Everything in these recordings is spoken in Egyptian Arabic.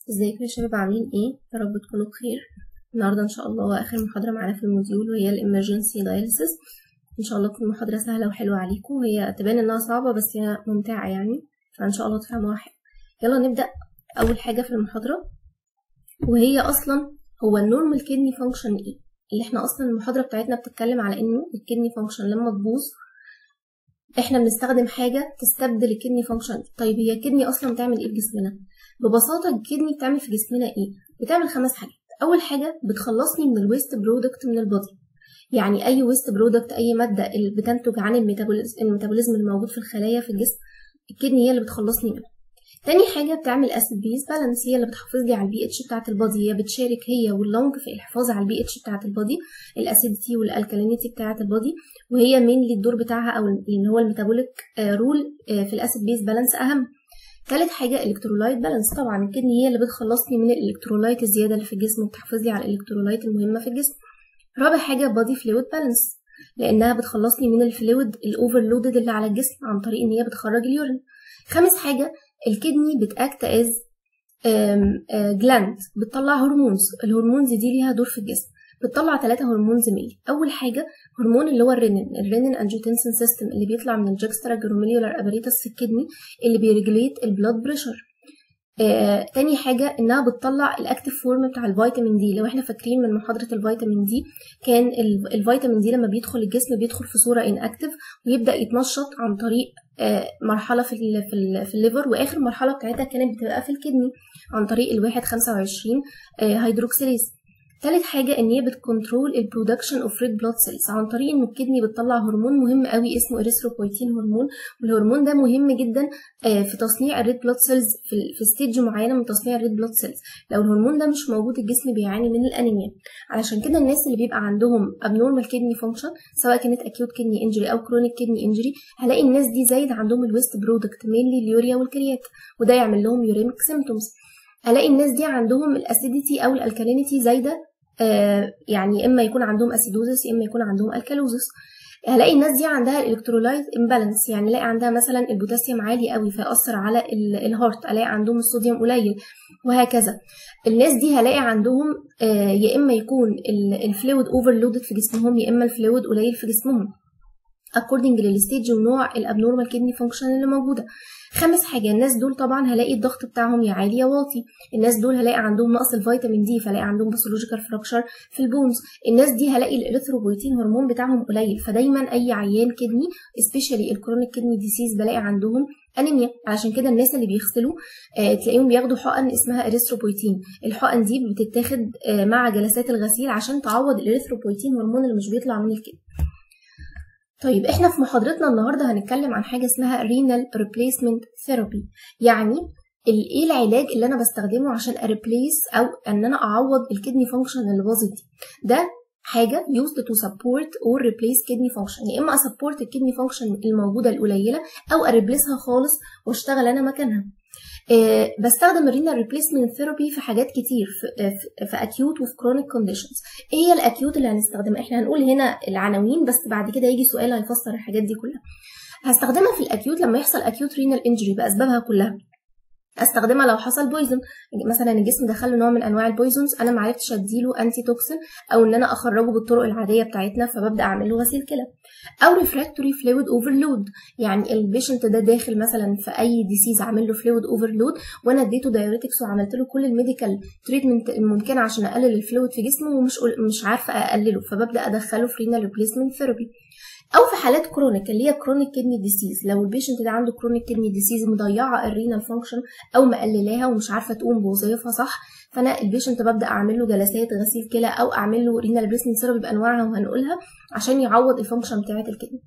ازيكم يا شباب عاملين ايه يا رب تكونوا بخير النهارده ان شاء الله اخر محاضره معانا في الموديول وهي الامرجنسي دايليسيس ان شاء الله تكون محاضره سهله وحلوه عليكم وهي تبان انها صعبه بس هي ممتعه يعني فان شاء الله تفهموها حلو يلا نبدا اول حاجه في المحاضره وهي اصلا هو النورمال كدني فانكشن ايه اللي احنا اصلا المحاضره بتاعتنا بتتكلم على انه الكدني فانكشن لما تبوظ احنا بنستخدم حاجه تستبدل الكدني فانكشن طيب هي الكدني اصلا بتعمل ايه في جسمنا ببساطه الكدني بتعمل في جسمنا ايه بتعمل خمس حاجات اول حاجه بتخلصني من الويست برودكت من البودي يعني اي ويست برودكت اي ماده اللي بتنتج عن الميتابوليزم الميتابوليزم اللي موجود في الخلايا في الجسم الكدني هي اللي بتخلصني منها تاني حاجه بتعمل اسيد بيز بالانس هي اللي بتحافظ لي على البي اتش بتاعه البادي هي بتشارك هي واللونج في الحفاظ على البي اتش بتاعه البادي الاسيديتي والالكالينيتي بتاعه البادي وهي مينلي الدور بتاعها او اللي هو الميتابوليك رول في الاسيد بيز بالانس اهم تالت حاجة الكترولايت بالانس طبعا الكدني هي اللي بتخلصني من الالكترولايت الزيادة اللي في الجسم وبتحافظ لي على الالكترولايت المهمة في الجسم رابع حاجة بادي فلويد بالانس لأنها بتخلصني من الفلويد الأوفرلودد اللي على الجسم عن طريق إن هي بتخرج اليورين خامس حاجة الكدني بتاكت از جلاند بتطلع هرمونز الهرمونز دي ليها دور في الجسم بتطلع ثلاثة هرمونز ميلي أول حاجة هرمون اللي هو الرينين الرينين انجيوتنسين سيستم اللي بيطلع من الجكسترا جروميليولار اباريتس في الكدني اللي بيريجليت البلاد بريشر آه، تاني حاجة إنها بتطلع الأكتيف فورم بتاع الفيتامين دي لو احنا فاكرين من محاضرة الفيتامين دي كان الفيتامين دي لما بيدخل الجسم بيدخل في صورة ان اكتف ويبدأ يتنشط عن طريق آه، مرحلة في ال في, ال في الليفر وآخر مرحلة بتاعتها كانت بتبقى في الكدني عن طريق الواحد خمسة وعشرين هيدروكسيليز تالت حاجة ان هي بتكنترول البرودكشن اوف ريد بلاد سيلز عن طريق ان الكدني بتطلع هرمون مهم قوي اسمه اريثروبويتين هرمون والهرمون ده مهم جدا في تصنيع الريد بلاد سيلز في, في ستيج معينة من تصنيع الريد بلاد سيلز لو الهرمون ده مش موجود الجسم بيعاني من الانيميا علشان كده الناس اللي بيبقى عندهم abnormal kidney function سواء كانت acute kidney injury او chronic kidney injury هلاقي الناس دي زايد عندهم الويست برودكت مينلي اليوريا والكريات وده يعمل لهم يوريميك سيمتومز الاقي الناس دي عندهم الاسيديتي او الالكالينيتي زايده آه يعني اما يكون عندهم اسيدوزس اما يكون عندهم الكالوزس هلاقي الناس دي عندها الالكترولايت امبالانس يعني الاقي عندها مثلا البوتاسيوم عالي قوي فيأثر على الهارت الاقي عندهم الصوديوم قليل وهكذا الناس دي هلاقي عندهم آه يا اما يكون الفلويد اوفرلودد في جسمهم يا اما الفلويد قليل في جسمهم according للستيج ونوع الابنورمال كدني فانكشن اللي موجوده خامس حاجه الناس دول طبعا هلاقي الضغط بتاعهم يا عالي يا واطي الناس دول هلاقي عندهم نقص الفيتامين دي فلاقي عندهم باثولوجيكال فراكشر في البونز الناس دي هلاقي الاريثروبويتين هرمون بتاعهم قليل فدايما اي عيان كدني سبيشالي الكرونيك كدني ديسيز بلاقي عندهم انيميا علشان كده الناس اللي بيغسلوا آه تلاقيهم بياخدوا حقن اسمها اريثروبويتين الحقن دي بتتاخد آه مع جلسات الغسيل عشان تعوض الاريثروبويتين هرمون اللي مش بيطلع من الكدني طيب احنا في محاضرتنا النهارده هنتكلم عن حاجه اسمها renal replacement therapy يعني ايه العلاج اللي انا بستخدمه عشان اريبليس او ان انا اعوض الكدني فانكشن اللي باظت دي ده حاجه used to support or replace kidney function يا اما اسبورت الكدني فانكشن الموجوده القليله او اريبليسها خالص واشتغل انا مكانها أه بستخدم الرينال ريبليسمنت ثيرابي في حاجات كتير في, في, في اكيوت وفي كرونيك كونديشنز ايه هي الاكيوت اللي هنستخدمها احنا هنقول هنا العناوين بس بعد كده يجي سؤال هيفسر الحاجات دي كلها هستخدمها في الاكيوت لما يحصل اكيوت رينال انجري باسبابها كلها استخدمها لو حصل بويزن مثلا الجسم دخل له نوع من انواع البويزنز انا ما عرفتش اديله انتي توكسين او ان انا اخرجه بالطرق العاديه بتاعتنا فببدا اعمل له غسيل كلى او ريفراكتوري فلويد اوفرلود يعني البيشنت ده داخل مثلا في اي ديسيز عامل له فلويد اوفرلود وانا اديته دايوريتكس وعملت له كل الميديكال تريتمنت الممكنه عشان اقلل الفلويد في جسمه ومش مش عارفه اقلله فببدا ادخله في رينال ريبليسمنت ثيرابي او في حالات كرونيك اللي هي كرونيك كدني ديسيز لو البيشنت ده عنده كرونيك كدني ديسيز مضيعه الرينال فانكشن او مقللاها ومش عارفه تقوم بوظيفها صح فانا البيشنت ببدا اعمل له جلسات غسيل كلى او اعمل له رينال ريبليسمنت ثيرابي بانواعها وهنقولها عشان يعوض الفانكشن بتاعه الكدني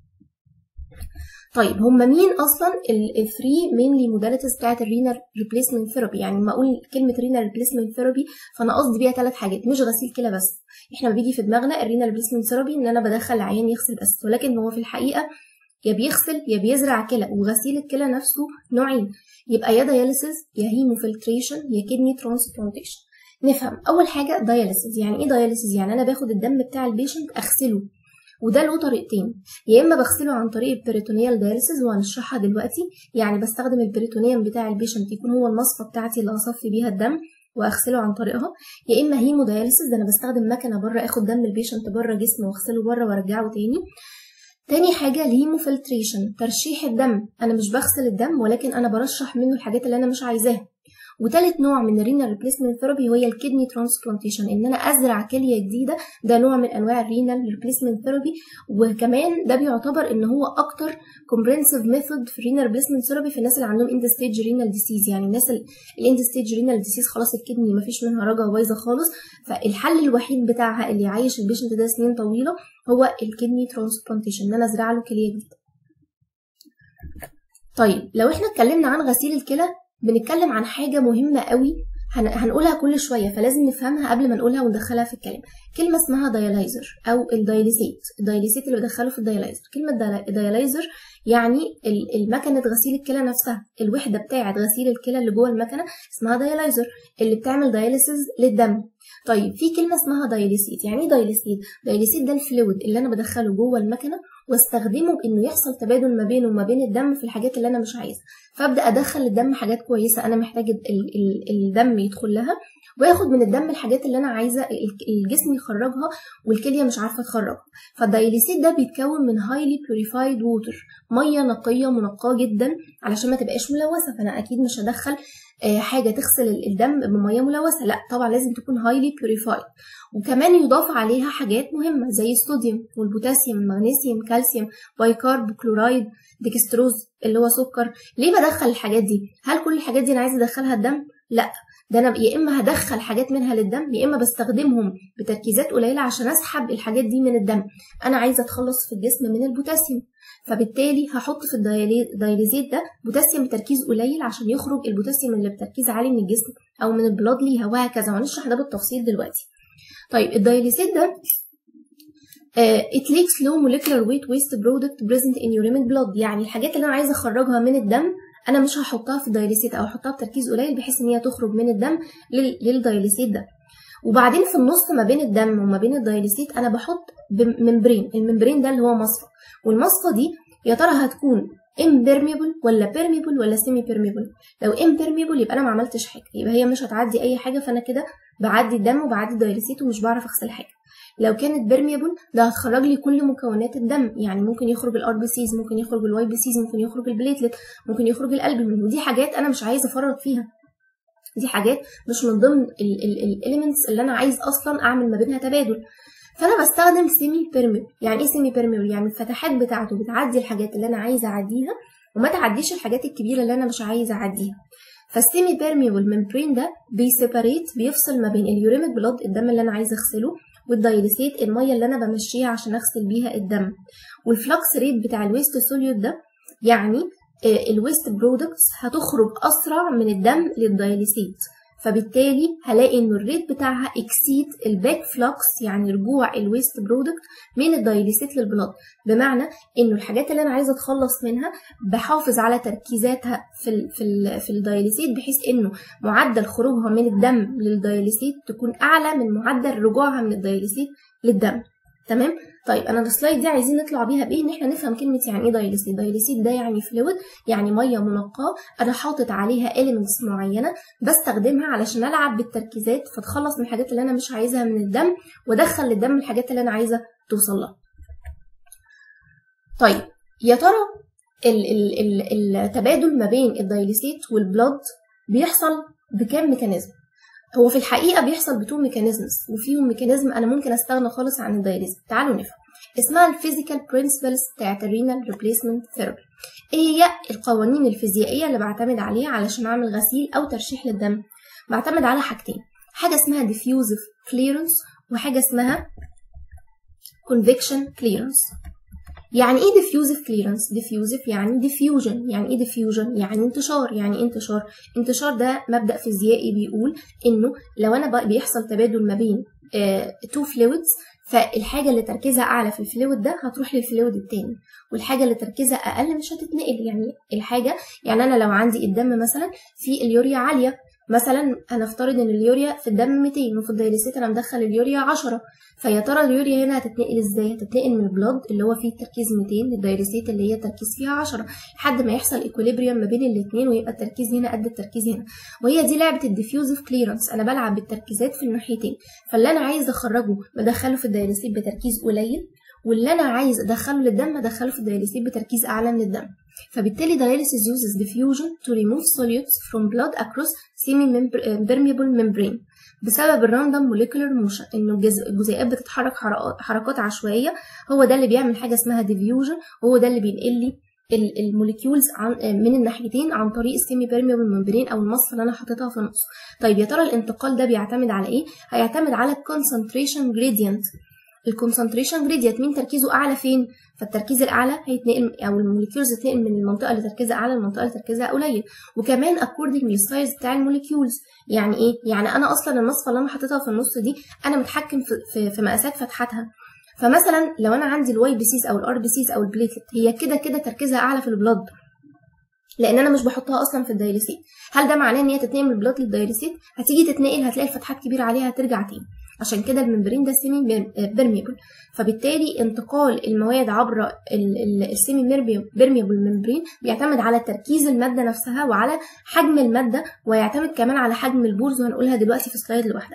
طيب هم مين اصلا الثري مينلي موداليتيز بتاعت الرينال ريبليسمنت ثيرابي يعني لما اقول كلمه رينال ريبليسمنت ثيرابي فانا قصدي بيها ثلاث حاجات مش غسيل كلى بس احنا بيجي في دماغنا الرينال ريبليسمنت ثيرابي ان انا بدخل العيان يغسل بس ولكن هو في الحقيقه يا بيغسل يا بيزرع كلى وغسيل الكلى نفسه نوعين يبقى يا دياليسيس يا هيموفلتريشن يا كدني ترانسبلانتيشن نفهم اول حاجه دياليسيس يعني ايه دياليسيس يعني انا باخد الدم بتاع البيشنت اغسله وده له طريقتين يا اما بغسله عن طريق البريتونيال دايليسيس وهنشرحها دلوقتي يعني بستخدم البريتونيوم بتاع البيشنت يكون هو المصفى بتاعتي اللي هصفي بيها الدم واغسله عن طريقها يا اما هيموداياليسيس ده انا بستخدم مكنه بره اخد دم البيشنت بره جسمه واغسله بره وارجعه تاني تاني حاجة الهيموفلتريشن ترشيح الدم أنا مش بغسل الدم ولكن أنا برشح منه الحاجات اللي أنا مش عايزاها وتالت نوع من الرينال ريبليسمنت ثيرابي هي الكدني ترانسبلانتيشن ان انا ازرع كليه جديده ده نوع من انواع الرينال ريبليسمنت ثيرابي وكمان ده بيعتبر ان هو اكتر كومبرينسيف ميثود في الرينال ريبليسمنت ثيرابي في الناس اللي عندهم اند ستيج رينال ديسيز يعني الناس الاند ستيج رينال ديسيز خلاص الكدني مفيش منها رجا بايظه خالص فالحل الوحيد بتاعها اللي يعيش البيشنت ده سنين طويله هو الكدني ترانسبلانتيشن ان انا ازرع له كليه جديده طيب لو احنا اتكلمنا عن غسيل الكلى بنتكلم عن حاجة مهمة قوي هنقولها كل شوية فلازم نفهمها قبل ما نقولها وندخلها في الكلام كلمة اسمها دايلايزر أو الدايليسيت الدايليسيت اللي بدخله في الدايلايزر كلمة دايلايزر يعني المكنة غسيل الكلى نفسها الوحدة بتاعة غسيل الكلى اللي جوه المكنة اسمها دايلايزر اللي بتعمل دايليسيز للدم طيب في كلمة اسمها دايليسيت يعني ايه دايليسيت؟ دايليسيت ده الفلويد اللي أنا بدخله جوه المكنة واستخدمه بانه يحصل تبادل ما بينه وما بين الدم في الحاجات اللي انا مش عايزها فابدا ادخل الدم حاجات كويسه انا محتاج الدم يدخل لها واخد من الدم الحاجات اللي انا عايزه الجسم يخرجها والكليه مش عارفه تخرجها فالدايليسيت ده بيتكون من هايلي بيوريفايد ووتر ميه نقيه منقاه جدا علشان ما تبقاش ملوثه فانا اكيد مش هدخل حاجه تغسل الدم بميه ملوثه لا طبعا لازم تكون هايلي بيوريفايد وكمان يضاف عليها حاجات مهمه زي الصوديوم والبوتاسيوم المغنيسيوم كالسيوم بايكارب كلورايد ديكستروز اللي هو سكر ليه بدخل الحاجات دي هل كل الحاجات دي انا عايزه ادخلها الدم لا ده انا يا اما هدخل حاجات منها للدم يا اما بستخدمهم بتركيزات قليله عشان اسحب الحاجات دي من الدم انا عايزه اتخلص في الجسم من البوتاسيوم فبالتالي هحط في الدايليزيت ده بوتاسيوم بتركيز قليل عشان يخرج البوتاسيوم اللي بتركيز عالي من الجسم او من البلاد ليها وهكذا وهنشرح ده بالتفصيل دلوقتي طيب الدايليزيت ده uh, it leaks low molecular weight waste product present in uremic blood يعني الحاجات اللي انا عايزه اخرجها من الدم انا مش هحطها في الدايليسيت او احطها بتركيز قليل بحيث ان هي تخرج من الدم للدايليسيت ده وبعدين في النص ما بين الدم وما بين الدايليسيت انا بحط ممبرين الممبرين ده اللي هو مصفى والمصفى دي يا ترى هتكون impermeable ولا permeable ولا semi permeable لو impermeable يبقى انا ما عملتش حاجه يبقى هي مش هتعدي اي حاجه فانا كده بعدي الدم وبعدي الدايليسيت ومش بعرف اغسل حاجه لو كانت بيرميبل ده هتخرج لي كل مكونات الدم يعني ممكن يخرج الار بي سيز ممكن يخرج الواي بي سيز ممكن يخرج البليتلت ممكن يخرج الالبومين ودي حاجات انا مش عايزه افرط فيها دي حاجات مش من ضمن الاليمنتس اللي انا عايز اصلا اعمل ما بينها تبادل فانا بستخدم سيمي بيرميبل يعني ايه سيمي بيرميبل يعني الفتحات بتاعته بتعدي الحاجات اللي انا عايزه اعديها وما تعديش الحاجات الكبيره اللي انا مش عايزه اعديها فالسيمي بيرميبل ممبرين ده بيسيبريت بيفصل ما بين اليوريميك بلاد الدم اللي انا عايزه اغسله والدايليسيت الميه اللي انا بمشيها عشان اغسل بيها الدم والفلكس ريت بتاع الويست سوليود ده يعني الويست برودكتس هتخرج اسرع من الدم للدايليسيت فبالتالي هلاقي ان الريت بتاعها اكسيد الباك فلكس يعني رجوع الويست برودكت من الدايليسيت للبلاد بمعنى انه الحاجات اللي انا عايزه اتخلص منها بحافظ على تركيزاتها في ال في ال في الدايليسيت بحيث انه معدل خروجها من الدم للدايليسيت تكون اعلى من معدل رجوعها من الدايليسيت للدم تمام طيب انا السلايد دي عايزين نطلع بيها بايه ان احنا نفهم كلمه يعني ايه دايليسيت دايليسيت ده يعني فلويد يعني ميه منقاه انا حاطط عليها اليمنتس معينه بستخدمها علشان العب بالتركيزات فتخلص من الحاجات اللي انا مش عايزها من الدم وادخل للدم الحاجات اللي انا عايزه توصل لها طيب يا ترى التبادل ما بين الدايليسيت والبلاد بيحصل بكام ميكانيزم هو في الحقيقة بيحصل بتو ميكانيزمز وفيهم ميكانيزم أنا ممكن أستغنى خالص عن الدايليز تعالوا نفهم اسمها الفيزيكال برنسبلز بتاعت الرينال ريبليسمنت ثيرابي ايه هي القوانين الفيزيائية اللي بعتمد عليها علشان أعمل غسيل أو ترشيح للدم بعتمد على حاجتين حاجة اسمها diffusive clearance وحاجة اسمها convection clearance يعني ايه diffusive clearance diffusive يعني diffusion يعني ايه diffusion يعني انتشار يعني ايه انتشار انتشار ده مبدأ فيزيائي بيقول انه لو انا بيحصل تبادل ما بين تو فلويدز فالحاجة اللي تركيزها أعلى في الفلويد ده هتروح للفلويد التاني والحاجة اللي تركيزها أقل مش هتتنقل يعني الحاجة يعني أنا لو عندي الدم مثلا في اليوريا عالية مثلا هنفترض ان اليوريا في الدم 200 وفي الدايليسيت انا مدخل اليوريا 10 فيا ترى اليوريا هنا هتتنقل ازاي هتتنقل من البلاد اللي هو فيه التركيز 200 للدايليسيت اللي هي التركيز فيها 10 لحد ما يحصل ايكوليبريم ما بين الاثنين ويبقى التركيز هنا قد التركيز هنا وهي دي لعبه الديفيوزيف كليرنس انا بلعب بالتركيزات في الناحيتين فاللي انا عايز اخرجه بدخله في الدايليسيت بتركيز قليل واللي انا عايز ادخله للدم ادخله في الدايليسيت بتركيز اعلى من الدم فبالتالي dialysis uses diffusion to remove solutes from blood across semi-permeable membrane بسبب الراندوم موليكولر موشن انه الجزيئات بتتحرك حركات عشوائيه هو ده اللي بيعمل حاجه اسمها ديفيوجن وهو ده اللي بينقل لي الموليكيولز من الناحيتين عن طريق السيمي بيرميبل ممبرين او المص اللي انا حاططها في النص طيب يا ترى الانتقال ده بيعتمد على ايه هيعتمد على الكونسنتريشن جريدينت الكونسنتريشن جريدينت مين تركيزه اعلى فين فالتركيز الاعلى هيتنقل او الموليكيولز هتنقل من المنطقه اللي تركيزها اعلى للمنطقه اللي تركيزها قليل وكمان اكوردنج للسايز بتاع الموليكيولز يعني ايه يعني انا اصلا المصفى اللي انا حاططها في النص دي انا متحكم في, في, في مقاسات فتحتها فمثلا لو انا عندي الواي بي سيز او الار بي سيز او البليتلت هي كده كده تركيزها اعلى في البلد لان انا مش بحطها اصلا في الدايليسيت هل ده معناه ان هي تتنقل من البلد للدايليسيت هتيجي تتنقل هتلاقي الفتحات كبيره عليها هترجع تاني عشان كده الممبرين ده سيمي بيرميبل فبالتالي انتقال المواد عبر السيمي بيرميبل ممبرين بيعتمد على تركيز الماده نفسها وعلى حجم الماده ويعتمد كمان على حجم البورز وهنقولها دلوقتي في سلايد لوحدها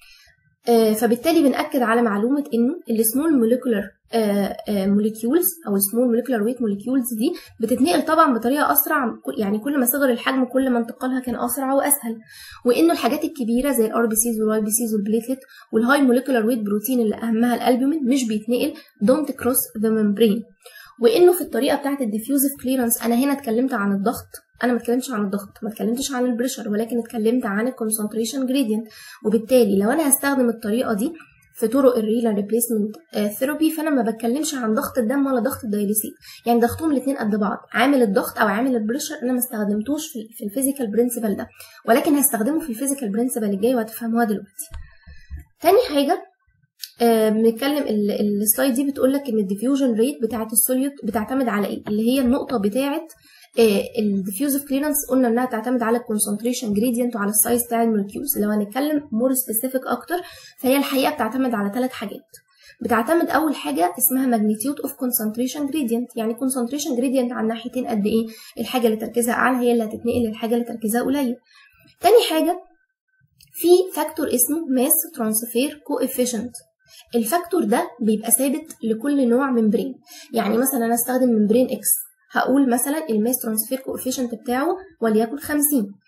فبالتالي بنأكد على معلومة إنه السمول موليكولر موليكيولز أو السمول موليكولر ويت موليكيولز دي بتتنقل طبعا بطريقة أسرع يعني كل ما صغر الحجم كل ما انتقالها كان أسرع وأسهل وإنه الحاجات الكبيرة زي الار بي سيز والواي بي سيز والبليتلت والهاي موليكولر ويت بروتين اللي أهمها الألبومين مش بيتنقل دونت كروس ذا ممبرين وانه في الطريقه بتاعه الديفيوزيف كليرنس انا هنا اتكلمت عن الضغط انا ما اتكلمتش عن الضغط ما اتكلمتش عن البريشر ولكن اتكلمت عن الكونسنتريشن جريدينت وبالتالي لو انا هستخدم الطريقه دي في طرق الريلا ريبليسمنت ثيرابي فانا ما بتكلمش عن ضغط الدم ولا ضغط الدايليسيت يعني ضغطهم الاثنين قد بعض عامل الضغط او عامل البريشر انا ما استخدمتوش في, في الفيزيكال برنسبل ده ولكن هستخدمه في الفيزيكال برنسبل الجاي وهتفهموها دلوقتي تاني حاجه بنتكلم آه السلايد دي بتقول لك ان الديفيوجن ريت بتاعه السوليوت بتعتمد على ايه اللي هي النقطه بتاعه الديفيوزيف كليرنس قلنا انها تعتمد على الكونسنتريشن جريدينت وعلى السايز بتاع المولكيولز لو هنتكلم مور سبيسيفيك اكتر فهي الحقيقه بتعتمد على ثلاث حاجات بتعتمد اول حاجه اسمها ماجنتيود اوف كونسنتريشن جريدينت يعني كونسنتريشن جريدينت على الناحيتين قد ايه الحاجه اللي تركيزها اعلى هي اللي هتتنقل للحاجه اللي تركيزها قليل تاني حاجه في فاكتور اسمه ماس ترانسفير كوفيشنت الفاكتور ده بيبقى ثابت لكل نوع ممبرين يعني مثلا انا استخدم ممبرين اكس هقول مثلا الماس ترانسفير كوفيشنت بتاعه وليكن 50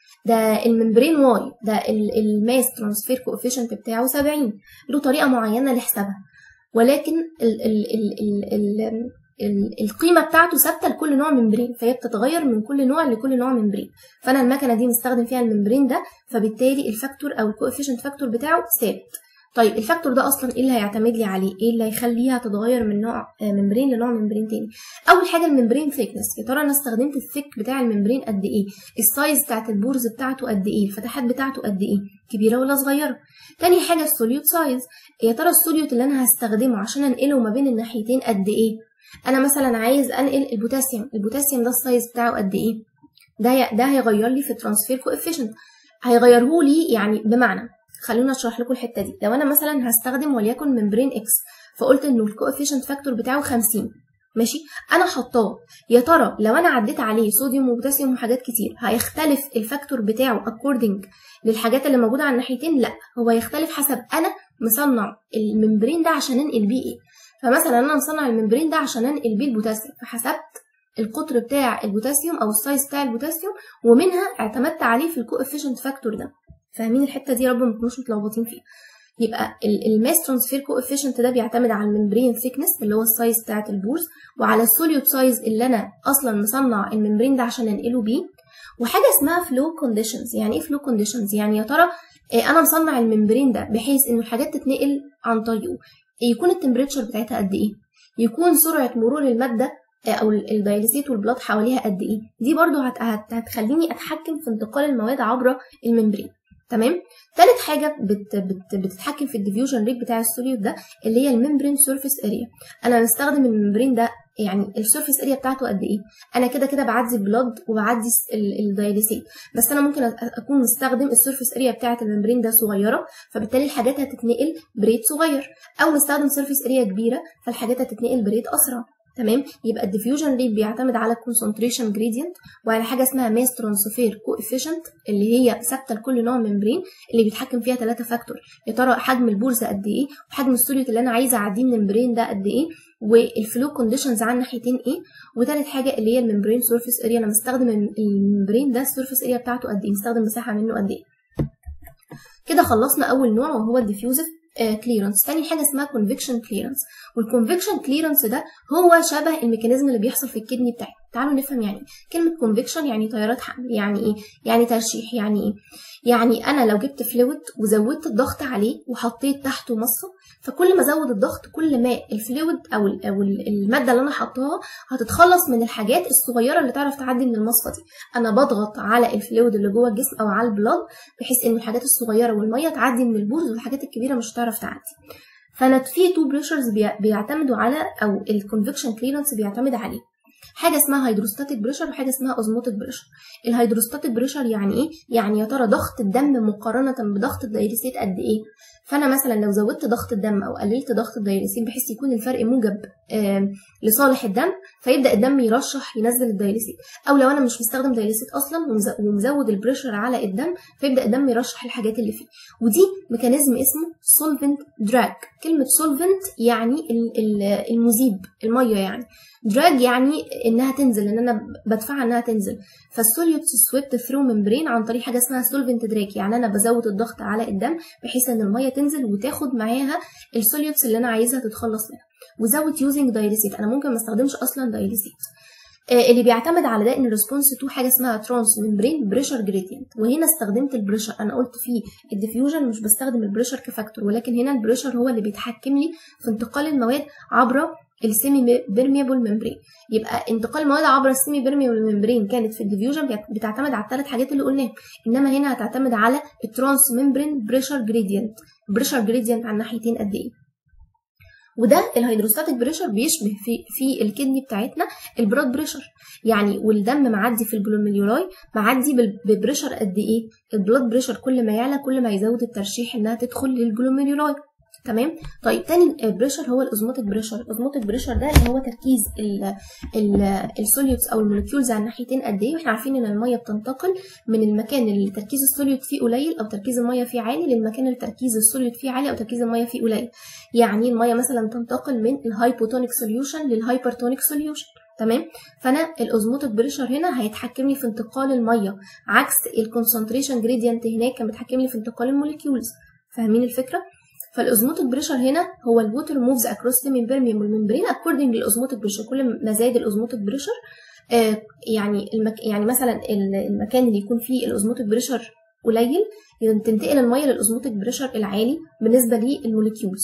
ده الممبرين واي ده الماس ترانسفير كوفيشنت بتاعه 70 له طريقه معينه لحسابها ولكن ال ال ال ال ال ال القيمة بتاعته ثابتة لكل نوع ممبرين فهي بتتغير من كل نوع لكل نوع ممبرين فأنا المكنة دي مستخدم فيها الممبرين ده فبالتالي الفاكتور أو الكوفيشنت فاكتور بتاعه ثابت طيب الفاكتور ده اصلا ايه اللي هيعتمد لي عليه ايه اللي هيخليها تتغير من نوع ممبرين لنوع ممبرين تاني اول حاجه الممبرين ثيكنس يا ترى انا استخدمت الثيك بتاع الممبرين قد ايه السايز بتاعت البورز بتاعته قد ايه الفتحات بتاعته قد ايه كبيره ولا صغيره تاني حاجه السوليوت سايز يا ترى السوليوت اللي انا هستخدمه عشان انقله ما بين الناحيتين قد ايه انا مثلا عايز انقل البوتاسيوم البوتاسيوم ده السايز بتاعه قد ايه ده ده هيغير لي في الترانسفير كوفيشنت هيغيره لي يعني بمعنى خلونا اشرح لكم الحته دي لو انا مثلا هستخدم وليكن ممبرين اكس فقلت انه الكوفيشنت فاكتور بتاعه 50 ماشي انا حطاه يا ترى لو انا عديت عليه صوديوم وبوتاسيوم وحاجات كتير هيختلف الفاكتور بتاعه اكوردنج للحاجات اللي موجوده على الناحيتين لا هو يختلف حسب انا مصنع الممبرين ده عشان انقل بيه ايه فمثلا انا مصنع الممبرين ده عشان انقل بيه البوتاسيوم فحسبت القطر بتاع البوتاسيوم او السايز بتاع البوتاسيوم ومنها اعتمدت عليه في الكوفيشنت فاكتور ده فاهمين الحته دي يا رب ما تكونوش متلخبطين فيها يبقى الماس ترانسفير كوفيشنت ده بيعتمد على الممبرين ثيكنس اللي هو السايز بتاعت البورز وعلى السوليوت سايز اللي انا اصلا مصنع الممبرين ده عشان انقله بيه وحاجه اسمها فلو كونديشنز يعني ايه فلو كونديشنز يعني يا ترى انا مصنع الممبرين ده بحيث انه الحاجات تتنقل عن طريقه يكون التمبريتشر بتاعتها قد ايه يكون سرعه مرور الماده او الدايليسيت والبلاد حواليها قد ايه دي برضو هت... هت... هتخليني اتحكم في انتقال المواد عبر الممبرين تمام تالت حاجه بت بت بتتحكم في الديفيوجن ريت بتاع السوليوت ده اللي هي الممبرين سيرفيس اريا انا بستخدم الممبرين ده يعني السيرفيس اريا بتاعته قد ايه انا كده كده بعدي بلاد وبعدي الدايليسيت بس انا ممكن اكون مستخدم السيرفيس اريا بتاعه الممبرين ده صغيره فبالتالي الحاجات هتتنقل بريت صغير او مستخدم سيرفيس اريا كبيره فالحاجات هتتنقل بريت اسرع تمام يبقى الديفيوجن ريت بيعتمد على الكونسنتريشن جريدينت وعلى حاجه اسمها ماس ترانسفير كوفيشنت اللي هي ثابته لكل نوع ممبرين اللي بيتحكم فيها ثلاثه فاكتور يا ترى حجم البورصه قد ايه وحجم السوليوت اللي انا عايزه اعديه من الممبرين ده قد ايه والفلو كونديشنز على الناحيتين ايه وثالث حاجه اللي هي الممبرين سيرفيس اريا انا مستخدم الممبرين ده السيرفيس اريا بتاعته قد ايه مستخدم مساحه منه قد ايه كده خلصنا اول نوع وهو الديفيوزيف كليرنس تاني حاجه اسمها كونفكشن كليرنس والكونفكشن كليرنس ده هو شبه الميكانيزم اللي بيحصل في الكدني بتاعي تعالوا نفهم يعني كلمه كونفكشن يعني تيارات حمل يعني ايه يعني ترشيح يعني ايه يعني انا لو جبت فلويد وزودت الضغط عليه وحطيت تحته مصه فكل ما ازود الضغط كل ما الفلويد او او الماده اللي انا حطاها هتتخلص من الحاجات الصغيره اللي تعرف تعدي من المصفى دي انا بضغط على الفلويد اللي جوه الجسم او على البلاد بحيث ان الحاجات الصغيره والميه تعدي من البولز والحاجات الكبيره مش هتعرف تعدي فانا في تو بريشرز بيعتمدوا على او الكونفكشن كليرنس بيعتمد عليه حاجه اسمها هيدروستاتيك بريشر وحاجه اسمها اوزموتيك بريشر الهيدروستاتيك بريشر يعني ايه يعني يا ترى ضغط الدم مقارنه بضغط الدايريسيت قد ايه فانا مثلا لو زودت ضغط الدم او قللت ضغط الدايريسيت بحيث يكون الفرق موجب لصالح الدم فيبدا الدم يرشح ينزل الدايليسيت او لو انا مش مستخدم دايليسيت اصلا ومزود البريشر على الدم فيبدا الدم يرشح الحاجات اللي فيه ودي ميكانيزم اسمه سولفنت دراج كلمه سولفنت يعني المذيب الميه يعني دراج يعني انها تنزل ان انا بدفعها انها تنزل فالسوليوت سويبت ثرو ممبرين عن طريق حاجه اسمها سولفنت دراج يعني انا بزود الضغط على الدم بحيث ان الميه تنزل وتاخد معاها السوليوتس اللي انا عايزها تتخلص منها وزود يوزنج دايليسيت انا ممكن ما استخدمش اصلا دايليسيت آه اللي بيعتمد على ده ان ريسبونس تو حاجه اسمها ترانس ممبرين بريشر جريدينت وهنا استخدمت البريشر انا قلت في الديفيوجن مش بستخدم البريشر كفاكتور ولكن هنا البريشر هو اللي بيتحكم لي في انتقال المواد عبر السيمي بيرميبل ممبرين يبقى انتقال المواد عبر السيمي بيرميبل ممبرين كانت في الديفيوجن بتعتمد على الثلاث حاجات اللي قلناها انما هنا هتعتمد على الترانس ممبرين بريشر جريدينت بريشر جريدينت على الناحيتين قد ايه وده الهيدروستاتيك بريشر بيشبه في في الكدني بتاعتنا البلاد بريشر يعني والدم معدي في الجلوميرولاي معدي ببريشر قد ايه البلاد بريشر كل ما يعلى كل ما يزود الترشيح انها تدخل للجلوميرولاي تمام طيب تاني بريشر هو الاوزموتيك بريشر الاوزموتيك بريشر ده اللي هو تركيز السوليوتس او الموليكيولز على الناحيتين قد ايه واحنا عارفين ان الميه بتنتقل من المكان اللي تركيز السوليوت فيه قليل او تركيز الميه فيه عالي للمكان اللي تركيز السوليوت فيه عالي او تركيز الميه فيه قليل يعني الميه مثلا تنتقل من الهايبوتونيك سوليوشن للهايبرتونيك سوليوشن تمام فانا الاوزموتيك بريشر هنا هيتحكم لي في انتقال الميه عكس الكونسنتريشن جريدينت هناك كان بيتحكم لي في انتقال الموليكيولز فاهمين الفكره فالاوزموتيك بريشر هنا هو الووتر موفز اكروس سيمي بيرميبل ممبرين اكوردنج للاوزموتيك بريشر كل ما زاد الاوزموتيك بريشر آه يعني المك... يعني مثلا المكان اللي يكون فيه الاوزموتيك بريشر قليل تنتقل الميه للاوزموتيك بريشر العالي بالنسبه للموليكيولز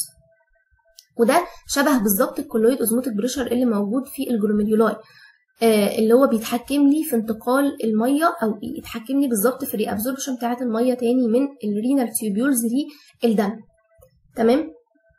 وده شبه بالظبط الكولويد اوزموتيك بريشر اللي موجود في الجلوميرولاي آه اللي هو بيتحكم لي في انتقال الميه او بيتحكم لي بالظبط في الريابزوربشن بتاعه الميه تاني من الرينال تيوبيولز للدم تمام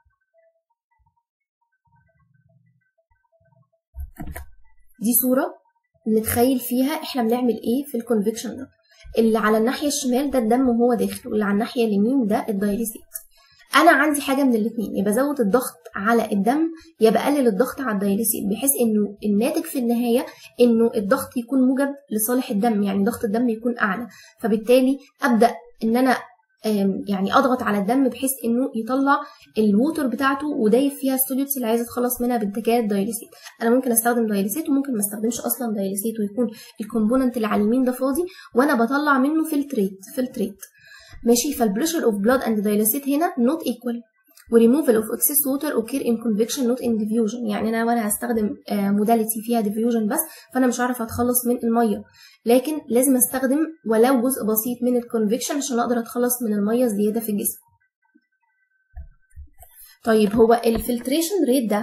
دي صورة نتخيل فيها احنا بنعمل ايه في الكونفكشن ده اللي على الناحية الشمال ده الدم وهو داخل واللي على الناحية اليمين ده الدايليسيت انا عندي حاجه من الاثنين يا بزود الضغط على الدم يا بقلل الضغط على الدايليسيت بحيث انه الناتج في النهايه انه الضغط يكون موجب لصالح الدم يعني ضغط الدم يكون اعلى فبالتالي ابدا ان انا يعني اضغط على الدم بحيث انه يطلع الووتر بتاعته ودايب فيها السوليوتس اللي عايزه اتخلص منها باتجاه الدايليسيت انا ممكن استخدم دايليسيت وممكن ما استخدمش اصلا دايليسيت ويكون الكومبوننت اللي على اليمين ده فاضي وانا بطلع منه فلتريت فلتريت ماشي فالبريشر اوف بلاد اند دايليسيت هنا نوت ايكوال وريموفال اوف اكسس ووتر اوكير ان كونفكشن نوت ان ديفيوجن يعني انا وانا هستخدم موداليتي فيها ديفيوجن بس فانا مش هعرف اتخلص من الميه لكن لازم استخدم ولو جزء بسيط من الكونفكشن عشان اقدر اتخلص من الميه الزياده في الجسم طيب هو الفلتريشن ريت ده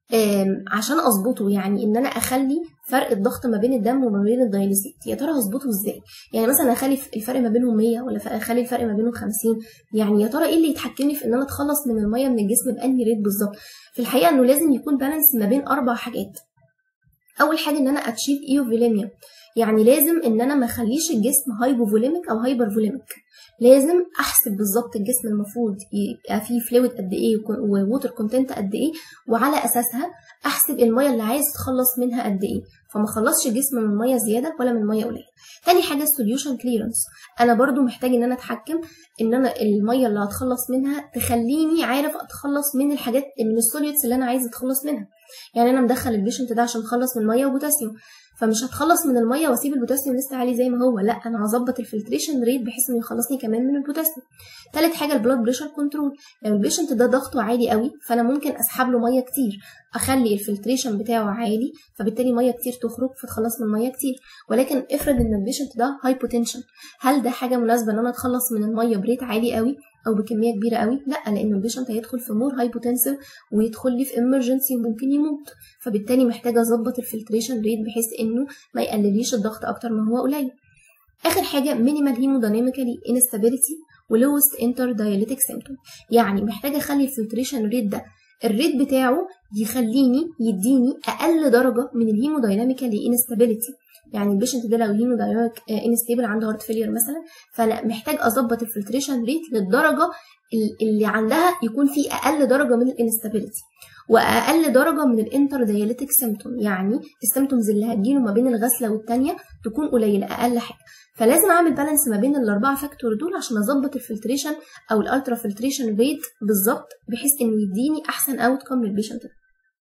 عشان اظبطه يعني ان انا اخلي فرق الضغط ما بين الدم وما بين الدايليسيت يا ترى هظبطه ازاي يعني مثلا اخلي الفرق ما بينهم 100 ولا اخلي الفرق ما بينهم 50 يعني يا ترى ايه اللي يتحكمني في ان انا اتخلص من الميه من الجسم بانهي ريت بالظبط في الحقيقه انه لازم يكون بالانس ما بين اربع حاجات اول حاجه ان انا اتشيف ايوفيليميا يعني لازم ان انا ما اخليش الجسم هايبوفوليميك او هايبرفوليميك لازم احسب بالظبط الجسم المفروض يبقى فيه فلويد قد ايه وووتر كونتنت قد ايه وعلى اساسها احسب الميه اللي عايز تخلص منها قد ايه فما خلصش الجسم من ميه زياده ولا من ميه قليله تاني حاجه السوليوشن كليرنس انا برضو محتاج ان انا اتحكم ان انا الميه اللي هتخلص منها تخليني عارف اتخلص من الحاجات من السوليوتس اللي انا عايز اتخلص منها يعني انا مدخل البيشنت ده عشان اخلص من ميه وبوتاسيوم فمش هتخلص من الميه واسيب البوتاسيوم لسه عالي زي ما هو لا انا هظبط الفلتريشن ريت بحيث انه يخلصني كمان من البوتاسيوم تالت حاجه البلاد بريشر كنترول لو البيشنت ده ضغطه عالي قوي فانا ممكن اسحب له ميه كتير اخلي الفلتريشن بتاعه عالي فبالتالي ميه كتير تخرج فتخلص من ميه كتير ولكن افرض ان البيشنت ده هايبوتنشن هل ده حاجه مناسبه ان انا اتخلص من الميه بريت عالي قوي او بكميه كبيره قوي لا لان البيشنت هيدخل في مور هايبوتنسيف ويدخل لي في امرجنسي وممكن يموت فبالتالي محتاجه اظبط الفلتريشن ريت بحيث انه ما يقلليش الضغط اكتر ما هو قليل اخر حاجه مينيمال هيمودايناميكالي انستابيليتي ولوست انتر دايليتيك سيمتوم يعني محتاجه اخلي الفلتريشن ريت ده الريت بتاعه يخليني يديني اقل درجه من الهيمودايناميكالي انستابيليتي يعني البيشنت ده لو هيمودايناميك انستيبل عنده هارت فيلير مثلا فانا محتاج اظبط الفلتريشن ريت للدرجه اللي عندها يكون في اقل درجه من الانستابيليتي واقل درجه من الانتر دايليتيك سيمتوم يعني السيمتومز اللي هتجيله ما بين الغسله والتانيه تكون قليله اقل حاجه فلازم اعمل بالانس ما بين الاربعه فاكتور دول عشان اظبط الفلتريشن او الالترا فلتريشن ريت بالظبط بحيث انه يديني احسن اوت كوم للبيشنت ده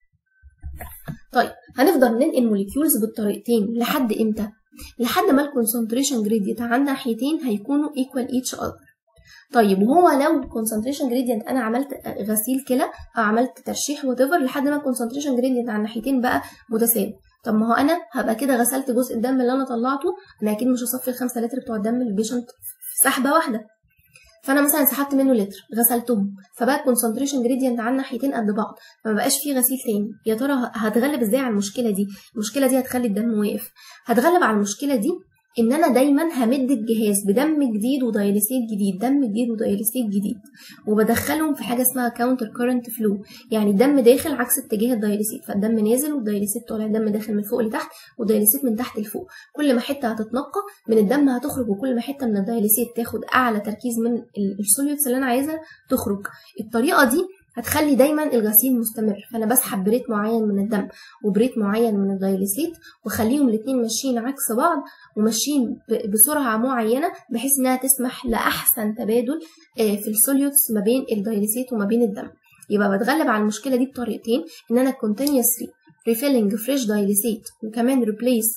طيب هنفضل ننقل موليكيولز بالطريقتين لحد امتى لحد ما الكونسنتريشن جريدينت على الناحيتين هيكونوا ايكوال ايتش اذر طيب وهو لو الكونسنتريشن جريدينت انا عملت غسيل كلى او عملت ترشيح وات لحد ما الكونسنتريشن جريدينت على الناحيتين بقى متساوي طب ما هو انا هبقى كده غسلت جزء الدم اللي انا طلعته انا اكيد مش هصفي الخمسة لتر بتوع الدم للبيشنت في سحبه واحده فانا مثلا سحبت منه لتر غسلتهم فبقى الكونسنتريشن جريدينت على الناحيتين قد بعض فما بقاش فيه غسيل تاني يا ترى هتغلب ازاي على المشكله دي المشكله دي هتخلي الدم واقف هتغلب على المشكله دي ان انا دايما همد الجهاز بدم جديد ودايليسيت جديد دم جديد ودايليسيت جديد وبدخلهم في حاجه اسمها كاونتر كورنت فلو يعني الدم داخل عكس اتجاه الدايليسيت فالدم نازل والدايليسيت طالع الدم داخل من فوق لتحت والدايليسيت من تحت لفوق كل ما حته هتتنقى من الدم هتخرج وكل ما حته من الدايليسيت تاخد اعلى تركيز من السوليوتس اللي انا عايزها تخرج الطريقه دي هتخلي دايما الغسيل مستمر فانا بسحب بريت معين من الدم وبريت معين من الدايليسيت واخليهم الاثنين ماشيين عكس بعض وماشيين بسرعه معينه بحيث انها تسمح لاحسن تبادل في السوليوتس ما بين الدايليسيت وما بين الدم يبقى بتغلب على المشكله دي بطريقتين ان انا continuously refilling fresh دايليسيت وكمان replace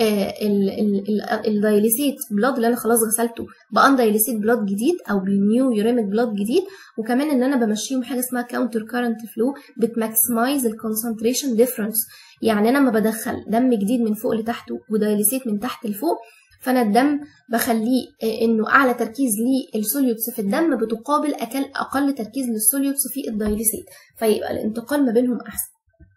الدايليسيت بلاد اللي انا خلاص غسلته بان دايليسيت بلاد جديد او بنيو يوريميك بلاد جديد وكمان ان انا بمشيهم حاجه اسمها كاونتر كارنت فلو بتماكسمايز الكونسنتريشن ديفرنس يعني انا لما بدخل دم جديد من فوق لتحت ودايليسيت من تحت لفوق فانا الدم بخليه انه اعلى تركيز للسوليوتس في الدم بتقابل اقل اقل تركيز للسوليوتس في الدايليسيت فيبقى الانتقال ما بينهم احسن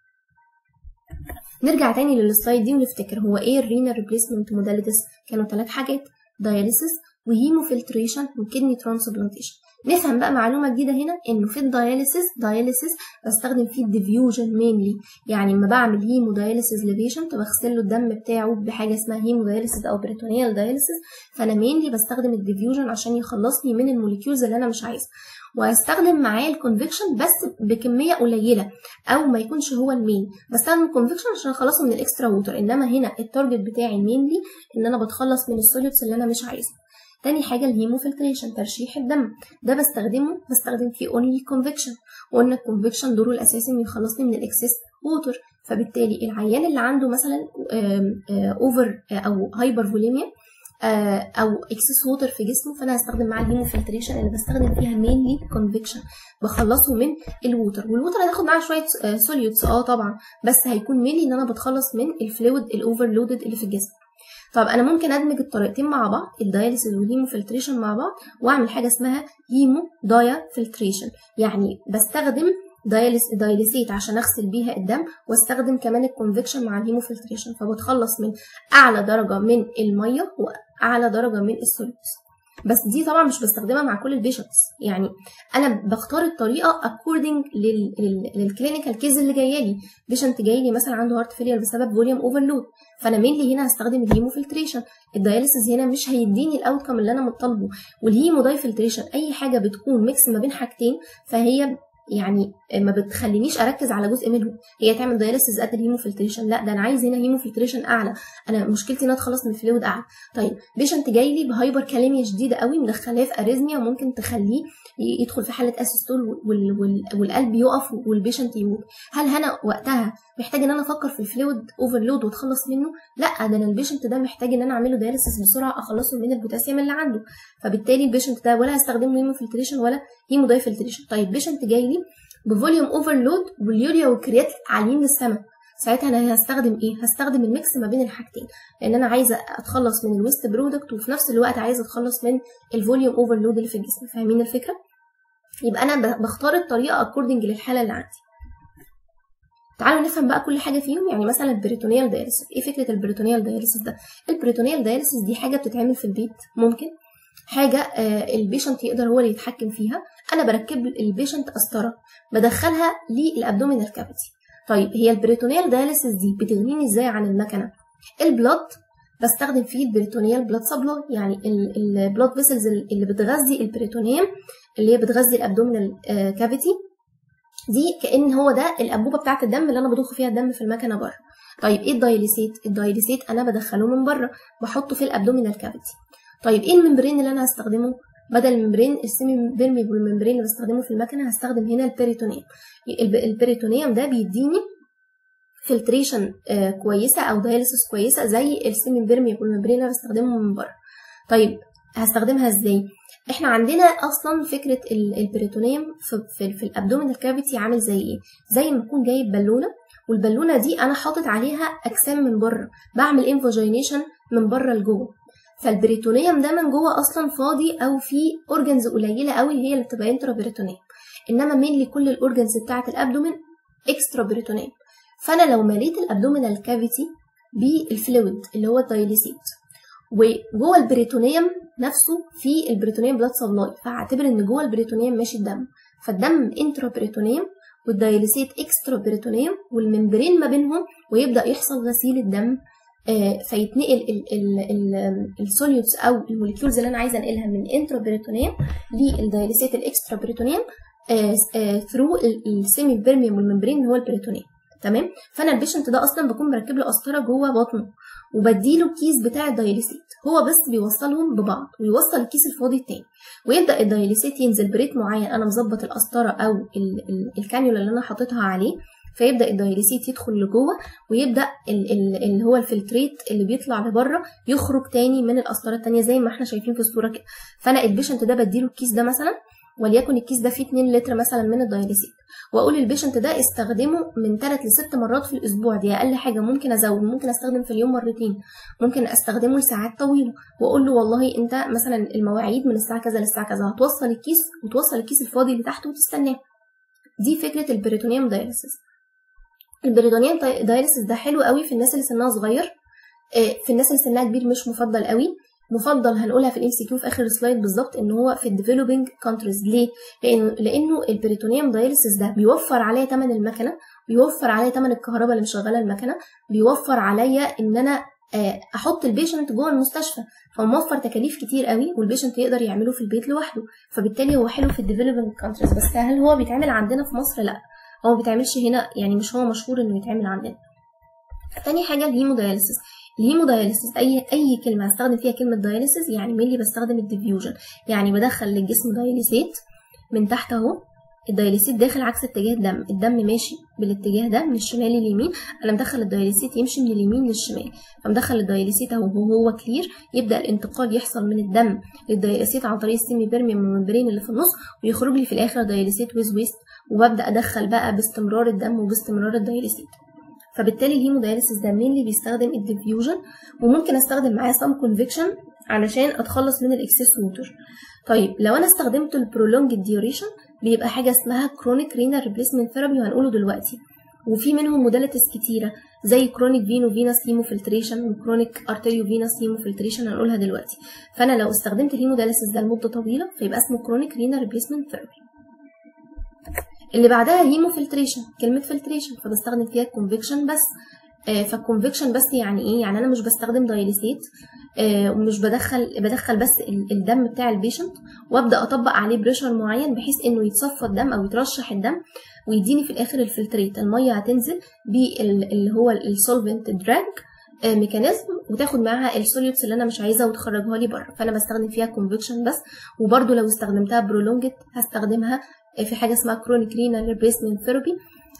نرجع تاني للسلايد دي ونفتكر هو ايه الرينال ريبليسمنت موداليتيز كانوا ثلاث حاجات داياليسيس وهيموفلتريشن وكدني ترانسبلانتيشن نفهم بقى معلومه جديده هنا انه في الداياليسيس داياليسيس بستخدم فيه الديفيوجن مينلي يعني لما بعمل هيمو داياليسيس لبيشنت بغسل له الدم بتاعه بحاجه اسمها هيمو داياليسيس او بريتونيال داياليسيس فانا مينلي بستخدم الديفيوجن عشان يخلصني من الموليكيولز اللي انا مش عايزها وهستخدم معاه الكونفكشن بس بكميه قليله او ما يكونش هو المين بستخدم الكونفكشن عشان اخلصه من الاكسترا ووتر انما هنا التارجت بتاعي مينلي ان انا بتخلص من السوليوتس اللي انا مش عايزها تاني حاجة الهيموفلتريشن ترشيح الدم ده بستخدمه بستخدم فيه اونلي كونفكشن وقلنا الكونفكشن دوره الأساسي إنه يخلصني من الإكسس ووتر فبالتالي العيان اللي عنده مثلا اوفر أو هايبر فوليميا او اكسس ووتر في جسمه فانا هستخدم معاه الهيموفلتريشن اللي بستخدم فيها مينلي كونفكشن بخلصه من الووتر والووتر هتاخد معاه شويه سوليوتس اه طبعا بس هيكون مينلي ان انا بتخلص من الفلويد الاوفرلودد اللي في الجسم طب انا ممكن ادمج الطريقتين مع بعض الداياليسيس والهيموفلتريشن مع بعض واعمل حاجه اسمها هيمو دايا فلتريشن يعني بستخدم دايليسيت عشان اغسل بيها الدم واستخدم كمان الكونفكشن مع الهيموفلتريشن فبتخلص من اعلى درجه من الميه واعلى درجه من السوليوس بس دي طبعا مش بستخدمها مع كل البيشنتس يعني انا بختار الطريقه اكوردنج للكلينيكال كيز اللي جايه لي بيشنت جاي لي مثلا عنده هارت فيلير بسبب فوليوم اوفرلود فانا مين هنا هستخدم الهيموفلتريشن الدياليسيس هنا مش هيديني الاوتكم اللي انا مطالبه والهيمو دايفلتريشن اي حاجه بتكون ميكس ما بين حاجتين فهي يعني ما بتخلينيش اركز على جزء منهم هي تعمل دايليسيس قد الهيموفلتريشن لا ده انا عايز هنا هيموفلتريشن اعلى انا مشكلتي ان انا اتخلص من الفلويد اعلى طيب بيشنت جاي لي بهايبر كاليميا شديده قوي مدخلاه في اريزميا وممكن تخليه يدخل في حاله اسيستول والقلب يقف والبيشنت يموت هل هنا وقتها محتاج ان انا افكر في الفلويد اوفرلود واتخلص منه لا ده انا البيشنت ده محتاج ان انا اعمله دايليسيس بسرعه اخلصه من البوتاسيوم اللي عنده فبالتالي البيشنت ده ولا هستخدم له هيموفلتريشن ولا هيمودايفلتريشن طيب بيشنت جاي لي بفوليوم اوفرلود واليوريا والكريات عاليين للسما ساعتها انا هستخدم ايه هستخدم الميكس ما بين الحاجتين لان انا عايزه اتخلص من الويست برودكت وفي نفس الوقت عايزه اتخلص من الفوليوم اوفرلود اللي في الجسم فاهمين الفكره يبقى انا بختار الطريقه اكوردنج للحاله اللي عندي تعالوا نفهم بقى كل حاجه فيهم يعني مثلا البريتونيال دايليسيس ايه فكره البريتونيال دايليسيس ده البريتونيال دايليسيس دي حاجه بتتعمل في البيت ممكن حاجه آه البيشنت يقدر هو اللي يتحكم فيها انا بركب البيشنت قسطره بدخلها للابدومينال كافيتي طيب هي البريتونيال دايليسيس دي بتغنيني ازاي عن المكنه البلاد بستخدم فيه البريتونيال بلاد سبلاي يعني البلاد فيسلز اللي بتغذي البريتونيوم اللي هي بتغذي الابدومينال كافيتي دي كان هو ده الانبوبه بتاعه الدم اللي انا بضخ فيها الدم في المكنه بره طيب ايه الدايليسيت الدايليسيت انا بدخله من بره بحطه في الابدومينال كافيتي طيب ايه الممبرين اللي انا هستخدمه بدل الممبرين السيمي بيرميبل الممبرين اللي بستخدمه في المكنه هستخدم هنا البريتونيوم البريتونيوم ده بيديني فلتريشن آه كويسه او دايليسيس كويسه زي السيمي بيرميبل الممبرين اللي بستخدمه من بره طيب هستخدمها ازاي احنا عندنا اصلا فكره البريتونيوم في, في, في الابدومينال كافيتي عامل زي ايه زي ما اكون جايب بالونه والبالونه دي انا حاطط عليها اجسام من بره بعمل انفوجينيشن من بره لجوه فالبريتونيوم ده من جوه اصلا فاضي او في اورجنز قليله قوي هي اللي بتبقى انترا بريتونيوم انما مين كل الاورجنز بتاعه الابدومين اكسترا بريتونيوم فانا لو مليت الابدومينال كافيتي بالفلويد اللي هو الدايليسيت وجوه البريتونيوم نفسه في البريتونيوم بلاد سبلاي فاعتبر ان جوه البريتونيوم ماشي الدم فالدم انترا بريتونيوم والدايليسيت اكسترا بريتونيوم والممبرين ما بينهم ويبدا يحصل غسيل الدم آه فيتنقل السوليوتس او الموليكيولز اللي انا عايزه انقلها من انترا بريتونيوم للدايليسيت الاكسترا بريتونيوم ثرو السيمي بيرميوم والممبرين اللي هو البريتونيوم تمام فانا البيشنت ده اصلا بكون مركب له قسطره جوه بطنه وبديله الكيس بتاع الدايليسيت هو بس بيوصلهم ببعض ويوصل الكيس الفاضي التاني ويبدا الدايليسيت ينزل بريت معين انا مظبط القسطره او ال ال الكانيولا اللي انا حاططها عليه فيبدا الدايليسيت يدخل لجوه ويبدا اللي هو الفلتريت اللي بيطلع لبره يخرج تاني من القسطره التانيه زي ما احنا شايفين في الصوره كده فانا البيشنت ده بديله الكيس ده مثلا وليكن الكيس ده فيه 2 لتر مثلا من الدايليسيت واقول للبيشنت ده استخدمه من 3 ل 6 مرات في الاسبوع دي اقل حاجه ممكن ازود ممكن استخدم في اليوم مرتين ممكن استخدمه لساعات طويله واقول له والله انت مثلا المواعيد من الساعه كذا للساعه كذا هتوصل الكيس وتوصل الكيس الفاضي اللي تحته وتستناه دي فكره البريتونيوم دايليسيس البريتونيوم دايليسيس ده حلو قوي في الناس اللي سنها صغير في الناس اللي سنها كبير مش مفضل قوي مفضل هنقولها في الام سي كيو في اخر السلايد بالظبط ان هو في الديفلوبينج كونتريز ليه؟ لانه لانه البريتونيوم دايليسيس ده بيوفر عليا ثمن المكنه بيوفر عليا ثمن الكهرباء اللي مشغله المكنه بيوفر عليا ان انا احط البيشنت جوه المستشفى فموفر تكاليف كتير قوي والبيشنت يقدر يعمله في البيت لوحده فبالتالي هو حلو في الديفلوبينج كونتريز بس هل هو بيتعمل عندنا في مصر لا هو ما بيتعملش هنا يعني مش هو مشهور انه يتعمل عندنا تاني حاجه الهيموداياليسيس الهيموداياليسيس اي اي كلمه هستخدم فيها كلمه داياليسيس يعني مين اللي بستخدم الديفيوجن يعني بدخل للجسم دايليسيت من تحت اهو الدايليسيت داخل عكس اتجاه الدم الدم ماشي بالاتجاه ده من الشمال لليمين انا مدخل الدايليسيت يمشي من اليمين للشمال فمدخل الدايليسيت اهو وهو كلير يبدا الانتقال يحصل من الدم للدايليسيت عن طريق السيمي بيرميوم الممبرين اللي في النص ويخرج لي في الاخر دايليسيت ويز ويست وببدا ادخل بقى باستمرار الدم وباستمرار الدايليسيت فبالتالي الهيمودايليسيس ده مين اللي بيستخدم الديفيوجن وممكن استخدم معاه سام كونفكشن علشان اتخلص من الاكسس ووتر طيب لو انا استخدمت البرولونج ديوريشن بيبقى حاجه اسمها كرونيك رينال ريبليسمنت ثيرابي وهنقوله دلوقتي وفي منهم موداليتيز كتيره زي كرونيك فينو فينس هيموفلتريشن وكرونيك ارتيريو فينس هيموفلتريشن هنقولها دلوقتي فانا لو استخدمت الهيموداليسيس ده لمده طويله فيبقى اسمه كرونيك رينال ريبليسمنت ثيرابي اللي بعدها هيموفلتريشن كلمه فلتريشن فبستخدم فيها الكونفكشن بس آه، فالكونفكشن بس يعني ايه يعني انا مش بستخدم دايليسيت آه، ومش بدخل بدخل بس ال- الدم بتاع البيشنت وابدا اطبق عليه بريشر معين بحيث انه يتصفى الدم او يترشح الدم ويديني في الاخر الفلتريت الميه هتنزل باللي هو السولفنت دراج ميكانيزم وتاخد معاها السوليوتس اللي انا مش عايزها وتخرجها لي بره فانا بستخدم فيها كونفكشن بس وبرده لو استخدمتها برولونجت هستخدمها آه، في حاجه اسمها كرونيك رينال ريبليسمنت ثيرابي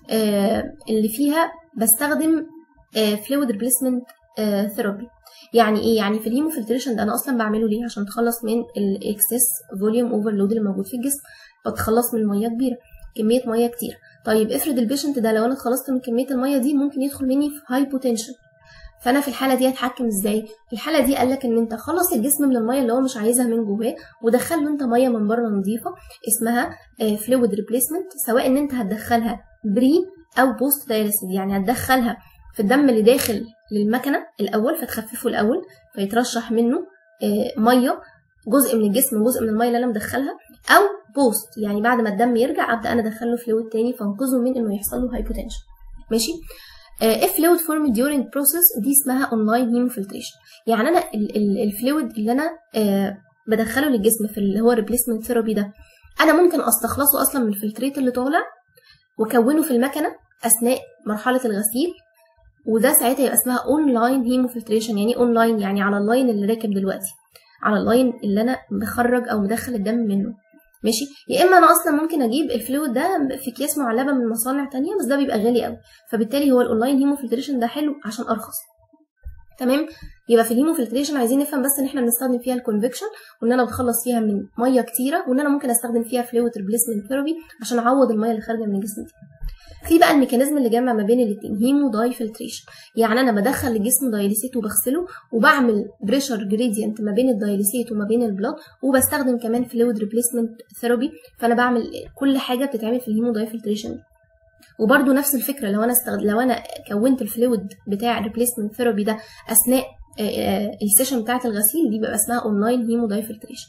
اللي فيها بستخدم فلويد ريبليسمنت ثيرابي يعني ايه يعني في الهيموفلتريشن ده انا اصلا بعمله ليه عشان اتخلص من الاكسس فوليوم اوفرلود اللي موجود في الجسم بتخلص من ميه كبيره كميه ميه كتير طيب افرض البيشنت ده لو انا اتخلصت من كميه الميه دي ممكن يدخل مني في هايبوتنشن فانا في الحاله دي اتحكم ازاي في الحاله دي قال لك ان انت خلص الجسم من الميه اللي هو مش عايزها من جواه ودخل له انت ميه من بره نظيفه اسمها فلويد ريبليسمنت سواء ان انت هتدخلها بري او بوست دايليسيس يعني هتدخلها في الدم اللي داخل للمكنه الاول فتخففه الاول فيترشح منه آه، ميه جزء من الجسم جزء من الميه اللي انا مدخلها او بوست يعني بعد ما الدم يرجع ابدا انا ادخله فلويد تاني فانقذه من انه يحصل له هايبوتنشن ماشي اف فلويد فورم during process دي اسمها اونلاين هيموفلتريشن يعني انا الفلويد اللي انا آه، بدخله للجسم في اللي هو ريبليسمنت ثيرابي ده انا ممكن استخلصه اصلا من الفلتريت اللي طالع واكونه في المكنه اثناء مرحله الغسيل وده ساعتها يبقى اسمها اونلاين هيموفلتريشن يعني اونلاين يعني على اللاين اللي راكب دلوقتي على اللاين اللي انا بخرج او مدخل الدم منه ماشي يا اما انا اصلا ممكن اجيب الفلويد ده في اكياس معلبه من مصانع تانية بس ده بيبقى غالي قوي فبالتالي هو الاونلاين هيموفلتريشن ده حلو عشان ارخص تمام يبقى في الهيموفلتريشن عايزين نفهم بس ان احنا بنستخدم فيها الكونفكشن وان انا بتخلص فيها من ميه كتيره وان انا ممكن استخدم فيها فلويد ريبليسمنت ثيرابي عشان اعوض الميه اللي خارجه من الجسم دي في بقى الميكانيزم اللي جمع ما بين الاثنين هيمو داي فلتريشن يعني انا بدخل الجسم دايليسيت وبغسله وبعمل بريشر جريدينت ما بين الدايليسيت وما بين البلاد وبستخدم كمان فلويد ريبليسمنت ثيرابي فانا بعمل كل حاجه بتتعمل في الهيمو داي فلتريشن وبرده نفس الفكره لو انا استغد... لو انا كونت الفلويد بتاع الريبليسمنت ثيرابي ده اثناء آه، آه، السيشن بتاعه الغسيل دي بيبقى اسمها اونلاين هيمو داي فلتريشن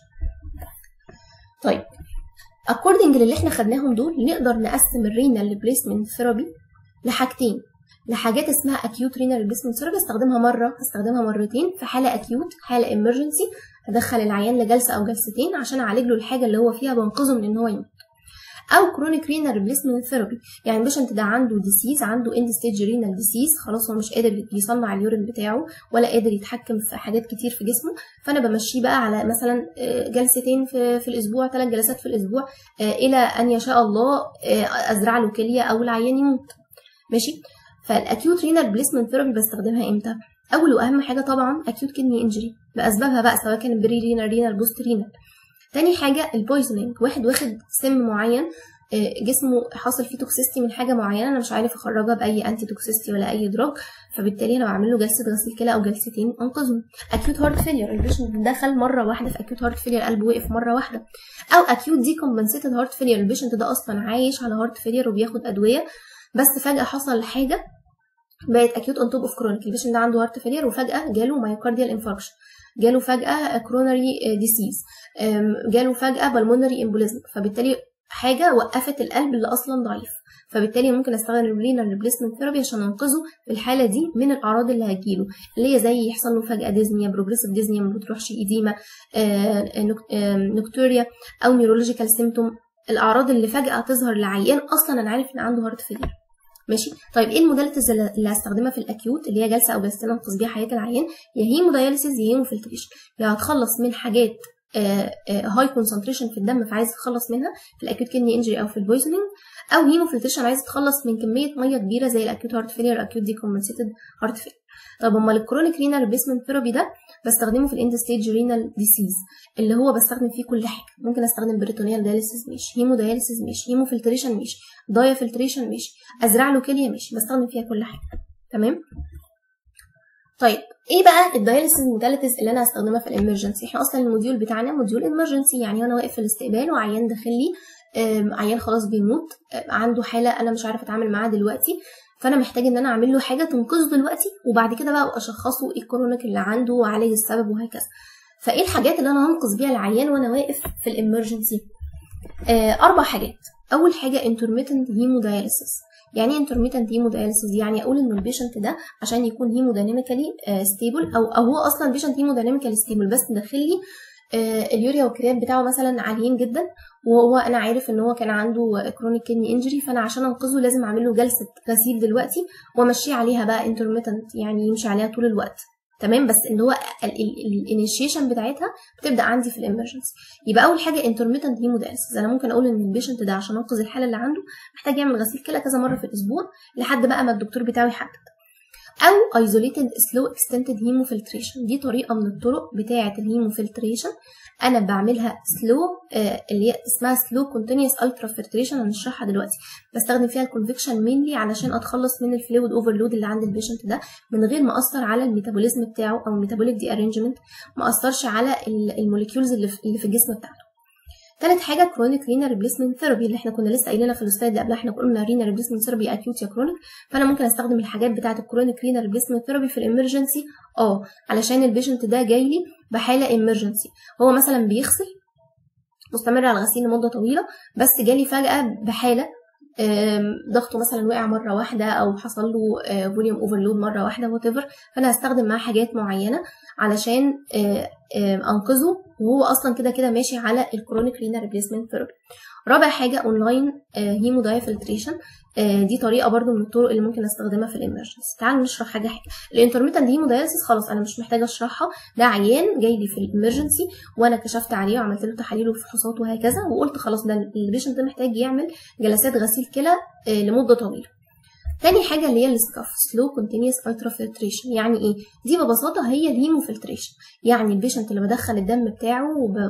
طيب اكوردنج للي احنا خدناهم دول نقدر نقسم الرينال ريبليسمنت ثيرابي لحاجتين لحاجات اسمها اكيوت رينال ريبليسمنت ثيرابي استخدمها مره هستخدمها مرتين في حاله اكيوت حاله ايمرجنسي هدخل العيان لجلسه او جلستين عشان اعالج له الحاجه اللي هو فيها بنقذه من ان هو يموت او كرونيك رينال ريبليسمنت ثيرابي يعني البيشنت ده عنده ديسيز عنده اند ستيج رينال ديسيز خلاص هو مش قادر يصنع اليورين بتاعه ولا قادر يتحكم في حاجات كتير في جسمه فانا بمشيه بقى على مثلا آه، جلستين في, في الاسبوع ثلاث جلسات في الاسبوع آه، الى ان يشاء الله آه، ازرع له كليه او العيان يموت ماشي فالاكيوت رينال ريبليسمنت ثيرابي بستخدمها امتى اول واهم حاجه طبعا اكيوت كدني انجري باسبابها بقى سواء كان بري رينال رينال بوست رينال تاني حاجه البويزنينج واحد واخد سم معين آه، جسمه حاصل فيه توكسيستي من حاجه معينه انا مش عارف اخرجها باي انتي توكسيستي ولا اي دراج فبالتالي انا بعمل له جلسه غسيل كلى او جلستين انقذه اكيوت هارت فيلير البيشنت دخل مره واحده في اكيوت هارت فيلير قلبه وقف مره واحده او اكيوت دي كومبنسيتد هارت فيلير البيشنت ده اصلا عايش على هارت فيلير وبياخد ادويه بس فجاه حصل حاجه بقت اكيوت اون توب اوف كرونيك البيشنت ده عنده هارت فيلير وفجاه جاله مايوكارديال انفاركشن جاله فجاه كرونري ديسيز جاله فجاه بالمونري امبوليزم فبالتالي حاجه وقفت القلب اللي اصلا ضعيف فبالتالي ممكن استخدم الرينال ريبليسمنت ثيرابي عشان انقذه في الحاله دي من الاعراض اللي هتجيله اللي هي زي يحصل له فجاه ديزنيا بروجريسيف ديزنيا ما بتروحش ايديما نكتوريا او نيورولوجيكال سيمتوم الاعراض اللي فجاه تظهر لعيان اصلا انا عارف ان عنده هارت فيلير ماشي طيب ايه الموداليتيز اللي هستخدمها في الاكيوت اللي هي جلسه او جلستين انقذ بيها حياه العيان يا هيموداياليسيس يا هيموفلتريشن يا هتخلص من حاجات هاي كونسنتريشن في الدم فعايز تتخلص منها في الاكيوت كدني انجري او في البويزنينج او هيموفلتريشن عايز تتخلص من كميه ميه كبيره زي الاكيوت هارت فيلير اكيوت ديكومبنسيتد هارت فيلير طب امال الكرونيك رينال ريبليسمنت ثيرابي ده بستخدمه في الاند ستيج رينال ديسيز اللي هو بستخدم فيه كل حاجه ممكن استخدم بريتونيال دايليسيس ماشي هيمو دايليسيس ماشي هيمو فلتريشن ماشي دايا فلتريشن ماشي ازرع له كليه ماشي بستخدم فيها كل حاجه تمام طيب ايه بقى الدايليسيس موداليتيز اللي انا هستخدمها في الامرجنسي احنا اصلا الموديول بتاعنا موديول امرجنسي يعني وانا واقف في الاستقبال وعيان داخل لي آم، عيان خلاص بيموت آم، عنده حاله انا مش عارفه اتعامل معاها دلوقتي فانا محتاج ان انا اعمل له حاجه تنقذه دلوقتي وبعد كده بقى اشخصه ايه الكرونيك اللي عنده وعليه السبب وهكذا فايه الحاجات اللي انا هنقذ بيها العيان وانا واقف في الامرجنسي آه اربع حاجات اول حاجه intermittent hemodialysis يعني ايه intermittent hemodialysis يعني اقول ان البيشنت ده عشان يكون هيموديناميكالي ستيبل او او هو اصلا بيشنت هيموديناميكالي ستيبل بس داخل لي آه، اليوريا والكريات بتاعه مثلا عاليين جدا وهو انا عارف ان هو كان عنده كرونيك كدني انجري فانا عشان انقذه لازم اعمل له جلسه غسيل دلوقتي وامشيه عليها بقى انترميتنت يعني يمشي عليها طول الوقت تمام بس اللي هو الانيشيشن بتاعتها بتبدا عندي في الامرجنسي يبقى اول حاجه انترميتنت هيمودايلسيس انا ممكن اقول ان البيشنت ده عشان انقذ الحاله اللي عنده محتاج يعمل غسيل كلى كذا مره في الاسبوع لحد بقى ما الدكتور بتاعه يحدد او isolated slow extended hemofiltration دي طريقه من الطرق بتاعه الهيموفلتريشن انا بعملها سلو اللي هي اسمها سلو كونتينيوس الترا فلتريشن هنشرحها دلوقتي بستخدم فيها الكونفكشن مينلي علشان اتخلص من الفلويد اوفرلود اللي عند البيشنت ده من غير ما اثر على الميتابوليزم بتاعه او الميتابوليك دي ارينجمنت ما اثرش على الموليكيولز اللي في اللي في الجسم بتاعته تالت حاجه كرونيك رينا ريبليسمنت ثيرابي اللي احنا كنا لسه قايلينها في السلايد اللي قبلها احنا قلنا رينا ريبليسمنت ثيرابي اكيوت يا كرونيك فانا ممكن استخدم الحاجات بتاعه الكرونيك رينا ريبليسمنت ثيرابي في الامرجنسي اه علشان البيشنت ده جاي لي بحاله امرجنسي هو مثلا بيغسل مستمر على الغسيل لمده طويله بس جالي فجاه بحاله آم، ضغطه مثلا وقع مره واحده او حصل له فوليوم اوفرلود مره واحده وات فانا هستخدم معاه حاجات معينه علشان آه، آه، انقذه وهو اصلا كده كده ماشي على الكرونيك رينا ريبليسمنت ثيرابي رابع حاجه اونلاين هيموداي فلتريشن دي طريقه برضو من الطرق اللي ممكن استخدمها في الامرجنسي تعالوا نشرح حاجه حاجه الانترميتنت هيمودايلسيس خلاص انا مش محتاجه اشرحها ده عيان جاي لي في الامرجنسي وانا كشفت عليه وعملت له تحاليل وفحوصات وهكذا وقلت خلاص ده البيشنت ده محتاج يعمل جلسات غسيل كلى آه، لمده طويله تاني حاجة اللي هي السكاف سلو كونتينيوس الترا فلتريشن يعني ايه؟ دي ببساطة هي الهيموفلتريشن يعني البيشنت اللي بدخل الدم بتاعه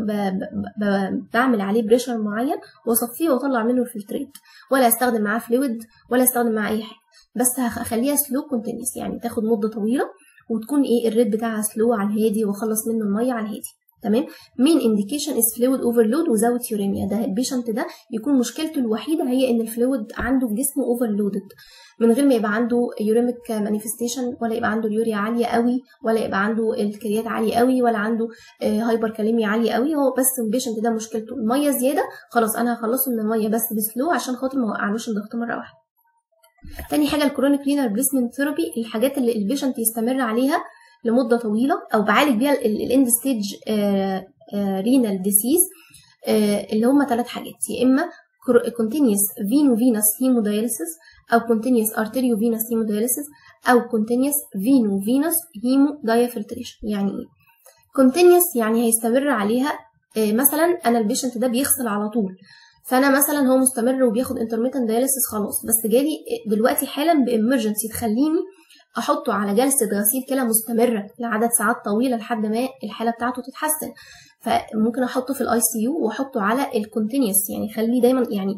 وبعمل عليه بريشر معين واصفيه واطلع منه الفلتريت ولا استخدم معاه فلويد ولا استخدم معاه اي حاجة بس هخليها سلو كونتينيوس يعني تاخد مدة طويلة وتكون ايه الريت بتاعها سلو على الهادي واخلص منه المية على الهادي تمام مين انديكيشن از فلويد اوفرلود وزاوت يوريميا ده البيشنت ده يكون مشكلته الوحيده هي ان الفلويد عنده في جسمه اوفرلودد من غير ما يبقى عنده يوريميك مانيفستيشن ولا يبقى عنده اليوريا عاليه قوي ولا يبقى عنده الكريات عاليه قوي ولا عنده هايبر كاليميا عاليه قوي هو بس البيشنت ده مشكلته الميه زياده خلاص انا هخلصه من الميه بس بسلو عشان خاطر ما وقعلوش الضغط مره واحده تاني حاجه الكرونيك رينال ريبليسمنت ثيرابي الحاجات اللي البيشنت يستمر عليها لمده طويله او بعالج بيها الاند ستيج رينال ديسيز اللي هم ثلاث حاجات يا اما continuous venous hemodialysis او continuous arteriovenous hemodialysis او continuous veno-venous hemodiafiltration يعني ايه continuous يعني هيستمر عليها آه، مثلا انا البيشنت ده بيغسل على طول فانا مثلا هو مستمر وبياخد intermittent dialysis خلاص بس جالي دلوقتي حالا بامرجنسي تخليني احطه على جلسه غسيل كلى مستمره لعدد ساعات طويله لحد ما الحاله بتاعته تتحسن فممكن احطه في الاي سي يو واحطه على الكونتينيوس يعني خليه دايما يعني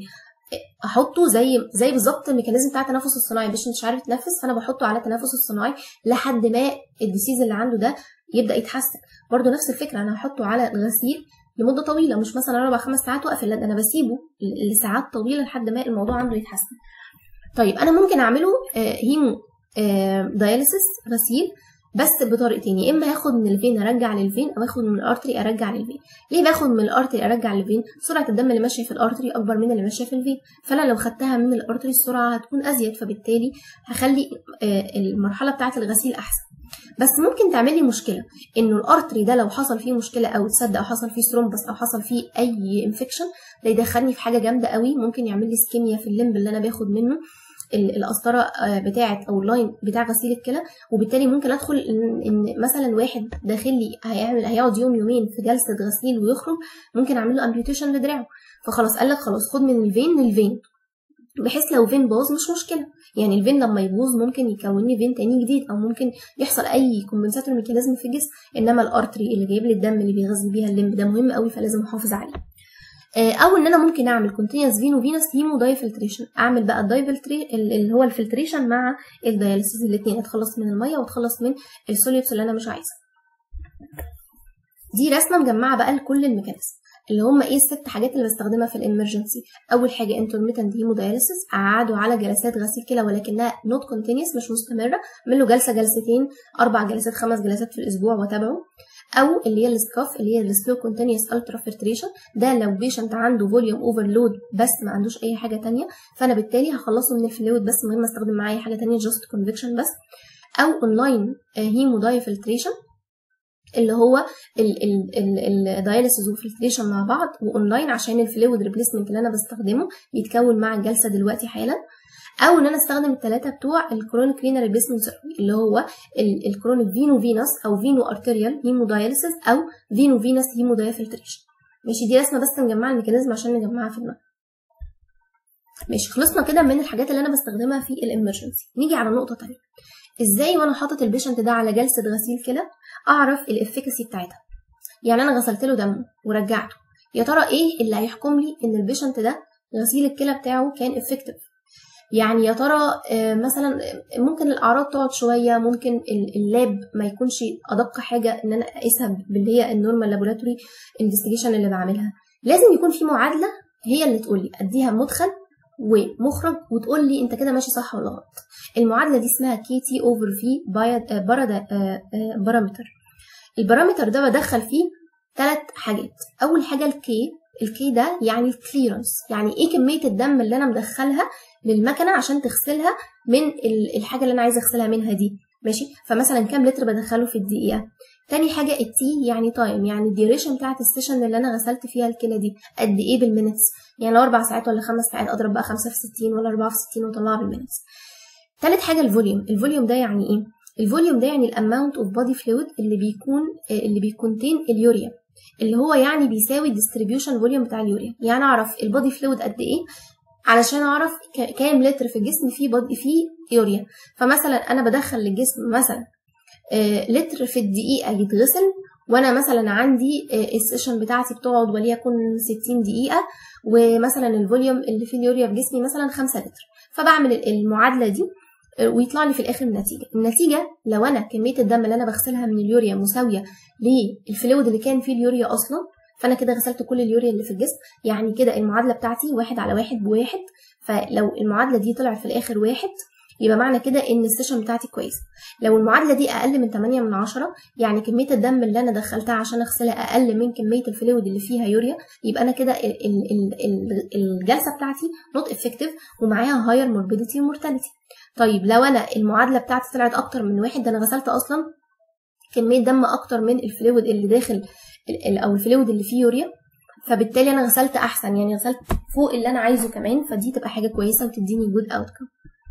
احطه زي زي بالظبط الميكانيزم بتاع التنفس الصناعي باش مش عارف يتنفس فانا بحطه على التنفس الصناعي لحد ما الديسيز اللي عنده ده يبدا يتحسن برضه نفس الفكره انا هحطه على الغسيل لمده طويله مش مثلا اربع خمس ساعات واقفل لا ده انا بسيبه لساعات طويله لحد ما الموضوع عنده يتحسن طيب انا ممكن اعمله آه، هيمو داياليسيس غسيل بس بطريقتين يا اما هاخد من الفين ارجع للفين او اخد من الارتري ارجع للفين ليه باخد من الارتري ارجع للفين سرعه الدم اللي ماشيه في الارتري اكبر من اللي ماشيه في الفين فانا لو خدتها من الارتري السرعه هتكون ازيد فبالتالي هخلي آه، المرحله بتاعه الغسيل احسن بس ممكن تعمل لي مشكله انه الارتري ده لو حصل فيه مشكله او تصدق او حصل فيه ثرومبس او حصل فيه اي انفكشن ده يدخلني في حاجه جامده قوي ممكن يعمل لي سكيميا في الليمب اللي انا باخد منه ال- القسطره آه، بتاعه او اللاين بتاع غسيل الكلى وبالتالي ممكن ادخل ان, إن مثلا واحد داخل لي هيعمل هيقعد يوم يومين في جلسه غسيل ويخرج ممكن اعمل له امبيوتيشن لدراعه فخلاص قال لك خلاص خد من الفين للفين بحيث لو فين باظ مش مشكله يعني الفين لما يبوظ ممكن يكون لي فين تاني جديد او ممكن يحصل اي كومبنساتوري ميكانيزم في الجسم انما الارتري اللي جايب لي الدم اللي بيغذي بيها الليمب ده مهم قوي فلازم احافظ عليه آه، او ان انا ممكن اعمل كونتينوس فينو فينس هيمو داي فلتريشن اعمل بقى الداي فلتري اللي هو الفلتريشن مع الدياليسيس الاثنين اتخلص من الميه واتخلص من السوليوتس اللي انا مش عايزها دي رسمه مجمعه بقى لكل الميكانيزم اللي هم ايه الست حاجات اللي بستخدمها في الامرجنسي اول حاجه انترميتنت هيموداياليسيس اقعده على جلسات غسيل كلى ولكنها نوت كونتينيوس مش مستمره اعمل له جلسه جلستين اربع جلسات خمس جلسات في الاسبوع واتابعه او اللي هي السكاف اللي هي السلو كونتينيوس الترا فلتريشن ده لو بيشنت عنده فوليوم اوفرلود بس ما عندوش اي حاجه تانية فانا بالتالي هخلصه من الفلويد بس من غير ما استخدم معاه اي حاجه تانية جاست كونفكشن بس او اونلاين هيموداي فلتريشن اللي هو الدايليسيس والفلتريشن مع بعض واونلاين عشان الفلويد ريبليسمنت اللي انا بستخدمه يتكون مع الجلسه دلوقتي حالا او ان انا استخدم الثلاثه بتوع الكرونيك رينال ريبليسمنت اللي هو الكرونيك فينو فينوس او فينو ارتريال هيمودايليسيس او فينو فينوس هيمودايفلتريشن ماشي دي رسمه بس نجمع الميكانيزم عشان نجمعها في دماغنا ماشي خلصنا كده من الحاجات اللي انا بستخدمها في الامرجنسي نيجي على نقطه تانية ازاي وانا حاطط البيشنت ده على جلسه غسيل كلى اعرف الافكاسي بتاعتها يعني انا غسلت له دمه ورجعته يا ترى ايه اللي هيحكم لي ان البيشنت ده غسيل الكلى بتاعه كان افكتيف يعني يا ترى مثلا ممكن الاعراض تقعد شويه ممكن اللاب ما يكونش ادق حاجه ان انا اقيسها باللي هي النورمال لابوراتوري انفستيجيشن اللي بعملها لازم يكون في معادله هي اللي تقول لي اديها مدخل ومخرج وتقول لي انت كده ماشي صح ولا غلط المعادله دي اسمها كي تي اوفر في بارامتر البارامتر ده بدخل فيه ثلاث حاجات اول حاجه الكي الكي ده يعني الكليرنس يعني ايه كميه الدم اللي انا مدخلها للمكنه عشان تغسلها من الحاجه اللي انا عايزه اغسلها منها دي ماشي فمثلا كام لتر بدخله في الدقيقه تاني حاجة التي يعني تايم يعني الديوريشن بتاعت السيشن اللي أنا غسلت فيها الكلى دي قد إيه بالمينتس يعني لو أربع ساعات ولا خمس ساعات أضرب بقى خمسة في ستين ولا أربعة في ستين وأطلعها بالمينتس تالت حاجة الفوليوم الفوليوم ده يعني إيه؟ الفوليوم ده يعني الأماونت أوف بودي فلويد اللي بيكون اللي بيكونتين اليوريا اللي هو يعني بيساوي الديستريبيوشن فوليوم بتاع اليوريا يعني أعرف البودي فلويد قد إيه علشان أعرف كام لتر في الجسم فيه بودي فيه يوريا فمثلا أنا بدخل للجسم مثلا لتر في الدقيقة يتغسل وانا مثلا عندي السيشن بتاعتي بتقعد وليكن 60 دقيقة ومثلا الفوليوم اللي فيه اليوريا في جسمي مثلا 5 لتر فبعمل المعادلة دي ويطلع لي في الاخر النتيجة النتيجة لو انا كمية الدم اللي انا بغسلها من اليوريا مساوية للفلويد اللي كان فيه اليوريا اصلا فانا كده غسلت كل اليوريا اللي في الجسم يعني كده المعادلة بتاعتي واحد على واحد بواحد فلو المعادلة دي طلعت في الاخر واحد يبقى معنى كده ان السيشن بتاعتي كويس لو المعادله دي اقل من 8 من 10 يعني كميه الدم اللي انا دخلتها عشان اغسلها اقل من كميه الفلويد اللي فيها يوريا يبقى انا كده الجلسه بتاعتي نوت افكتيف ومعاها هاير موربيديتي ومورتاليتي طيب لو انا المعادله بتاعتي طلعت اكتر من واحد ده انا غسلت اصلا كميه دم اكتر من الفلويد اللي داخل او الفلويد اللي فيه يوريا فبالتالي انا غسلت احسن يعني غسلت فوق اللي انا عايزه كمان فدي تبقى حاجه كويسه وتديني جود اوتكم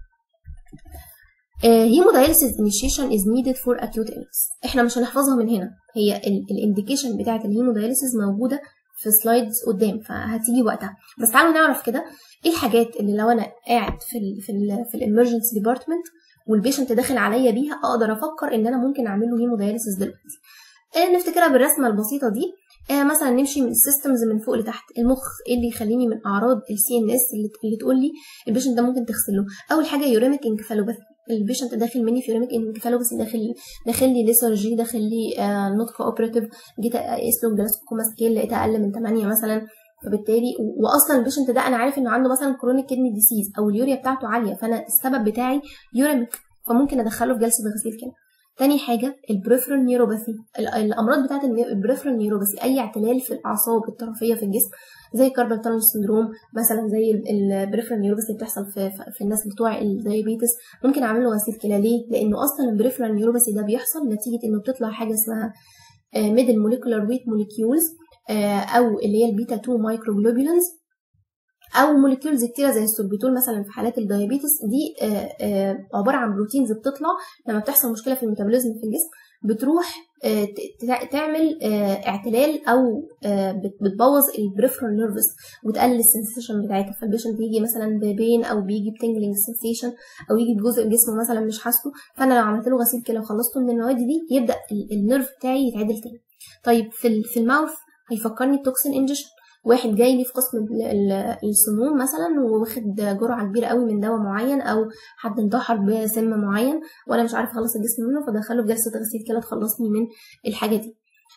هيمودايلسيس انيشيشن از نيدد فور اكيوت illness احنا مش هنحفظها من هنا هي الانديكيشن بتاعه الهيمودايلسيس موجوده في سلايدز قدام فهتيجي وقتها بس تعالوا نعرف كده ايه الحاجات اللي لو انا قاعد في ال في ال في الامرجنسي ديبارتمنت والبيشنت داخل عليا بيها اقدر افكر ان انا ممكن اعمل له هيمودايلسيس دلوقتي آه نفتكرها بالرسمه البسيطه دي آه مثلا نمشي من السيستمز من فوق لتحت المخ ايه اللي يخليني من اعراض السي ان اس اللي, اللي تقول لي البيشنت ده ممكن تغسله اول حاجه يوريميك انكفالوباثي البيشنت داخل مني في يوريميك انكفالوباثي داخل داخل لي ليسرجي داخل لي آه نوت كوبريتيف جيت اقيس له جلاسكوما سكيل لقيتها اقل من 8 مثلا فبالتالي واصلا البيشنت ده انا عارف انه عنده مثلا كرونيك كدني ديسيز او اليوريا بتاعته عاليه فانا السبب بتاعي يوريميك فممكن ادخله في جلسه غسيل كده تاني حاجة البريفرال نيوروباثي الأمراض بتاعة البريفرال نيوروباثي أي اعتلال في الأعصاب الطرفية في الجسم زي كاربال تانل سندروم مثلا زي البريفرال نيوروباثي اللي بتحصل في, في الناس بتوع الدايابيتس ممكن أعمل له غسيل كلى ليه؟ لأنه أصلا البريفرال نيوروباثي ده بيحصل نتيجة إنه بتطلع حاجة اسمها ميدل موليكولار ويت موليكيولز أو اللي هي البيتا 2 مايكروجلوبولينز او موليكيولز كتيره زي السوربيتول مثلا في حالات الدايابيتس دي آآ آآ عباره عن بروتينز بتطلع لما بتحصل مشكله في الميتابوليزم في الجسم بتروح تعمل اعتلال او بتبوظ البريفرال نيرفس وتقلل السنسيشن بتاعتها فالبيشنت يجي مثلا ببين او بيجي بتنجلينج سنسيشن او يجي بجزء جسمه مثلا مش حاسه فانا لو عملت له غسيل كلى وخلصته من المواد دي يبدا النيرف بتاعي يتعدل تاني طيب في في الماوث هيفكرني بتوكسين انجكشن واحد جاي لي في قسم السموم مثلا واخد جرعه كبيره قوي من دواء معين او حد انتحر بسم معين وانا مش عارفه اخلص الجسم منه فدخله في جلسه غسيل كلى تخلصني من الحاجه دي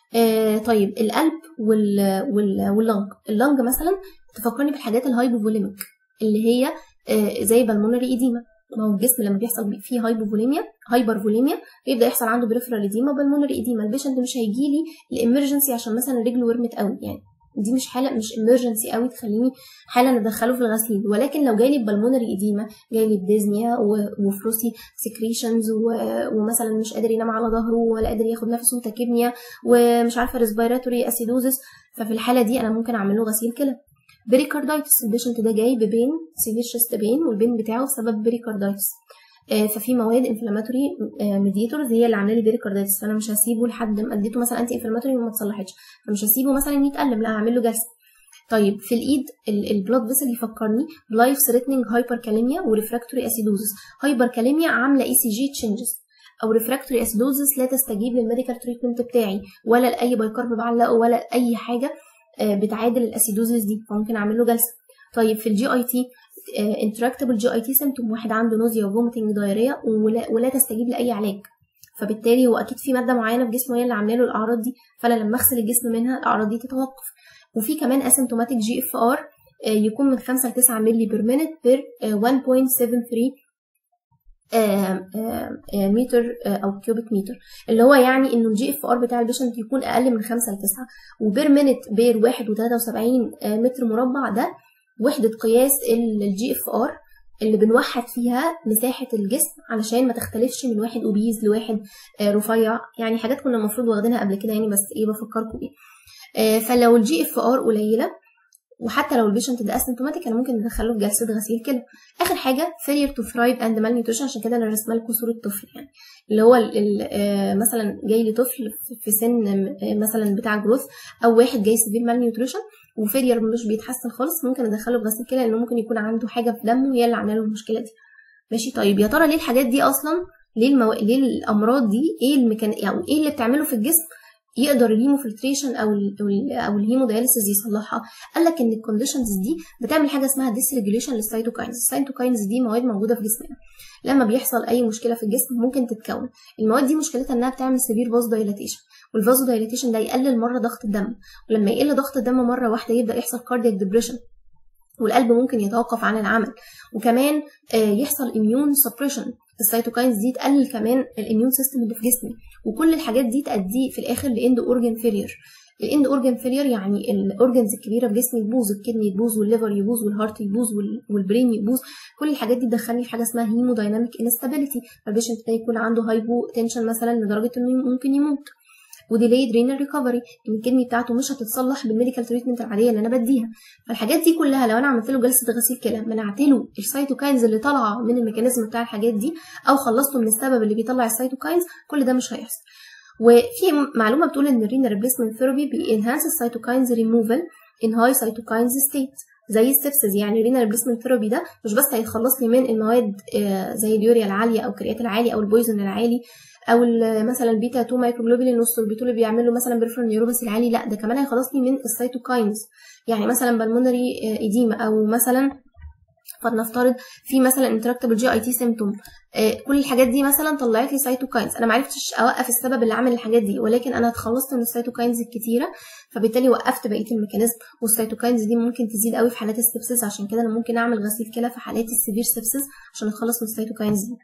آه طيب القلب وال وال واللنج اللنج مثلا تفكرني بالحاجات الهايبوفوليميك اللي هي آه زي بالمونري ايديما ما هو الجسم لما بيحصل فيه هايبوفوليميا هايبر فوليميا بيبدا يحصل عنده بريفرال ايديما وبالمونري ايديما البيشنت مش هيجي لي الامرجنسي عشان مثلا رجله ورمت قوي يعني دي مش حاله مش امرجنسي قوي تخليني حاله ندخله في الغسيل ولكن لو جالي بالمونري ايديما جالي بديزنيا وفلوسي سكريشنز ومثلا مش قادر ينام على ظهره ولا قادر ياخد نفسه تاكيبنيا ومش عارفه ريسبيراتوري اسيدوزس ففي الحاله دي انا ممكن اعمل له غسيل كلى بريكاردايتس البيشنت ده جاي ببين سيفير شيست بين والبين بتاعه بسبب بريكاردايتس ففي مواد انفلاماتوري ميديتورز هي اللي عامله لي بيريكاردايتس فانا مش هسيبه لحد ما اديته مثلا انتي انفلاماتوري وما اتصلحتش فمش هسيبه مثلا يتألم لا هعمل له جلسه طيب في الايد البلاد فيسل يفكرني بلايف ثريتنينج هايبر كاليميا وريفراكتوري اسيدوزس هايبر كاليميا عامله اي سي جي تشينجز او ريفراكتوري اسيدوزس لا تستجيب للميديكال تريتمنت بتاعي ولا لاي بايكارب بعلقه ولا اي حاجه بتعادل الاسيدوزس دي فممكن اعمل له جلسه طيب في الجي اي تي انتراكتبل جي اي تي سيمتوم واحد عنده نوزيا وفوميتنج دايريا ولا, ولا تستجيب لاي علاج فبالتالي هو اكيد في ماده معينه في جسمه هي اللي عامله له الاعراض دي فانا لما اغسل الجسم منها الاعراض دي تتوقف وفي كمان اسيمتوماتيك جي اف ار يكون من 5 ل 9 مللي بير مينت بير 1.73 متر او كيوبيك متر اللي هو يعني انه الجي اف ار بتاع البيشنت يكون اقل من 5 ل 9 وبير مينت بير 1.73 متر مربع ده وحدة قياس الجي اف ار اللي بنوحد فيها مساحة الجسم علشان ما تختلفش من واحد اوبيز لواحد رفيع يعني حاجات كنا المفروض واخدينها قبل كده يعني بس ايه بفكركم بيه فلو الجي اف ار قليلة وحتى لو البيشنت ده اسيمتوماتيك انا ممكن ندخله في جلسه غسيل كلى اخر حاجه failure to thrive and malnutrition عشان كده انا رسمه لكم صوره طفل يعني اللي هو ال ال مثلا جاي لي طفل في سن مثلا بتاع جروث او واحد جاي سيفير malnutrition وفيلير مش بيتحسن خالص ممكن ادخله في غسيل كلى لانه ممكن يكون عنده حاجه في دمه هي اللي عامله له المشكله دي ماشي طيب يا ترى ليه الحاجات دي اصلا ليه المو... ليه الامراض دي ايه المكان يعني ايه اللي بتعمله في الجسم يقدر الهيموفلتريشن او ال او الهيمودايليسيس يصلحها قال لك ان الكونديشنز دي بتعمل حاجه اسمها ديسريجوليشن للسيتوكاينز السيتوكاينز دي مواد موجوده في جسمنا لما بيحصل اي مشكله في الجسم ممكن تتكون المواد دي مشكلتها انها بتعمل سيفير فاز دايلاتيشن والفازو دايلاتيشن ده يقلل مره ضغط الدم ولما يقل ضغط الدم مره واحده يبدا يحصل كاردياك ديبريشن والقلب ممكن يتوقف عن العمل وكمان يحصل اميون سبريشن السيتوكاينز دي تقلل كمان الاميون سيستم اللي في جسمي وكل الحاجات دي تؤدي في الاخر لاند اورجان فيلير الاند اورجان فيلير يعني الاورجنز الكبيره في جسمي تبوظ الكدني يبوظ والليفر يبوظ والهارت يبوظ والبرين يبوظ كل الحاجات دي تدخلني في حاجه اسمها هيمودايناميك انستابيليتي فالبيشنت ده يكون عنده هايبو تنشن مثلا لدرجه انه ممكن يموت وديليد رينال ريكفري ان الكدني بتاعته مش هتتصلح بالميديكال تريتمنت العاديه اللي انا بديها فالحاجات دي كلها لو انا عملت له جلسه غسيل كلى منعت له السيتوكاينز اللي طالعه من الميكانيزم بتاع الحاجات دي او خلصته من السبب اللي بيطلع السيتوكاينز كل ده مش هيحصل وفي معلومه بتقول ان الرينال ريبليسمنت ثيرابي بينهانس السيتوكاينز ريموفال ان هاي سيتوكاينز ستيت زي السبسز يعني الرينال ريبليسمنت ثيرابي ده مش بس هيخلص لي من المواد زي اليوريا العاليه او الكريات العالي او البويزون العالي او مثلا البيتا 2 مايكروجلوبولين والسولبيتول اللي بيعملوا مثلا بريفرال نيوروباثي العالي لا ده كمان هيخلصني من السيتوكاينز يعني مثلا بالمونري ايديما او مثلا فلنفترض في مثلا انتراكتبل جي اي تي سيمتوم كل الحاجات دي مثلا طلعت لي سيتوكاينز انا ما عرفتش اوقف السبب اللي عامل الحاجات دي ولكن انا اتخلصت من السيتوكاينز الكتيره فبالتالي وقفت بقيه الميكانيزم والسيتوكاينز دي ممكن تزيد قوي في حالات السبسس عشان كده انا ممكن اعمل غسيل كلى في حالات السيفير سبسس عشان اتخلص من السيتوكاينز دي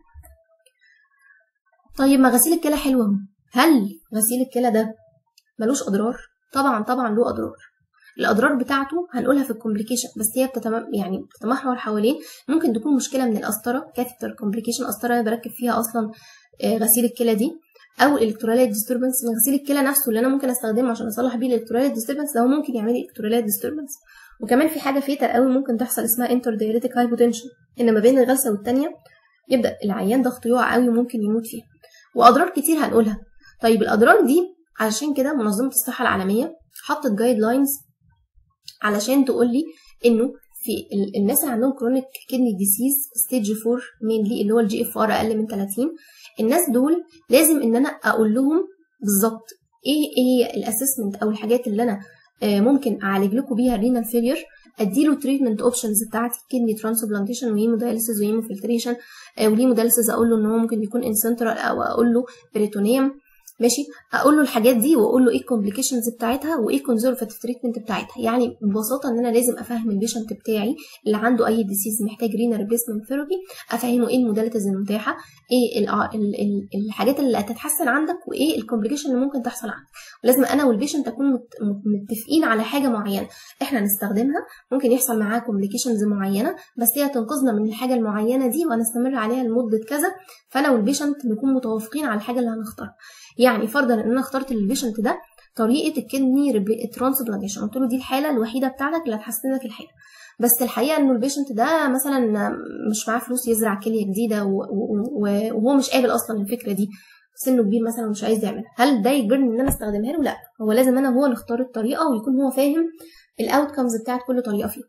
طيب ما غسيل الكلى حلو اهو هل غسيل الكلى ده ملوش اضرار طبعا طبعا له اضرار الاضرار بتاعته هنقولها في الكومبليكيشن بس هي بتتم... يعني بتتمحور حوالين ممكن تكون مشكله من القسطره كاثيتر كومبليكيشن قسطره انا بركب فيها اصلا غسيل الكلى دي او الالكترولايت ديستربنس من غسيل الكلى نفسه اللي انا ممكن استخدمه عشان اصلح بيه الالكترولايت ديستربنس ده هو ممكن يعمل لي الكترولايت ديستربنس وكمان في حاجه فيتال قوي ممكن تحصل اسمها انتر دايريتك هايبوتنشن ان ما بين الغلسه والتانيه يبدا العيان ضغطه يقع قوي وممكن يموت فيها واضرار كتير هنقولها طيب الاضرار دي علشان كده منظمه الصحه العالميه حطت جايد لاينز علشان تقول لي انه في الناس اللي عندهم كرونيك كدني ديسيز ستيج 4 مينلي اللي هو الجي اف ار اقل من 30 الناس دول لازم ان انا اقول لهم بالظبط ايه ايه الاسسمنت او الحاجات اللي انا ممكن اعالج لكم بيها الرينال فيلير اديله تريتمنت اوبشنز بتاعتي كدني ترانسبلانتيشن وهيمودايليسيس وهيموفلتريشن والهيمودايليسيس اقول له ان هو ممكن يكون انسنترال او اقول له بريتونيوم ماشي اقول له الحاجات دي واقول له ايه الكومبليكيشنز بتاعتها وايه الكونزرفاتيف تريتمنت بتاعتها يعني ببساطه ان انا لازم افهم البيشنت بتاعي اللي عنده اي ديسيز محتاج رينا ريبليسمنت ثيرابي افهمه ايه الموداليتيز المتاحه ايه ال ال ال الحاجات اللي هتتحسن عندك وايه الكومبليكيشن اللي ممكن تحصل عندك ولازم انا والبيشنت اكون متفقين على حاجه معينه احنا نستخدمها ممكن يحصل معاها كومبليكيشنز معينه بس هي تنقذنا من الحاجه المعينه دي وهنستمر عليها لمده كذا فانا والبيشنت نكون متوافقين على الحاجه اللي هنختارها يعني فرضا ان انا اخترت للبيشنت ده طريقه الكدني ترانسبلانتيشن قلت له دي الحاله الوحيده بتاعتك اللي هتحسن لك الحاله بس الحقيقه انه البيشنت ده مثلا مش معاه فلوس يزرع كليه جديده وهو مش قابل اصلا الفكره دي سنه كبير مثلا ومش عايز يعملها هل ده يجبرني ان انا استخدمها له لا هو لازم انا هو اللي اختار الطريقه ويكون هو فاهم الاوتكمز بتاعت كل طريقه فيهم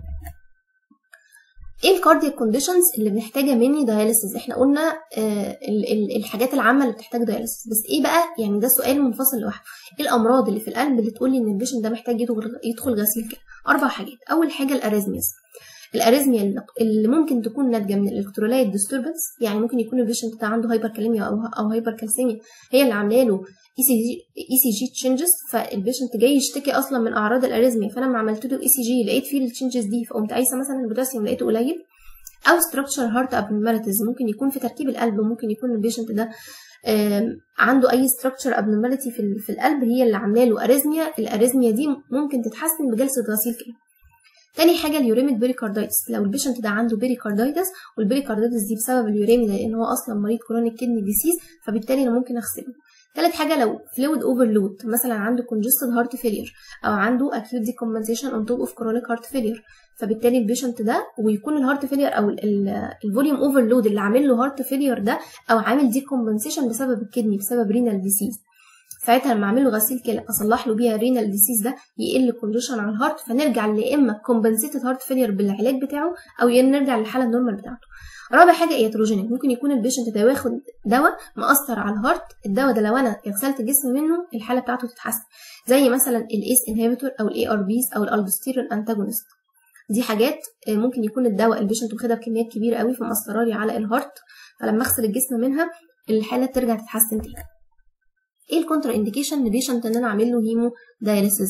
ايه الكاردياك كونديشنز اللي محتاجه مني داياليسيس احنا قلنا آه الحاجات العامه اللي بتحتاج داياليسيس بس ايه بقى يعني ده سؤال منفصل لوحده ايه الامراض اللي في القلب اللي تقول لي ان البيشنت ده محتاج يدخل غسيل كده اربع حاجات اول حاجه الاريزمياز الاريزميا اللي ممكن تكون ناتجه من الالكترولايت ديستربنس يعني ممكن يكون البيشنت ده عنده هايبر كاليميا او او هايبر كالسيميا هي اللي عامله له اي سي جي اي سي جي تشينجز فالبيشنت جاي يشتكي اصلا من اعراض الاريزميا فانا لما عملت له اي سي جي لقيت فيه التشينجز دي فقمت قايسه مثلا البوتاسيوم لقيته قليل او structure heart abnormalities ممكن يكون في تركيب القلب وممكن يكون البيشنت ده عنده اي structure abnormality في في القلب هي اللي عامله له اريزميا الاريزميا دي ممكن تتحسن بجلسه غسيل كلى تاني حاجه اليوريميك بيريكاردايتس لو البيشنت ده عنده بيريكاردايتس والبيريكاردايتس دي بسبب اليوريميا لان هو اصلا مريض كرونيك كدني ديسيز فبالتالي انا ممكن اغسله تالت حاجة لو فلويد اوفرلود مثلا عنده congested heart failure أو عنده acute decompensation on top of chronic heart failure فبالتالي البيشنت ده ويكون الهارت فيلير او الفوليوم اوفرلود اللي عامل له هارت فيلير ده او عامل ديكومبنسيشن بسبب الكدني بسبب رينال ديسيز ساعتها لما اعمل له غسيل كلى اصلح له بيها الرينال ديسيز ده يقل الكونديشن على الهارت فنرجع لا اما كومبنسيتد هارت فيلير بالعلاج بتاعه او نرجع للحاله النورمال بتاعته رابع حاجه ايتروجينيك ممكن يكون البيشنت ده واخد دواء مأثر على الهارت الدواء ده لو انا غسلت جسم منه الحاله بتاعته تتحسن زي مثلا الايس انهبيتور او الاي ار بيز او الالدوستيرون انتاجونست دي حاجات ممكن يكون الدواء البيشنت واخدها بكميات كبيره قوي فمأثره لي على الهارت فلما اغسل الجسم منها الحاله ترجع تتحسن تاني ايه الكونترا انديكيشن لبيشنت ان انا اعمل له هيمو داياليسيس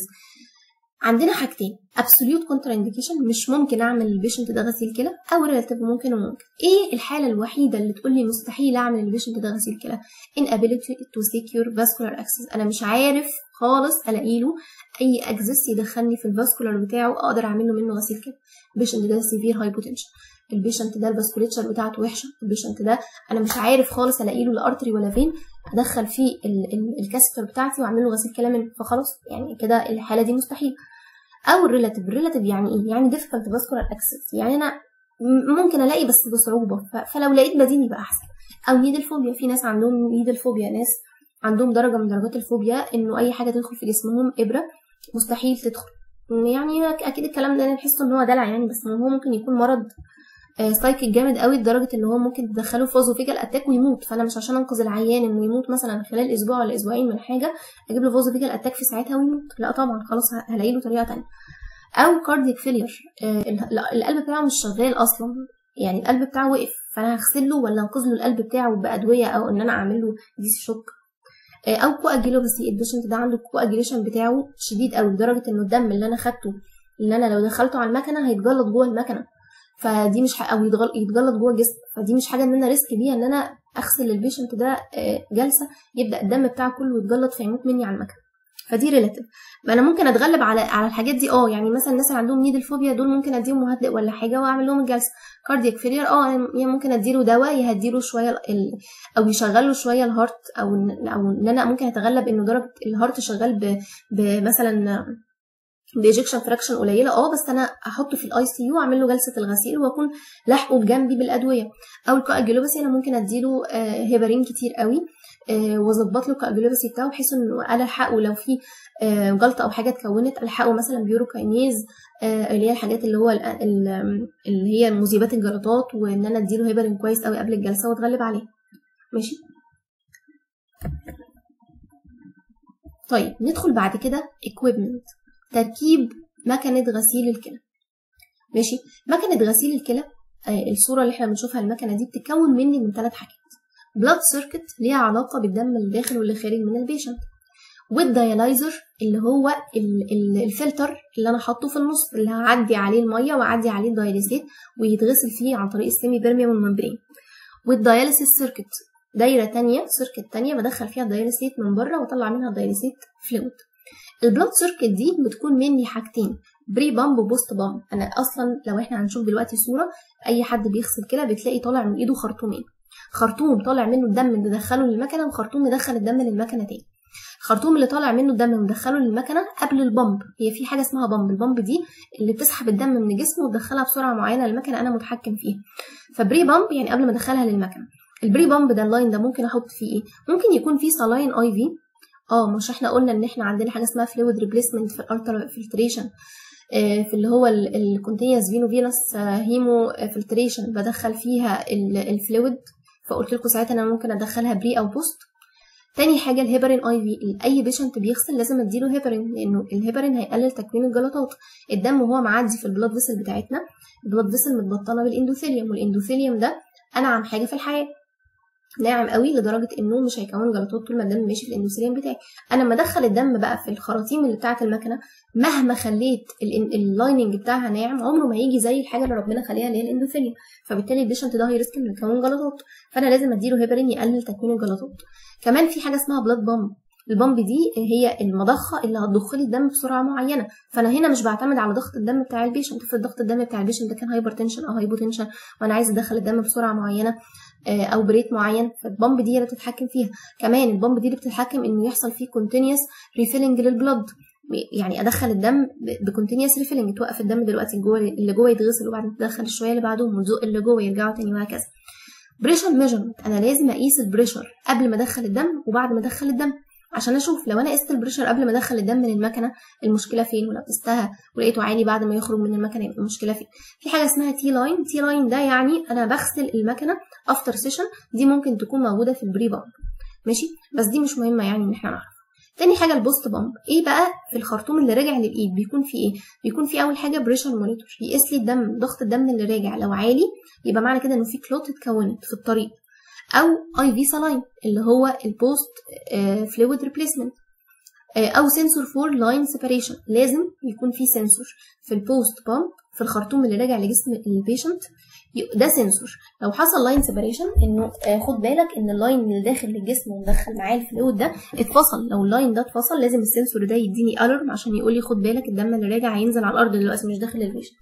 عندنا حاجتين ابسوليوت كونترا انديكيشن مش ممكن اعمل البيشنت ده غسيل كلى او ريلاتيف ممكن وممكن ايه الحاله الوحيده اللي تقول لي مستحيل اعمل البيشنت ده غسيل كلى inability to secure vascular access انا مش عارف خالص الاقي له اي اكسس يدخلني في الفاسكولار بتاعه اقدر اعمل له منه غسيل كلى البيشنت ده سيفير هايبوتنشن البيشنت ده الفاسكوليتشر بتاعته وحشه البيشنت ده انا مش عارف خالص الاقي له لا ارتري ولا فين ادخل فيه الكاستر بتاعتي واعمل له غسيل كلى منه فخلاص يعني كده الحاله دي مستحيل او الريلاتيف الريلاتيف يعني ايه يعني difficult vascular access يعني انا ممكن الاقي بس بصعوبه فلو لقيت بديل يبقى احسن او نيدل فوبيا في ناس عندهم نيدل فوبيا ناس عندهم درجه من درجات الفوبيا انه اي حاجه تدخل في جسمهم ابره مستحيل تدخل يعني اكيد الكلام ده انا بحس ان هو دلع يعني بس هو ممكن يكون مرض سايكيك جامد قوي لدرجه ان هو ممكن تدخله في فازوفيجال اتاك ويموت فانا مش عشان انقذ العيان انه يموت مثلا خلال اسبوع ولا اسبوعين من حاجه اجيب له فازوفيجال اتاك في ساعتها ويموت لا طبعا خلاص هلاقي له طريقه تانية او كاردياك فيلير القلب بتاعه مش شغال اصلا يعني القلب بتاعه وقف فانا هغسل له ولا انقذ له القلب بتاعه بادويه او ان انا اعمل له ديسي شوك او كواجيلوباسي البيشنت ده عنده الكواجيليشن بتاعه شديد قوي لدرجه انه الدم اللي انا خدته اللي انا لو دخلته على المكنه هيتجلط جوه المكنه فدي مش او يتجلط جوه الجسم فدي مش حاجه ان انا ريسك بيها ان انا اغسل البيشنت ده جلسه يبدا الدم بتاعه كله يتجلط فيموت مني على المكنه فدي ريلاتيف انا ممكن اتغلب على على الحاجات دي اه يعني مثلا الناس اللي عندهم نيدل فوبيا دول ممكن اديهم مهدئ ولا حاجه واعمل لهم الجلسه كاردياك فيلير اه يعني ممكن اديله دواء يهديله شويه ال... او يشغله شويه الهارت او او ان انا ممكن اتغلب انه درجه الهارت شغال ب... بمثلا بايجكشن فراكشن قليله اه بس انا احطه في الاي سي يو اعمل له جلسه الغسيل واكون لاحقه بجنبي بالادويه او الكواجيلوباسي انا ممكن اديله هيبرين كتير قوي واظبط له الكواجيلوباسي بتاعه بحيث انه انا الحقه لو في جلطه او حاجه اتكونت الحقه مثلا بيوروكاينيز اللي هي الحاجات اللي هو اللي هي مذيبات الجلطات وان انا اديله هيبرين كويس قوي قبل الجلسه واتغلب عليه ماشي طيب ندخل بعد كده equipment تركيب مكنة غسيل الكلى ماشي مكنة غسيل الكلى الصورة اللي احنا بنشوفها المكنة دي بتتكون مني من ثلاث حاجات بلاد سيركت ليها علاقه بالدم اللي داخل واللي خارج من البيشنت والديالايزر اللي هو ال- ال- الفلتر اللي انا حاطه في النص اللي هعدي عليه الميه واعدي عليه الدياليزيت ويتغسل فيه عن طريق السيمي بيرميبل ممبرين والدياليسيس سيركت دايره تانية سيركت تانية بدخل فيها الدياليسيت من بره واطلع منها الدياليسيت فلويد البلاد سيركت دي بتكون مني حاجتين بري بامب وبوست بامب انا اصلا لو احنا هنشوف دلوقتي صوره اي حد بيغسل كده بتلاقي طالع من ايده خرطومين خرطوم طالع منه الدم ندخله للمكنه وخرطوم ندخل الدم للمكنه تاني الخرطوم اللي طالع منه الدم وندخله للمكنه قبل البامب هي في حاجه اسمها بامب البامب دي اللي بتسحب الدم من الجسم وتدخلها بسرعه معينه للمكنه انا متحكم فيها فبري بامب يعني قبل ما ادخلها للمكنه البري بامب ده اللاين ده ممكن احط فيه ايه ممكن يكون فيه صلاين اي في اه مش احنا قلنا ان احنا عندنا حاجه اسمها فلويد ريبليسمنت في الالترا فلتريشن في اللي هو الكونتينيوس فينو فينوس هيمو فلتريشن بدخل فيها الفلويد فقلت لكم ساعتها انا ممكن ادخلها بري او بوست تاني حاجه الهيبرين اي في اي بيشنت بيغسل لازم اديله هيبرين لانه الهيبرين هيقلل تكوين الجلطات الدم وهو معدي في البلاد فيسل بتاعتنا البلاد فيسل متبطنه بالاندوثيليوم والاندوثيليوم ده انعم حاجه في الحياه ناعم قوي لدرجه انه مش هيكون جلطات طول ما الدم ماشي في الاندوثيليوم بتاعي انا لما ادخل الدم بقى في الخراطيم اللي بتاعه المكنه مهما خليت اللايننج بتاعها ناعم عمره ما يجي زي الحاجه اللي ربنا خليها اللي هي الاندوثيليوم فبالتالي البيشنت ده هيرسك انه يكون جلطات فانا لازم اديله هيبرين يقلل تكوين الجلطات كمان في حاجه اسمها بلاد بامب البامب دي هي المضخه اللي هتضخ لي الدم بسرعه معينه فانا هنا مش بعتمد على ضغط الدم بتاع البيشنت افرض ضغط الدم بتاع البيشنت ده كان هايبرتنشن او هايبوتنشن وانا عايز ادخل الدم بسرعه معينه او بريت معين فالبامب دي اللي بتتحكم فيها كمان البامب دي اللي بتتحكم انه يحصل فيه كونتينيوس ريفيلنج للبلد يعني ادخل الدم بكونتينيوس ريفيلنج توقف الدم دلوقتي جوه اللي جوه يتغسل وبعدين تدخل الشويه اللي بعدهم وتزق اللي جوه يرجعوا تاني وهكذا بريشر ميجرمنت انا لازم اقيس البريشر قبل ما ادخل الدم وبعد ما ادخل الدم عشان اشوف لو انا قست البريشر قبل ما ادخل الدم من المكنه المشكله فين ولو قستها ولقيته عالي بعد ما يخرج من المكنه يبقى المشكله فين في حاجه اسمها تي لاين تي لاين ده يعني انا بغسل المكنه افتر سيشن دي ممكن تكون موجوده في البري بامب ماشي بس دي مش مهمه يعني ان احنا نعرف تاني حاجه البوست بامب ايه بقى في الخرطوم اللي راجع للايد بيكون في ايه بيكون في اول حاجه بريشر مونيتور يقيس لي الدم ضغط الدم اللي راجع لو عالي يبقى معنى كده انه في كلوت اتكونت في الطريق او اي في سلاين اللي هو البوست فلويد ريبليسمنت او سنسور فور لاين سيبريشن لازم يكون في سنسور في البوست بامب في الخرطوم اللي راجع لجسم البيشنت ده سنسور لو حصل لاين سيبريشن انه خد بالك ان اللاين اللي داخل للجسم ومدخل معاه الفلويد ده اتفصل لو اللاين ده اتفصل لازم السنسور ده يديني الارم عشان يقول لي خد بالك الدم اللي راجع هينزل على الارض دلوقتي مش داخل البيشنت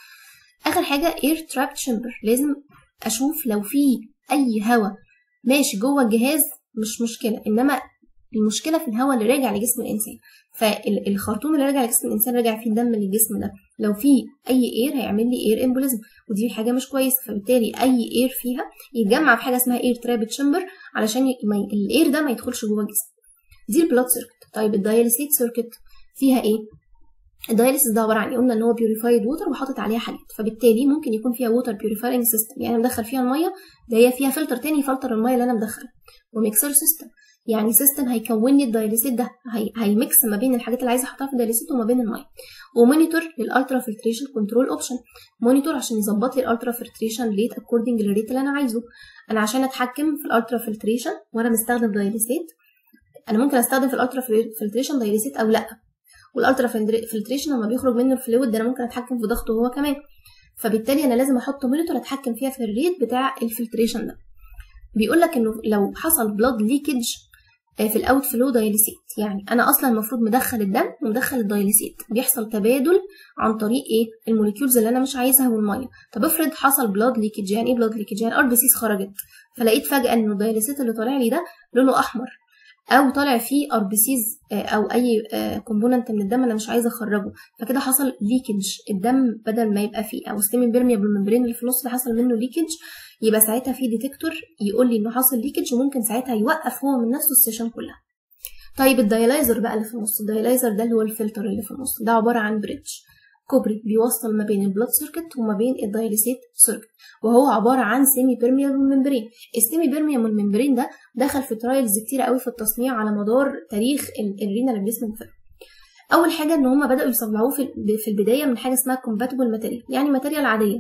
اخر حاجه اير تراب تشامبر لازم اشوف لو في اي هواء ماشي جوه الجهاز مش مشكله انما المشكله في الهواء اللي راجع لجسم الانسان فالخرطوم اللي راجع لجسم الانسان راجع فيه الدم للجسم ده لو في اي اير هيعمل لي اير امبوليزم ودي حاجه مش كويسه فبالتالي اي اير فيها يتجمع في حاجه اسمها اير تراب تشامبر علشان ي... ما... الاير ده ما يدخلش جوه الجسم دي البلاد سيركت طيب الدايليسيت سيركت فيها ايه الدايليسيس ده عباره عن ايه قلنا ان هو بيوريفايد ووتر وحاطط عليها حاجات فبالتالي ممكن يكون فيها ووتر بيوريفاينج سيستم يعني مدخل فيها الميه ده هي فيها فلتر تاني يفلتر الميه اللي انا مدخلها وميكسر سيستم يعني سيستم هيكون لي الدايليسيت ده هي... هيميكس ما بين الحاجات اللي عايزه احطها في الدايليسيت وما بين الميه ومونيتور للالترا فلتريشن كنترول اوبشن مونيتور عشان يظبط لي الالترا فلتريشن ريت اكوردنج للريت اللي انا عايزه انا عشان اتحكم في الالترا فلتريشن وانا مستخدم دايليسيت انا ممكن استخدم في الالترا فلتريشن دايليسيت او لا والالترا فلتريشن لما بيخرج منه الفلويد ده انا ممكن اتحكم في ضغطه هو كمان فبالتالي انا لازم احط مونيتور اتحكم فيها في الريت بتاع الفلتريشن ده بيقول لك انه لو حصل بلاد ليكج في الاوت فلو دايليسيت يعني انا اصلا المفروض مدخل الدم ومدخل الدايليسيت بيحصل تبادل عن طريق ايه الموليكيولز اللي انا مش عايزها والميه طب افرض حصل بلاد ليكج يعني ايه بلاد ليكج يعني ار بي سيز خرجت فلقيت فجاه انه الدايليسيت اللي طالع لي ده لونه احمر او طالع فيه ار بي سيز او اي كومبوننت من الدم انا مش عايزه اخرجه فكده حصل ليكج الدم بدل ما يبقى فيه او ستيم بيرميبل الممبرين اللي في النص ده حصل منه ليكج يبقى ساعتها في ديتكتور يقول لي انه حصل ليكج وممكن ساعتها يوقف هو من نفسه السيشن كلها طيب الدايلايزر بقى اللي في النص الدايلايزر ده اللي هو الفلتر اللي في النص ده عباره عن بريدج كوبري بيوصل ما بين البلاد سيركت وما بين الدايليسيت سيركت وهو عباره عن سيمي بيرميبل ممبرين السيمي بيرميبل ممبرين ده دخل في ترايلز كتير قوي في التصنيع على مدار تاريخ الرينا ريبليسمنت اول حاجه ان هم بداوا يصنعوه في في البدايه من حاجه اسمها كومباتبل ماتيريال يعني ماتيريال عاديه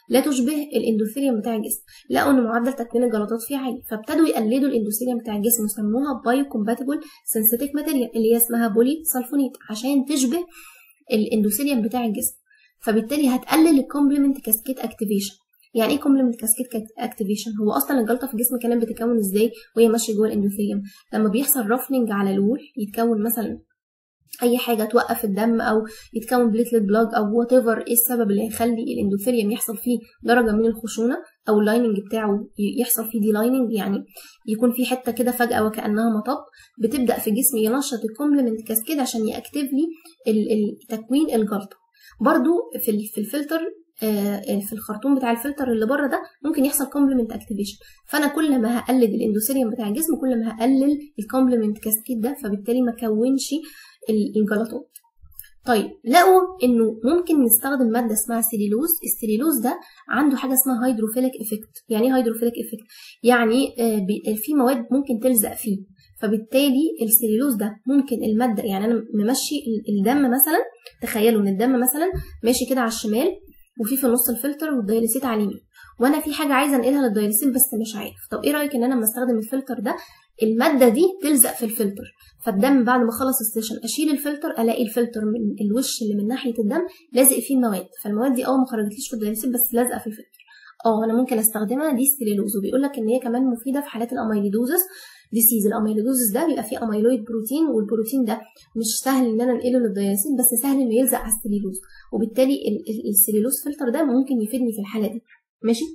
لا تشبه الاندوثيليوم بتاع الجسم لقوا ان معدل تكوين الجلطات فيه عالي فابتدوا يقلدوا الاندوثيليوم بتاع الجسم وسموها بايو كومباتبل سينثيتيك ماتيريال اللي هي اسمها بولي سلفونيت عشان تشبه الاندوثيليوم بتاع الجسم فبالتالي هتقلل الكومبلمنت كاسكيت اكتيفيشن يعني ايه كومبلمنت كاسكيت اكتيفيشن هو اصلا الجلطه في الجسم كانت بتتكون ازاي وهي ماشيه جوه الاندوثيليوم لما بيحصل رفننج على الول يتكون مثلا اي حاجه توقف الدم او يتكون بليتلت بلاج او وات ايفر ايه السبب اللي هيخلي الاندوثيليوم يحصل فيه درجه من الخشونه او اللايننج بتاعه يحصل فيه دي لايننج يعني يكون في حته كده فجاه وكانها مطب بتبدا في الجسم ينشط الكومبلمنت كاسكيد عشان ياكتف لي تكوين الجلطه برضو في في الفلتر في الخرطوم بتاع الفلتر اللي بره ده ممكن يحصل كومبلمنت اكتيفيشن فانا كل ما هقلل الاندوثيليوم بتاع الجسم كل ما هقلل الكومبلمنت كاسكيد ده فبالتالي ما كونش الجلطات طيب لقوا انه ممكن نستخدم ماده اسمها سيليلوز السيليلوز ده عنده حاجه اسمها هيدروفيليك افكت يعني ايه هيدروفيليك افكت يعني في مواد ممكن تلزق فيه فبالتالي السيليلوز ده ممكن الماده يعني انا ممشي الدم مثلا تخيلوا ان الدم مثلا ماشي كده على الشمال وفي في النص الفلتر والدايليسيت على اليمين وانا في حاجه عايزه انقلها للدايليسيت بس مش عارف طب ايه رايك ان انا لما استخدم الفلتر ده الماده دي تلزق في الفلتر فالدم بعد ما اخلص السيشن اشيل الفلتر الاقي الفلتر من الوش اللي من ناحيه الدم لازق فيه المواد فالمواد دي اه ما خرجتليش في الدايليسيت بس لازقه في الفلتر اه انا ممكن استخدمها دي ستيليلوز وبيقول لك ان هي كمان مفيده في حالات الاميليدوزس ديسيز الاميليدوزس ده بيبقى فيه اميلويد بروتين والبروتين ده مش سهل ان انا انقله للدايليسيت بس سهل انه يلزق على السليلوز وبالتالي السليلوز فلتر ده ممكن يفيدني في الحاله دي ماشي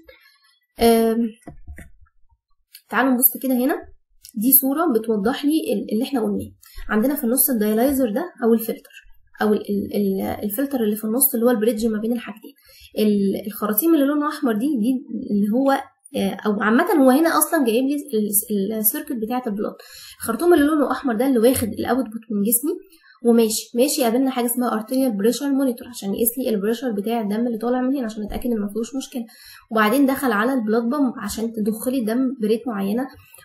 تعالوا نبص كده هنا دي صوره بتوضح لي اللي احنا قلناه عندنا في النص الدايلايزر ده او الفلتر او ال ال الفلتر اللي في النص اللي هو البريدج ما بين الحاجتين الخراطيم اللي لونها احمر دي دي اللي هو او عامه هو هنا اصلا جايب لي السيركت بتاعه البلاد الخرطوم اللي لونه احمر ده اللي واخد الاوتبوت من جسمي وماشي ماشي قابلنا حاجه اسمها ارتيريال بريشر مونيتور عشان يقيس لي البريشر بتاع الدم اللي طالع من هنا عشان اتاكد ان ما فيهوش مشكله وبعدين دخل على البلاد بامب عشان تضخ لي الدم بريت معينه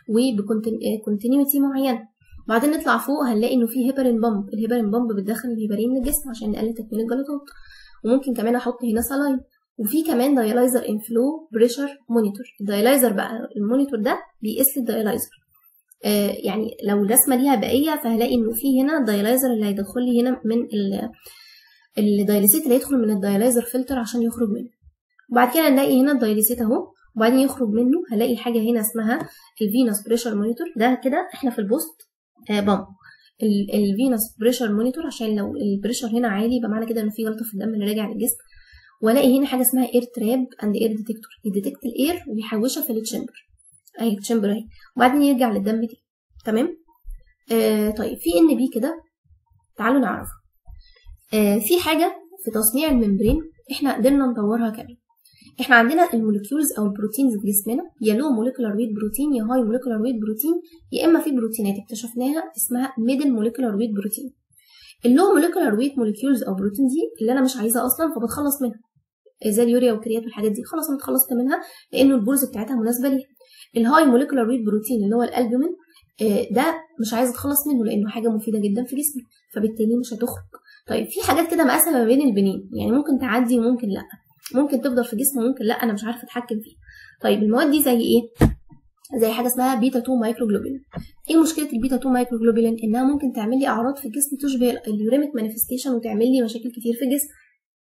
وبكونتينيوتي معينه بعدين نطلع فوق هنلاقي انه في هيبرين بامب الهيبرين بامب بتدخل الهيبرين للجسم عشان نقلل تكوين الجلطات وممكن كمان احط هنا سلاين وفي كمان دايلايزر انفلو بريشر مونيتور الدايلايزر بقى المونيتور ده بيقيس لي الدايلايزر آه يعني لو الرسمه ليها بقيه فهلاقي انه في هنا الدايلايزر اللي هيدخل لي هنا من الدايليسيت اللي هيدخل من الدايلايزر فلتر عشان يخرج منه وبعد كده نلاقي هنا الدايليسيت اهو وبعدين يخرج منه هلاقي حاجه هنا اسمها الفينوس بريشر مونيتور ده كده احنا في البوست آه بامب الفينوس بريشر مونيتور عشان لو البريشر هنا عالي يبقى معنى كده ان في جلطه في الدم اللي راجع للجسم والاقي هنا حاجه اسمها اير تراب اند اير ديتكتور يديتكت الاير ويحوشها في التشامبر اهي التشامبر اهي وبعدين يرجع للدم دي تمام آه طيب في ان بي كده تعالوا نعرف آه في حاجه في تصنيع الممبرين احنا قدرنا نطورها كمان احنا عندنا الموليكيولز او البروتينز في جسمنا يا لو موليكولار ويت بروتين يا هاي موليكولار ويت بروتين يا اما في بروتينات اكتشفناها اسمها ميدل موليكولار ويت بروتين اللو موليكولار ويت موليكيولز او بروتين دي اللي انا مش عايزاها اصلا فبتخلص منها زي اليوريا والكريات والحاجات دي خلاص انا اتخلصت منها لانه البولز بتاعتها مناسبه ليها الهاي موليكولار ويت بروتين اللي هو الالبومين ده مش عايزه اتخلص منه لانه حاجه مفيده جدا في جسمي فبالتالي مش هتخرج طيب في حاجات كده مقاسه ما بين البنين يعني ممكن تعدي وممكن لا ممكن تفضل في جسمي وممكن لا انا مش عارفه اتحكم فيها طيب المواد دي زي ايه زي حاجه اسمها بيتا 2 مايكروجلوبولين ايه مشكله البيتا 2 مايكروجلوبولين انها ممكن تعمل لي اعراض في الجسم تشبه اليوريميك مانيفستيشن وتعمل لي مشاكل كتير في الجسم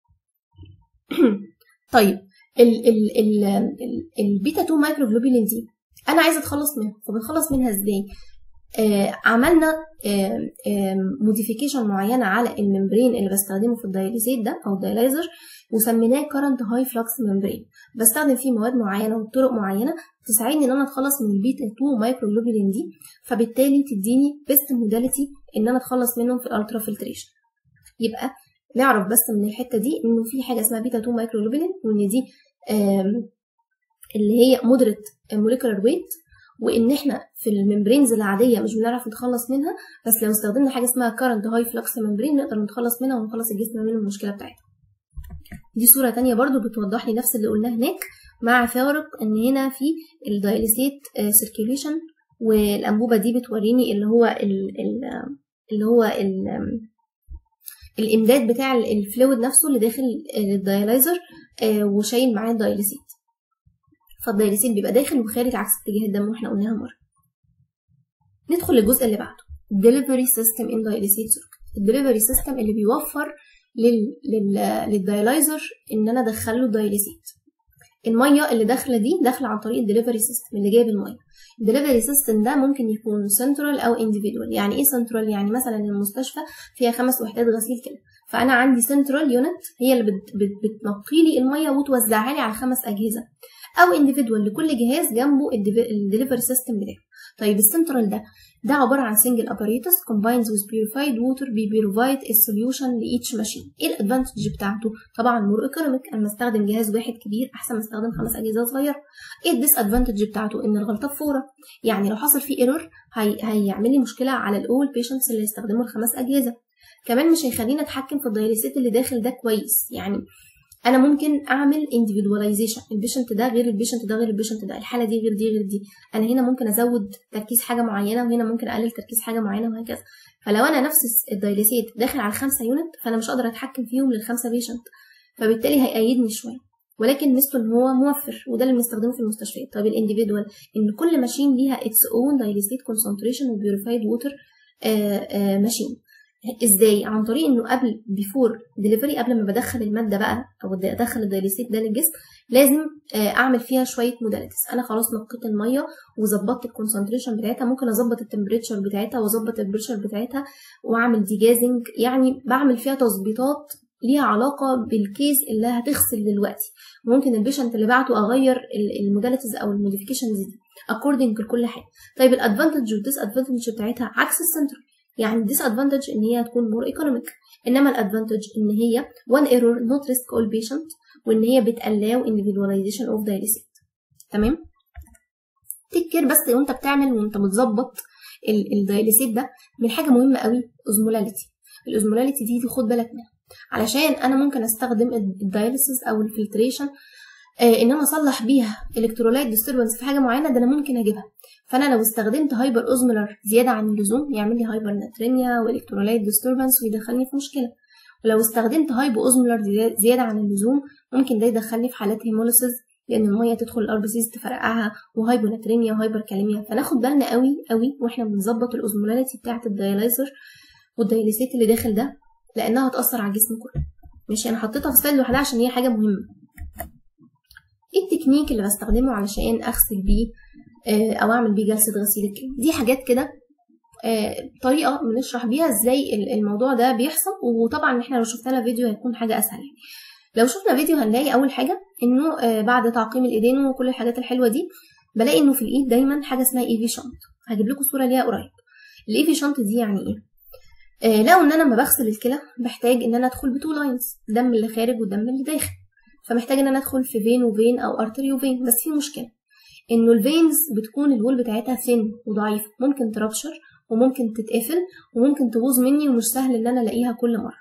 طيب ال ال ال ال البيتا 2 مايكروجلوبولين دي انا عايزه اتخلص منها فبتخلص منها ازاي آه عملنا موديفيكيشن معينه على الممبرين اللي بستخدمه في الدايليزيت ده او الدايلايزر وسميناه كارنت هاي فلكس ممبرين بستخدم فيه مواد معينه وطرق معينه تساعدني ان انا اتخلص من البيتا 2 مايكروجلوبولين دي فبالتالي تديني بيست موداليتي ان انا اتخلص منهم في الالترا فلتريشن يبقى نعرف بس من الحته دي انه في حاجه اسمها بيتا 2 مايكروجلوبولين وان دي اللي هي مودريت موليكولار ويت وان احنا في الممبرينز العاديه مش بنعرف نتخلص منها بس لو استخدمنا حاجه اسمها كارنت هاي فلكس ممبرين نقدر نتخلص منها ونخلص الجسم من المشكله بتاعتها دي صوره تانية برضو بتوضح لي نفس اللي قلناه هناك مع فارق ان هنا في الدايليسيت سيركيوليشن والانبوبه دي بتوريني اللي هو ال ال اللي هو ال الامداد بتاع الفلويد نفسه اللي داخل الدايلايزر آه وشايل معاه الدايليسيت فالدايليسيت بيبقى داخل وخارج عكس اتجاه الدم واحنا قلناها مره ندخل للجزء اللي بعده delivery system in dialysate circuit الدليفري سيستم اللي بيوفر لل... لل... للدايلايزر ان انا ادخل له الدايليسيت الميه اللي داخله دي داخله عن طريق الدليفري سيستم اللي جايب الميه الدليفري سيستم ده ممكن يكون سنترال او انديفيدوال يعني ايه سنترال يعني مثلا المستشفى فيها خمس وحدات غسيل كده فانا عندي سنترال يونت هي اللي بت... بت... بتنقي لي الميه وتوزعها لي على خمس اجهزه او انديفيدوال لكل جهاز جنبه الدليفري سيستم بتاعه طيب السنترال ده ده عبارة عن single apparatus combines with purified water بي provide a solution لإيتش ماشين ايه الادفانتج بتاعته طبعا مور ايكونوميك انا بستخدم جهاز واحد كبير احسن ما استخدم خمس اجهزه صغيره ايه الديس ادفانتج بتاعته ان الغلطه بفوره يعني لو حصل فيه ايرور هي... هيعمل لي مشكله على الاول بيشنتس اللي يستخدموا الخمس اجهزه كمان مش هيخليني اتحكم في الدايليسيت اللي داخل ده كويس يعني انا ممكن اعمل individualization البيشنت ده غير البيشنت ده غير البيشنت ده الحاله دي غير دي غير دي انا هنا ممكن ازود تركيز حاجه معينه وهنا ممكن اقلل تركيز حاجه معينه وهكذا فلو انا نفس الدايليسيت داخل على الخمسه يونت فانا مش قادره اتحكم فيهم للخمسه بيشنت فبالتالي هيقيدني شويه ولكن ميزته ان هو موفر وده اللي بنستخدمه في المستشفيات طيب الانديفيدوال ان كل ماشين ليها اتس اون دايليسيت كونسنتريشن وبيوريفايد ووتر ماشين ازاي عن طريق انه قبل بيفور ديليفري قبل ما بدخل الماده بقى او ادخل الدايليسيت ده للجسم لازم اعمل فيها شويه موداليتيز انا خلاص نقيت الميه وظبطت الكونسنتريشن بتاعتها ممكن اظبط التمبريتشر بتاعتها واظبط البريشر بتاعتها واعمل ديجازنج يعني بعمل فيها تظبيطات ليها علاقة بالكيس اللي هتغسل دلوقتي ممكن البيشنت اللي بعته اغير الموداليتيز او الموديفيكيشنز دي اكوردنج لكل حاجه طيب الادفانتج والديس ادفانتج بتاعتها عكس السنتر يعني الديس ادفانتج ان هي تكون مور ايكونوميك انما الادفانتج ان هي one error not risk all patient وان هي بتالاو individualization of dialysis تمام تيك كير بس وانت بتعمل وانت بتظبط الدايليسيت ده من حاجه مهمه قوي اوزمولاليتي الاوزمولاليتي دي خد بالك منها علشان انا ممكن استخدم الدايليسيس او الفلتريشن آه ان انا اصلح بيها الكترولايت ديستربنس في حاجه معينه ده انا ممكن اجيبها فانا لو استخدمت هايبر اوزمولر زياده عن اللزوم يعمل لي هايبر ناترينيا والكترولايت ديستربنس ويدخلني في مشكله ولو استخدمت هايبو اوزمولر زياده عن اللزوم ممكن ده يدخلني في حالات هيموليسيس لان الميه تدخل الاربسيس تفرقعها وهايبوناتريميا وهايبر كاليميا فناخد بالنا قوي قوي واحنا بنظبط الاوزمولاريتي بتاعه الدايلايزر والدايليسيت اللي داخل ده لانها هتاثر على الجسم كله ماشي انا حطيتها في سلايد لوحدها عشان هي حاجه مهمه ايه التكنيك اللي بستخدمه علشان اغسل بيه او اعمل بيه جلسه غسيل الكلى دي حاجات كده طريقه بنشرح بيها ازاي الموضوع ده بيحصل وطبعا احنا لو شفنا فيديو هيكون حاجه اسهل يعني لو شفنا فيديو هنلاقي اول حاجه انه بعد تعقيم الايدين وكل الحاجات الحلوه دي بلاقي انه في الايد دايما حاجه اسمها اي في شنط هجيب لكم صوره ليها قريب الاي في شنط دي يعني ايه آه لو ان انا لما بغسل الكلى بحتاج ان انا ادخل بتو لاينز الدم اللي خارج والدم اللي داخل فمحتاج ان انا ادخل في فين وفين او ارتري وفين بس في مشكله انه الفينز بتكون الوول بتاعتها ثين وضعيفه ممكن ترابشر وممكن تتقفل وممكن تبوظ مني ومش سهل ان انا الاقيها كل مره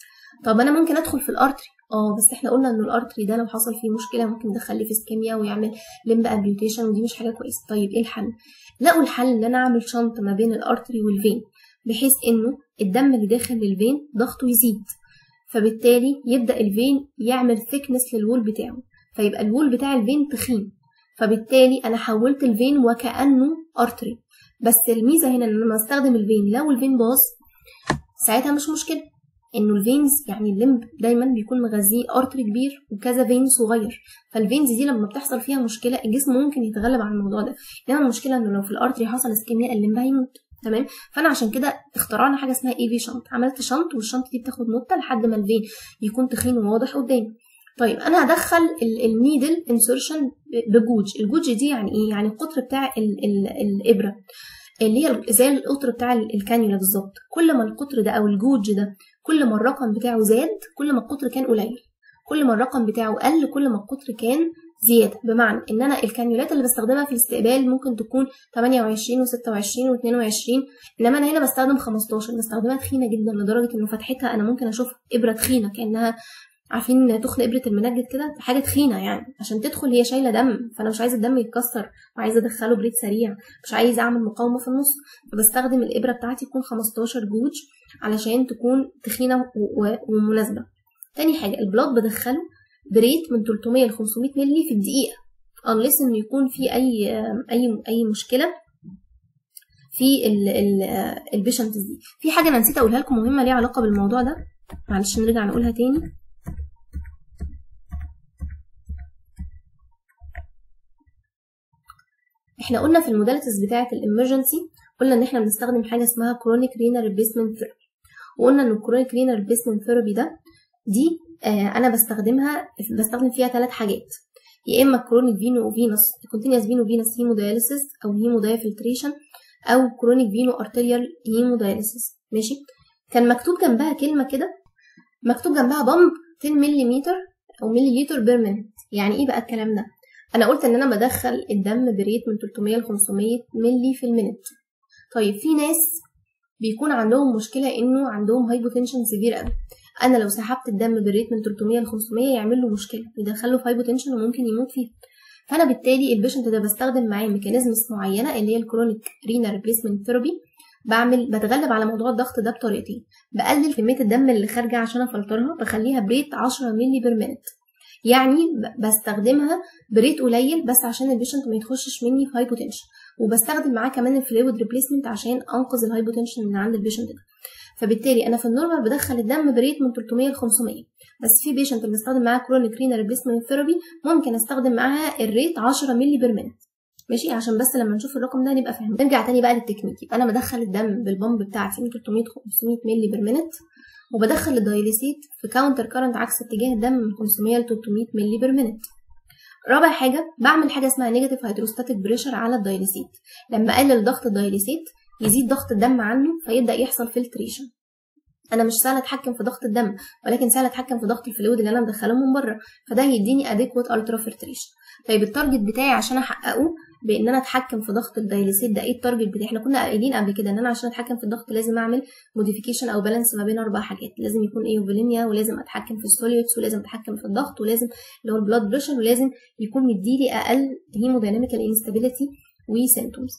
طب انا ممكن ادخل في الارتري اه بس احنا قلنا ان الارتري ده لو حصل فيه مشكله ممكن يدخل لي في اسكيميا ويعمل لمب امبيوتيشن ودي مش حاجه كويسه طيب ايه الحل لقوا الحل ان انا اعمل شنط ما بين الارتري والفين بحيث انه الدم اللي داخل للفين ضغطه يزيد فبالتالي يبدا الفين يعمل ثيكنس للوول بتاعه فيبقى الوول بتاع الفين تخين فبالتالي انا حولت الفين وكانه ارتري بس الميزه هنا ان لما استخدم الفين لو الفين باظ ساعتها مش مشكله انه الفينز يعني الليمب دايما بيكون مغذيه ارتري كبير وكذا فين صغير فالفينز دي لما بتحصل فيها مشكله الجسم ممكن يتغلب على الموضوع ده انما المشكله انه لو في الارتري حصل اسكيميا الليمب هيموت تمام فانا عشان كده اخترعنا حاجه اسمها اي في شنط عملت شنط والشنط دي بتاخد نقطه لحد ما الفين يكون تخين وواضح قدامي طيب انا هدخل النيدل انسرشن بجوج الجوج دي يعني ايه يعني القطر بتاع ال ال الابره اللي هي زي القطر بتاع الكانيولا بالظبط كل ما القطر ده او الجوج ده كل ما الرقم بتاعه زاد كل ما القطر كان قليل كل ما الرقم بتاعه قل كل ما القطر كان زيادة بمعنى ان انا الكانيولات اللي بستخدمها في الاستقبال ممكن تكون 28 و26 و22 انما انا هنا بستخدم 15 بستخدمها تخينة جدا لدرجة انه فتحتها انا ممكن اشوف ابرة تخينة كانها عارفين تخن ابره المنجد كده حاجه تخينه يعني عشان تدخل هي شايله دم فانا مش عايزه الدم يتكسر وعايزه ادخله بريد سريع مش عايزه اعمل مقاومه في النص فبستخدم الابره بتاعتي تكون 15 جوج علشان تكون تخينه ومناسبه تاني حاجه البلاد بدخله بريت من 300 ل 500 مللي في الدقيقه unless انه يكون في اي اي اي مشكله في البيشنتس دي في حاجه انا نسيت اقولها لكم مهمه ليها علاقه بالموضوع ده معلش نرجع نقولها تاني احنا قلنا في الموداليتيز بتاعه الامرجنسي قلنا ان احنا بنستخدم حاجه اسمها كرونيك رينال ريبليسمنت ثيرابي وقلنا ان الكرونيك رينال ريبليسمنت ثيرابي ده دي آه انا بستخدمها بستخدم فيها ثلاث حاجات يا اما كرونيك فينو فينوس كونتينوس فينو فينوس هيموداياليسيس او هيمودايفلتريشن او كرونيك فينو ارتيريال هيموداياليسيس ماشي كان مكتوب جنبها كلمه كده مكتوب جنبها بامب 10 ملم او ملي لتر بير مينت يعني ايه بقى الكلام ده انا قلت ان انا بدخل الدم بريت من 300 ل 500 ملي في المينت طيب في ناس بيكون عندهم مشكله انه عندهم هايبوتنشن سيفير قوي انا لو سحبت الدم بالريت من 300 ل 500 يعمل له مشكله يدخله في هايبوتنشن وممكن يموت فيه فانا بالتالي البيشنت ده بستخدم معاه ميكانيزمز معينه اللي هي الكرونيك رينا ريبليسمنت ثيرابي بعمل بتغلب على موضوع الضغط ده بطريقتين بقلل كميه الدم اللي خارجه عشان افلترها بخليها بريت 10 مللي بير مينت يعني بستخدمها بريت قليل بس عشان البيشنت ما يتخشش مني في هايبوتنشن وبستخدم معاه كمان الفلويد ريبليسمنت عشان انقذ الهايبوتنشن من عند البيشنت ده فبالتالي انا في النورمال بدخل الدم بريت من 300 ل 500 بس في بيشنت اللي بستخدم معاها كرونيك رينا ريبليسمنت ثيرابي ممكن استخدم معاها الريت 10 مللي بير مينت ماشي عشان بس لما نشوف الرقم ده نبقى فاهمين نرجع تاني بقى للتكنيك يبقى انا بدخل الدم بالبامب بتاعتي من 300 500 مللي بير مينت وبدخل الدايليسيت في كاونتر كارنت عكس اتجاه الدم من 500 ل 300 مللي بير مينت رابع حاجة بعمل حاجة اسمها نيجاتيف هيدروستاتيك بريشر على الدايليسيت لما اقلل ضغط الدايليسيت يزيد ضغط الدم عنه فيبدأ يحصل فلتريشن انا مش سهل اتحكم في ضغط الدم ولكن سهل اتحكم في ضغط الفلويد اللي انا مدخله من بره فده هيديني اديكوت الترا فلتريشن طيب التارجت بتاعي عشان احققه بان انا اتحكم في ضغط الدايليسيت ده ايه التارجت بتاعي احنا كنا قايلين قبل كده ان انا عشان اتحكم في الضغط لازم اعمل موديفيكيشن او بالانس ما بين اربع حاجات لازم يكون ايوفولينيا ولازم اتحكم في السوليوتس ولازم اتحكم في الضغط ولازم اللي هو البلاد بريشر ولازم يكون مديلي اقل هيمودايناميكال انستابيليتي وسيمتومز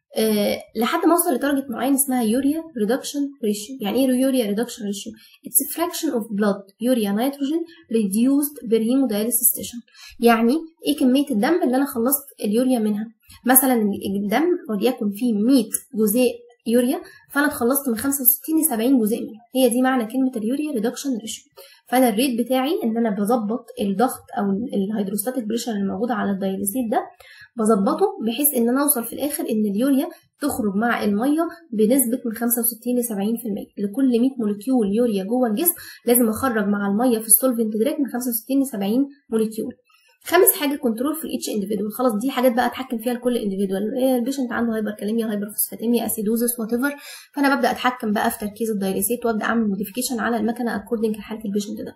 أه لحد ما اوصل لدرجه معين اسمها يوريا ريدكشن ريشيو يعني ايه يوريا ريدكشن ريشيو اتس fraction اوف بلاد يوريا نيتروجين reduced per hemodialysis station يعني ايه كميه الدم اللي انا خلصت اليوريا منها مثلا الدم وليكن فيه 100 جزيء يوريا فانا اتخلصت من 65 ل 70 جزيء منه هي دي معنى كلمه اليوريا ريدكشن ريشيو فانا الريت بتاعي ان انا بظبط الضغط او الهيدروستاتيك بريشر الموجود على الدايليسيت ده بظبطه بحيث ان انا اوصل في الاخر ان اليوريا تخرج مع الميه بنسبه من 65 ل 70% لكل 100 مولكيول يوريا جوه الجسم لازم اخرج مع الميه في السولفنت دراج من 65 ل 70 مولكيول خامس حاجه كنترول في ايتش انديفيدوال خلاص دي حاجات بقى اتحكم فيها لكل انديفيدوال إيه البيشنت عنده هايبر كاليميا هايبر فوسفاتيميا اسيدوزس وات ايفر فانا ببدا اتحكم بقى في تركيز الدايليسيت وابدا اعمل موديفيكيشن على المكنه اكوردنج لحاله البيشنت ده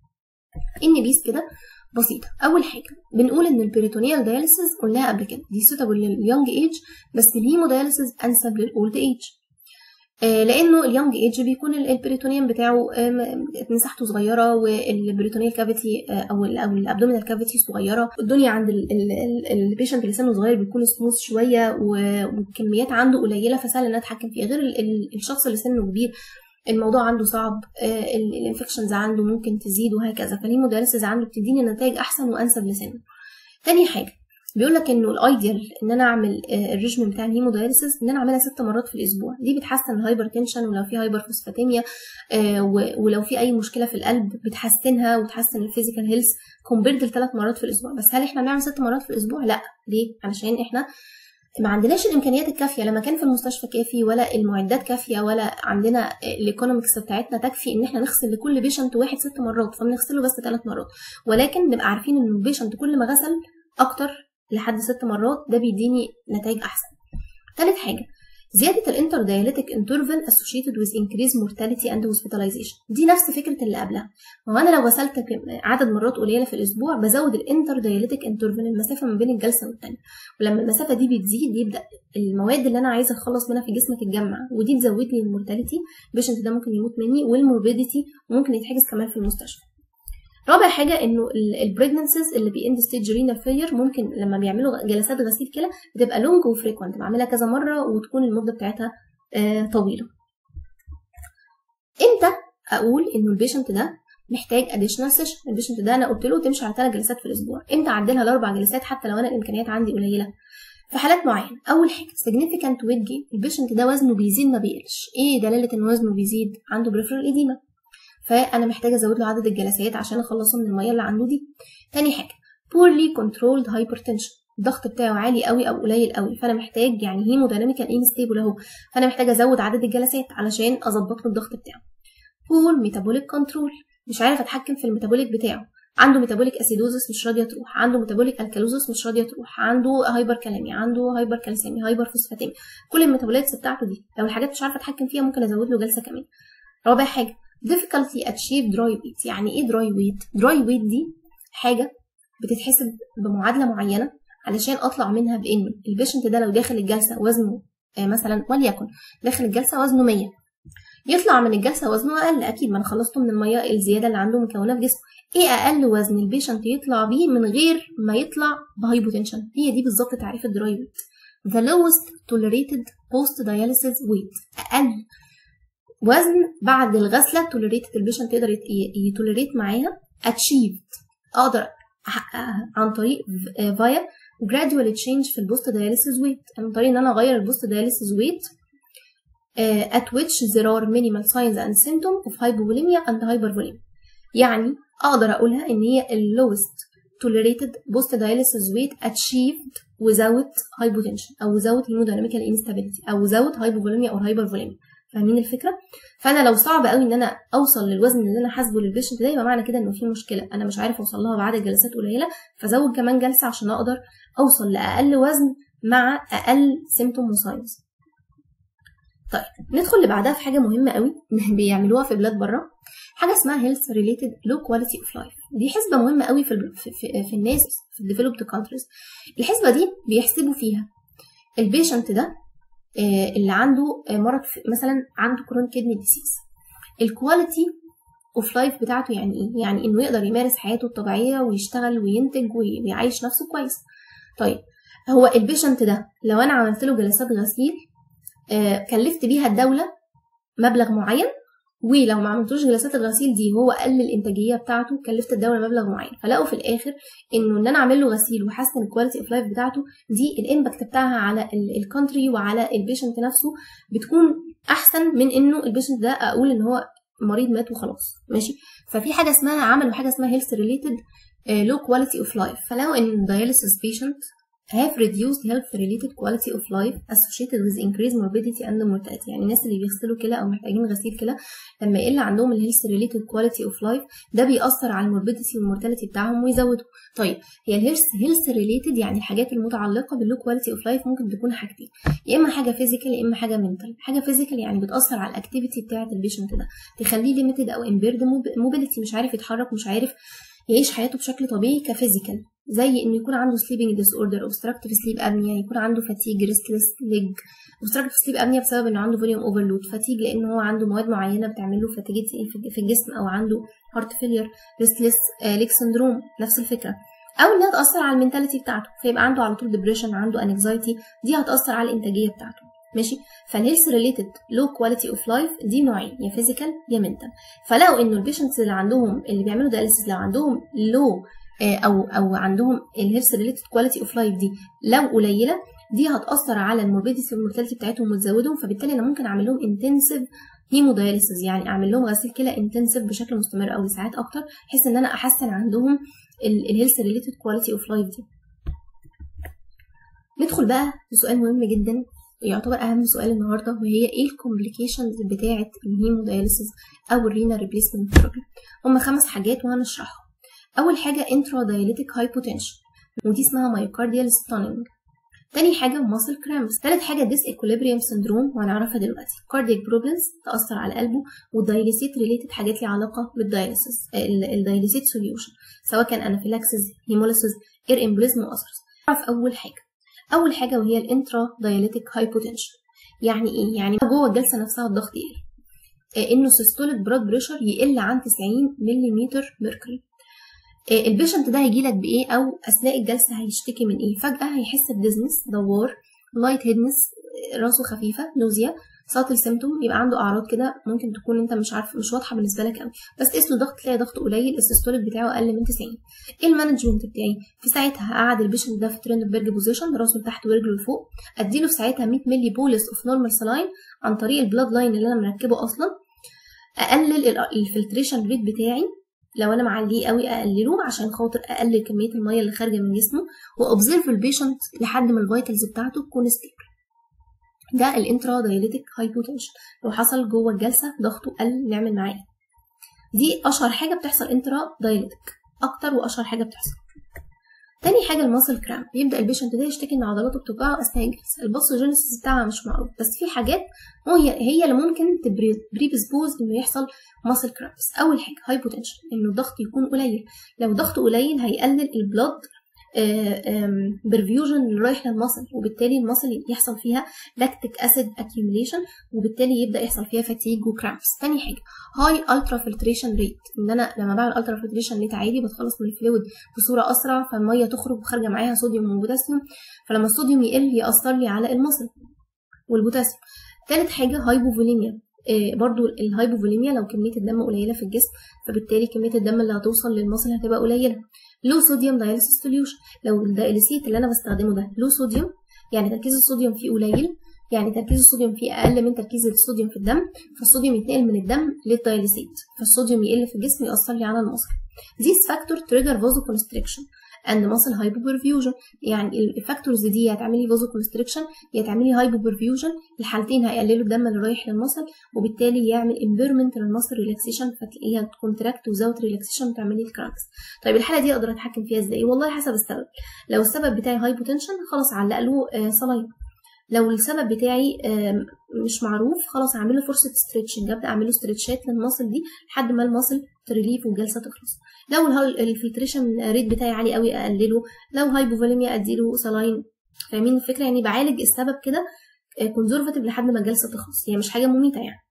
ان بيس كده بسيطة أول حاجة بنقول إن البريتونيال داياليسيس قلناها قبل كده دي سوتابل لليونج ايج بس الهيموداياليسيس أنسب للأولد ايج آه لانه اليونج ايج بيكون البريتونيوم بتاعه آه مساحته صغيره والبريتونيال كافيتي آه او ال او الابدومينال كافيتي صغيره الدنيا عند البيشنت اللي سنه صغير بيكون سموث شويه والكميات عنده قليله فسهل ان اتحكم فيها غير الشخص اللي سنه كبير الموضوع عنده صعب الانفكشنز عنده ممكن تزيد وهكذا فالهيمودايليسيس عنده بتديني نتائج احسن وانسب لسنه تاني حاجه بيقول لك انه الايديال ان انا اعمل الريجيم بتاع الهيمودايليسيس ان انا اعملها ست مرات في الاسبوع دي بتحسن الهايبر تنشن ولو في هايبر فوسفاتيميا ولو في اي مشكله في القلب بتحسنها وتحسن الفيزيكال هيلث كومبيرد لثلاث مرات في الاسبوع بس هل احنا بنعمل ست مرات في الاسبوع لا ليه علشان احنا ما عندناش الامكانيات الكافيه لا مكان في المستشفى كافي ولا المعدات كافيه ولا عندنا الايكونومكس بتاعتنا تكفي ان احنا نغسل لكل بيشنت واحد ست مرات فبنغسله بس ثلاث مرات ولكن نبقى عارفين ان البيشنت كل ما غسل اكتر لحد ست مرات ده بيديني نتائج احسن ثالث حاجه زيادة الانتر دايليتك انترفال associated with increased mortality and hospitalization دي نفس فكرة اللي قبلها هو أنا لو غسلت عدد مرات قليلة في الأسبوع بزود الانتر دايليتك انترفال المسافة ما بين الجلسة والتانية ولما المسافة دي بتزيد يبدأ المواد اللي أنا عايزة أخلص منها في جسمي تتجمع ودي تزود لي المورتاليتي البيشنت ده ممكن يموت مني والموربيديتي وممكن يتحجز كمان في المستشفى رابع حاجه انه البريجنسيز اللي بيند ستيج رينال فيلير ممكن لما بيعملوا جلسات غسيل كلى بتبقى لونج وفريكوينت بعملها كذا مره وتكون المده بتاعتها آه طويله امتى اقول انه البيشنت ده محتاج اديشنال سيشن البيشنت ده انا قلت له تمشي على ثلاث جلسات في الاسبوع امتى اعدلها لاربع جلسات حتى لو انا الامكانيات عندي قليله في حالات معينه اول حاجه significant weight gain البيشنت ده وزنه بيزيد ما بيقلش ايه دلاله ان وزنه بيزيد عنده بريفرال اديما فانا محتاجه ازود له عدد الجلسات عشان اخلصه من الميه اللي عنده دي تاني حاجه poorly controlled hypertension الضغط بتاعه عالي قوي او قليل قوي فانا محتاج يعني هيمودايناميكال انستيبل اهو فانا محتاج ازود عدد الجلسات علشان اظبط له الضغط بتاعه poor metabolic control مش عارف اتحكم في الميتابوليك بتاعه عنده ميتابوليك اسيدوزس مش راضيه تروح عنده ميتابوليك الكالوزس مش راضيه تروح عنده هايبر كاليميا عنده هايبر كالسيميا هايبر فوسفاتيميا كل الميتابوليتس بتاعته دي لو الحاجات مش عارفه اتحكم فيها ممكن ازود له جلسه كمان رابع حاجه difficulty achieve dry weight يعني ايه dry weight dry weight دي حاجه بتتحسب بمعادله معينه علشان اطلع منها بان البيشنت ده لو داخل الجلسه وزنه آه مثلا وليكن داخل الجلسه وزنه 100 يطلع من الجلسه وزنه اقل اكيد ما انا خلصته من الميه الزياده اللي عنده مكونه في جسمه ايه اقل وزن البيشنت يطلع بيه من غير ما يطلع بهايبوتنشن هي دي بالظبط تعريف الدراي ويت the lowest tolerated post dialysis weight اقل وزن بعد الغسله tolerated البيشنت يقدر يتوليريت معاها achieved اقدر احققها عن طريق فايا gradual change في البوست dialysis weight عن طريق ان انا اغير البوست dialysis weight uh, at which there are minimal signs and symptoms of hypovolemia and hypervolemia يعني اقدر اقولها ان هي ال lowest tolerated post dialysis weight achieved without hypotension او without hemodynamical instability او without hypovolemia or hypervolemia فاهمين الفكره فانا لو صعب قوي ان انا اوصل للوزن اللي انا حاسبه للبيشنت ده يبقى معنى كده انه في مشكله انا مش عارف اوصل لها بعد جلسات قليله فزود كمان جلسه عشان اقدر اوصل لاقل وزن مع اقل سيمتوم وساينز طيب ندخل اللي بعدها في حاجه مهمه قوي بيعملوها في بلاد بره حاجه اسمها هيلث ريليتد لو كواليتي اوف لايف دي حسبه مهمه قوي في في, في, في الناس في الديفلوبد كونتريز الحسبه دي بيحسبوا فيها البيشنت ده اللي عنده مرض مثلا عنده كرون كيدني ديسيز الكواليتي اوف لايف بتاعته يعني ايه يعني انه يقدر يمارس حياته الطبيعيه ويشتغل وينتج ويعيش نفسه كويس طيب هو البيشنت ده لو انا عملت له جلسات غسيل كلفت بيها الدوله مبلغ معين ولو ما عملتوش جلسات الغسيل دي وهو قل الانتاجيه بتاعته كلفت الدوله مبلغ معين فلقوا في الاخر انه ان انا اعمل له غسيل واحسن الكواليتي اوف لايف بتاعته دي الامباكت بتاعها على الكونتري وعلى البيشنت نفسه بتكون احسن من انه البيشنت ده اقول ان هو مريض مات وخلاص ماشي ففي حاجه اسمها عملوا حاجه اسمها هيلث ريليتد لو كواليتي اوف لايف فلقوا ان dialysis patient have reduced health related quality of life associated with increased morbidity and mortality يعني الناس اللي بيغسلوا كلى او محتاجين غسيل كلى لما يقل عندهم الهيلث related quality of life ده بيأثر على الموربيديتي والمورتاليتي بتاعهم ويزوده طيب هي الهيلث هيلث ريليتد يعني الحاجات المتعلقه باللو كواليتي اوف لايف ممكن تكون حاجتين يا اما حاجه فيزيكال يا اما حاجه منتال حاجه فيزيكال يعني بتأثر على الاكتيفيتي بتاعه البيشنت ده تخليه ليميتد او امبيرد موبيليتي مش عارف يتحرك مش عارف يعيش حياته بشكل طبيعي كفيزيكال زي انه يكون عنده sleeping disorder obstructive sleep apnea يكون عنده fatigue restless leg obstructive sleep apnea بسبب انه عنده volume overload fatigue لان هو عنده مواد معينه بتعمل له fatigue في الجسم او عنده heart failure restless leg syndrome نفس الفكره او انها تاثر على المنتاليتي بتاعته فيبقى عنده على طول depression عنده anxiety دي هتاثر على الانتاجيه بتاعته ماشي فالهيلث ريليتد لو كواليتي اوف لايف دي نوعين يا فيزيكال يا منتال فلقوا انه البيشنتس اللي عندهم اللي بيعملوا دياليسيس لو عندهم لو او او عندهم الهيلث ريليتد كواليتي اوف لايف دي لو قليله دي هتاثر على الموربيديتي والمورتاليتي بتاعتهم وتزودهم فبالتالي انا ممكن اعمل لهم انتنسيف هيموداياليسيس يعني اعمل لهم غسيل كلى انتنسيف بشكل مستمر او ساعات اكتر بحيث ان انا احسن عندهم الهيلث ريليتد كواليتي اوف لايف دي ندخل بقى لسؤال مهم جدا يعتبر اهم سؤال النهارده وهي ايه الكومبليكيشنز بتاعه الهيموداياليسيس او الرينا ريبليسمنت ثيرابي هم خمس حاجات وهنشرحهم اول حاجه انترا دايليتيك هايبوتنشن ودي اسمها مايوكارديال ستانينج تاني حاجة ماسل كرامبس تالت حاجة ديس اكوليبريم سندروم وهنعرفها دلوقتي كاردياك بروبلمز تأثر على قلبه والدايليسيت ريليتد حاجات ليها علاقة بالدايليسيس الدايليسيت سوليوشن سواء كان انافيلاكسيس هيموليسيس اير امبليزم واثرس نعرف اول حاجة اول حاجة وهي الانترا دايليتيك هايبوتنشن يعني ايه يعني جوه الجلسة نفسها الضغط يقل انه سيستوليك براد بريشر يقل عن 90 ملم ميركوري البيشنت ده هيجيلك بايه او اثناء الجلسه هيشتكي من ايه فجاه هيحس بديزنس دوار لايت هيدنس راسه خفيفه نوزيا ساتل سيمتوم يبقى عنده اعراض كده ممكن تكون انت مش عارف مش واضحه بالنسبه لك قوي بس قيس له ضغط تلاقي ضغطه قليل السيستوليك بتاعه اقل من 90 ايه المانجمنت بتاعي في ساعتها اقعد البيشنت ده في ترندبرج بوزيشن راسه لتحت ورجله لفوق اديله في ساعتها 100 مللي بولس اوف نورمال سلاين عن طريق البلاد لاين اللي انا مركبه اصلا اقلل الفلتريشن ريت بتاعي لو انا معليه قوي اقلله عشان خاطر اقلل كميه الميه اللي خارجه من جسمه واوبزرف البيشنت لحد ما الفيتالز بتاعته تكون ستيبل ده الانترا دايليتك هايبوتنشن لو حصل جوه الجلسه ضغطه قل نعمل معاه ايه دي اشهر حاجه بتحصل انترا دايليتك اكتر واشهر حاجه بتحصل تاني حاجه الماسل كرام بيبدا البيشنت ده يشتكي ان عضلاته بتوجعه اثناء الجلسه الباثوجينيسيس بتاعها مش معروف بس في حاجات هي هي اللي ممكن تبريبسبوز انه يحصل ماسل كرامبس اول حاجه هايبوتنشن انه الضغط يكون قليل لو ضغطه قليل هيقلل البلد برفيوجن اللي رايح للمصل وبالتالي المصل يحصل فيها لاكتيك اسيد اكيوميليشن وبالتالي يبدا يحصل فيها فاتيج وكرامبس تاني حاجه هاي الترا فلتريشن ريت ان انا لما بعمل الترا فلتريشن ريت عادي بتخلص من الفلويد بصوره اسرع فالميه تخرج وخارجه معاها صوديوم وبوتاسيوم فلما الصوديوم يقل ياثر لي على المصل والبوتاسيوم تالت حاجه هايبوفوليميا إيه برضو الهايبوفوليميا لو كميه الدم قليله في الجسم فبالتالي كميه الدم اللي هتوصل للمصل هتبقى قليله لو صوديوم دايليسيس سوليوشن لو الدايليسيت اللي انا بستخدمه ده لو صوديوم يعني تركيز الصوديوم فيه قليل يعني تركيز الصوديوم فيه اقل من تركيز الصوديوم في الدم فالصوديوم يتنقل من الدم للدايليسيت فالصوديوم يقل في الجسم ياثر لي على المصل These factor trigger vasoconstriction and muscle hypoperfusion يعني الفاكتورز دي يا تعملي vasoconstriction يا تعملي hypoperfusion الحالتين هيقللوا الدم اللي رايح للمصل وبالتالي يعمل impairment للمصل relaxation فتلاقيها كونتراكت وزاوت relaxation تعملي الكراكس طيب الحاله دي اقدر اتحكم فيها ازاي والله حسب السبب لو السبب بتاعي هايبوتنشن خلاص علق له صلاين لو السبب بتاعي مش معروف خلاص اعمله فرصه ستريتشنج ابدا اعمله ستريتشات للمصل دي لحد ما المصل تريليف والجلسه تخلص لو الفلتريشن ريت بتاعي عالي قوي اقلله لو هايبوفوليميا اديله سلاين فاهمين الفكره يعني بعالج السبب كده كونزرفاتيف لحد ما الجلسه تخلص هي مش حاجه مميته يعني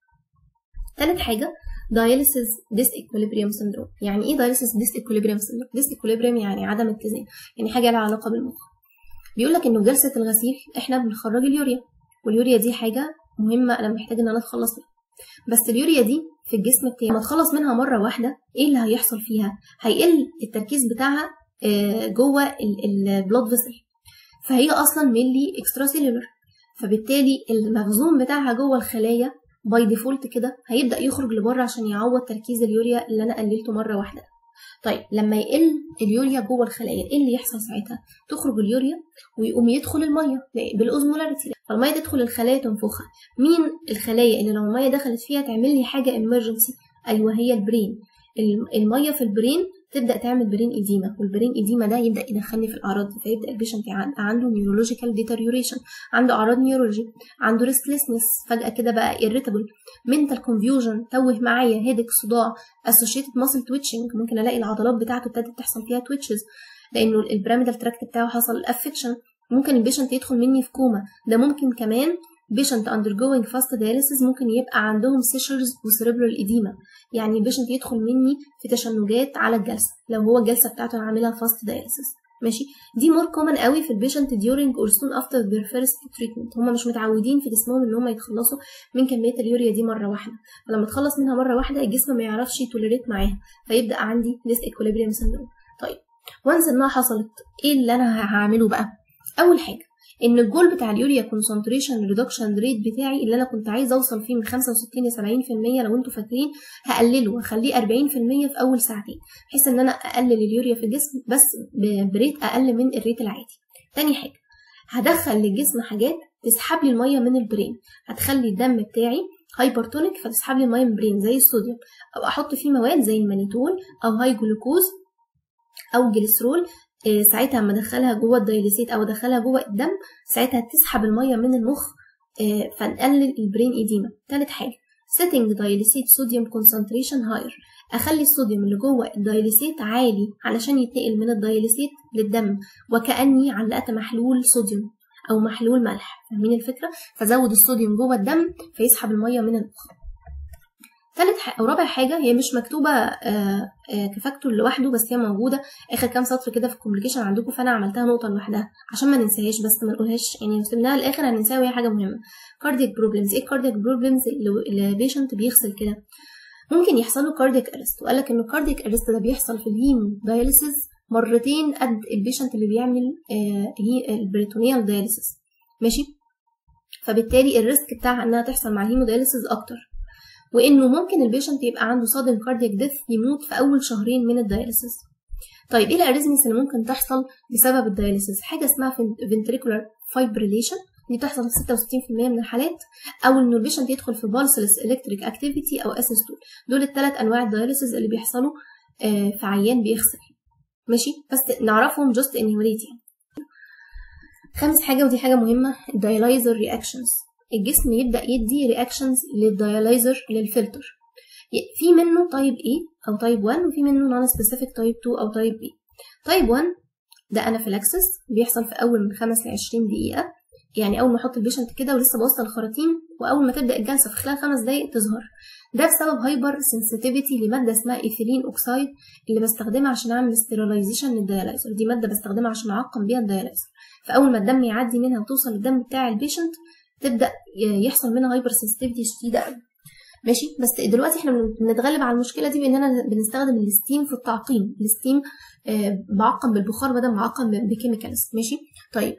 تالت حاجه داياليسيس ديس اكوليبريم سندروم يعني ايه داياليسيس ديس اكوليبريم سندروم ديس اكوليبريم يعني عدم اتزان يعني حاجه لها علاقه بالمخ بيقول لك انه جلسه الغسيل احنا بنخرج اليوريا واليوريا دي حاجه مهمه انا محتاج ان انا اتخلص منها بس اليوريا دي في الجسم بتاعي لما اتخلص منها مره واحده ايه اللي هيحصل فيها هيقل التركيز بتاعها جوه البلاد فيسل فهي اصلا مينلي اكسترا سيلولر فبالتالي المخزون بتاعها جوه الخلايا باي ديفولت كده هيبدا يخرج لبره عشان يعوض تركيز اليوريا اللي انا قللته مره واحده طيب لما يقل اليوريا جوه الخلايا ايه اللي يحصل ساعتها تخرج اليوريا ويقوم يدخل الميه بالاوزمولاريتي فالميه تدخل الخلايا تنفخها مين الخلايا اللي لو الميه دخلت فيها تعمل لي حاجه امرجنسي ايوه هي البرين الميه في البرين تبدا تعمل برين ايديما والبرين ايديما ده يبدا يدخلني في الاعراض دي فيبدا البيشنت عنده نيورولوجيكال ديتريوريشن عنده اعراض نيورولوجي عنده ريستلسنس فجاه كده بقى irritable mental confusion توه معايا هيدك صداع associated muscle twitching ممكن الاقي العضلات بتاعته ابتدت تحصل فيها twitches لانه البيراميدال تراكت بتاعه حصل افكشن ممكن البيشنت يدخل مني في كوما ده ممكن كمان بيشنت undergoing fast dialysis ممكن يبقى عندهم سيشرز وسيريبرال إديما يعني بيشنت يدخل مني في تشنجات على الجلسة لو هو الجلسة بتاعته عاملها فاست dialysis ماشي دي مور كومن قوي في البيشنت during or soon after their first treatment هم مش متعودين في جسمهم ان هم يتخلصوا من كميه اليوريا دي مره واحده فلما تخلص منها مره واحده الجسم ما يعرفش يتوليريت معاها فيبدا عندي ديس equilibrium syndrome طيب وانس انها حصلت ايه اللي انا هعمله بقى اول حاجه ان الجول بتاع اليوريا كونسنتريشن ريدكشن ريت بتاعي اللي انا كنت عايزه اوصل فيه من 65 ل 70% لو انتوا فاكرين هقلله واخليه 40% في اول ساعتين بحيث ان انا اقلل اليوريا في الجسم بس بريت اقل من الريت العادي تاني حاجه هدخل للجسم حاجات تسحب لي الميه من البرين هتخلي الدم بتاعي هايبرتونيك فتسحب لي الميه من البرين زي الصوديوم او احط فيه مواد زي المانيتول او هاي جلوكوز او جليسرول إيه ساعتها اما ادخلها جوه الدايليسيت او ادخلها جوه الدم ساعتها تسحب الميه من المخ إيه فنقلل البرين ايديما تالت حاجه setting dialysate sodium concentration higher اخلي الصوديوم اللي جوه الدايليسيت عالي علشان يتنقل من الدايليسيت للدم وكاني علقت محلول صوديوم او محلول ملح فاهمين الفكره فزود الصوديوم جوه الدم فيسحب الميه من المخ تالت ح... او رابع حاجه هي مش مكتوبه آه آه كفاكتور لوحده بس هي موجوده اخر كام سطر كده في الكومبليكيشن عندكم فانا عملتها نقطه لوحدها عشان ما ننساهاش بس ما نقولهاش يعني لو سيبناها للاخر هننساها وهي حاجه مهمه كاردياك بروبلمز ايه الكاردياك بروبلمز اللي البيشنت بيغسل كده ممكن يحصل له كاردياك ارست وقال لك انه الكاردياك ارست ده بيحصل في الهيم داياليسيس مرتين قد البيشنت اللي بيعمل آه هي البريتونيال داياليسيس ماشي فبالتالي الريسك بتاعها انها تحصل مع الهيموداياليسيس اكتر وانه ممكن البيشنت يبقى عنده صادم كاردياك ديث يموت في اول شهرين من الداياليسيس طيب ايه الاريزميس اللي ممكن تحصل بسبب الداياليسيس حاجه اسمها ventricular fibrillation دي بتحصل في 66% من الحالات او انه البيشنت يدخل في بالسلس الكتريك اكتيفيتي او اس 2 دول الثلاث انواع الداياليسيس اللي بيحصلوا في عيان بيغسل ماشي بس نعرفهم جاست انيميريت يعني خامس حاجه ودي حاجه مهمه الدايلايزر رياكشنز الجسم يبدا يدي رياكشنز للدايلايزر للفلتر في منه تايب A او تايب 1 وفي منه نون سبيسيفيك تايب 2 او تايب B تايب 1 ده انافيلاكسس بيحصل في اول من 5 ل 20 دقيقه يعني اول ما احط البيشنت كده ولسه بوصل الخراطيم واول ما تبدا الجلسه في خلال خمس دقايق تظهر ده بسبب هايبر سنسيتيفيتي لماده اسمها ايثيلين اوكسايد اللي بستخدمها عشان اعمل ستيرلايزيشن للدياليزر دي ماده بستخدمها عشان اعقم بيها الدياليزر فاول ما الدم يعدي منها وتوصل للدم بتاع البيشنت تبدا يحصل منها هايبر سنسيتيفيتي شديده قوي ماشي بس دلوقتي احنا بنتغلب على المشكله دي باننا بنستخدم الستيم في التعقيم الستيم آه بعقم بالبخار بدل ما اعقم بكيميكالز ماشي طيب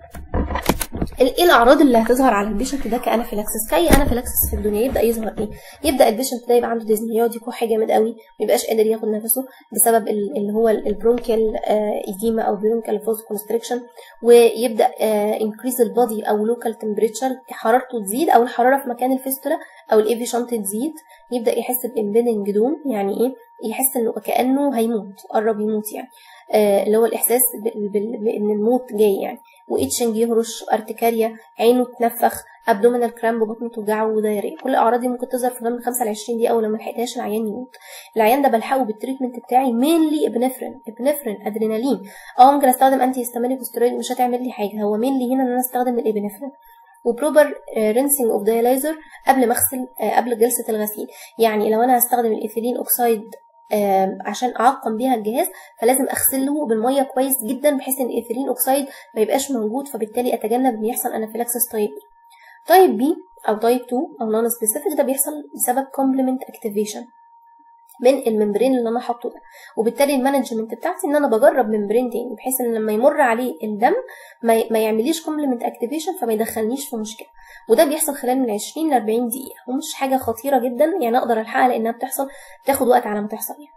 ايه الاعراض اللي هتظهر على البيشنت ده كانافيلاكسس كاي انافيلاكسس في الدنيا يبدا يظهر ايه يبدا البيشنت ده يبقى عنده ديزني يقعد يكح جامد قوي ما يبقاش قادر ياخد نفسه بسبب اللي هو البرونكيال ايديما او برونكيال فوز كونستريكشن ويبدا انكريز البادي او لوكال تمبريتشر حرارته تزيد او الحراره في مكان الفيستولا او الايفي شنط تزيد يبدا يحس بامبيدنج دوم يعني ايه يحس انه كانه هيموت قرب يموت يعني آه اللي هو الاحساس بان الموت جاي يعني وإتشنج يهرش ارتكاريا عينه تنفخ ابدومينال كرامب بطنه توجعه ودايريا كل الاعراض دي ممكن تظهر في من 5 ل 20 دقيقه ولو ما لحقتهاش العيان يموت العيان ده بلحقه بالتريتمنت بتاعي مينلي ابنفرين ابنفرين ادرينالين اه ممكن استخدم انتي هيستامينيك وستيرويد مش هتعمل لي حاجه هو مينلي هنا ان انا استخدم الابنفرين وبروبر رينسينج اوف دايلايزر قبل ما اغسل قبل جلسه الغسيل يعني لو انا هستخدم الايثيلين اوكسايد عشان اعقم بيها الجهاز فلازم اغسله بالميه كويس جدا بحيث ان الايثيلين اوكسايد ما يبقاش موجود فبالتالي اتجنب ان يحصل انافيلاكسس تايب تايب بي او تايب 2 او نون سبيسيفيك ده بيحصل بسبب كومبلمنت اكتيفيشن من الممبرين اللي انا حاطه ده وبالتالي المانجمنت بتاعتي ان انا بجرب ممبرين تاني بحيث ان لما يمر عليه الدم ما, ما يعمليش كومبلمنت اكتيفيشن فما يدخلنيش في مشكله وده بيحصل خلال من 20 ل 40 دقيقه ومش حاجه خطيره جدا يعني اقدر الحقها لانها بتحصل بتاخد وقت على ما تحصل يعني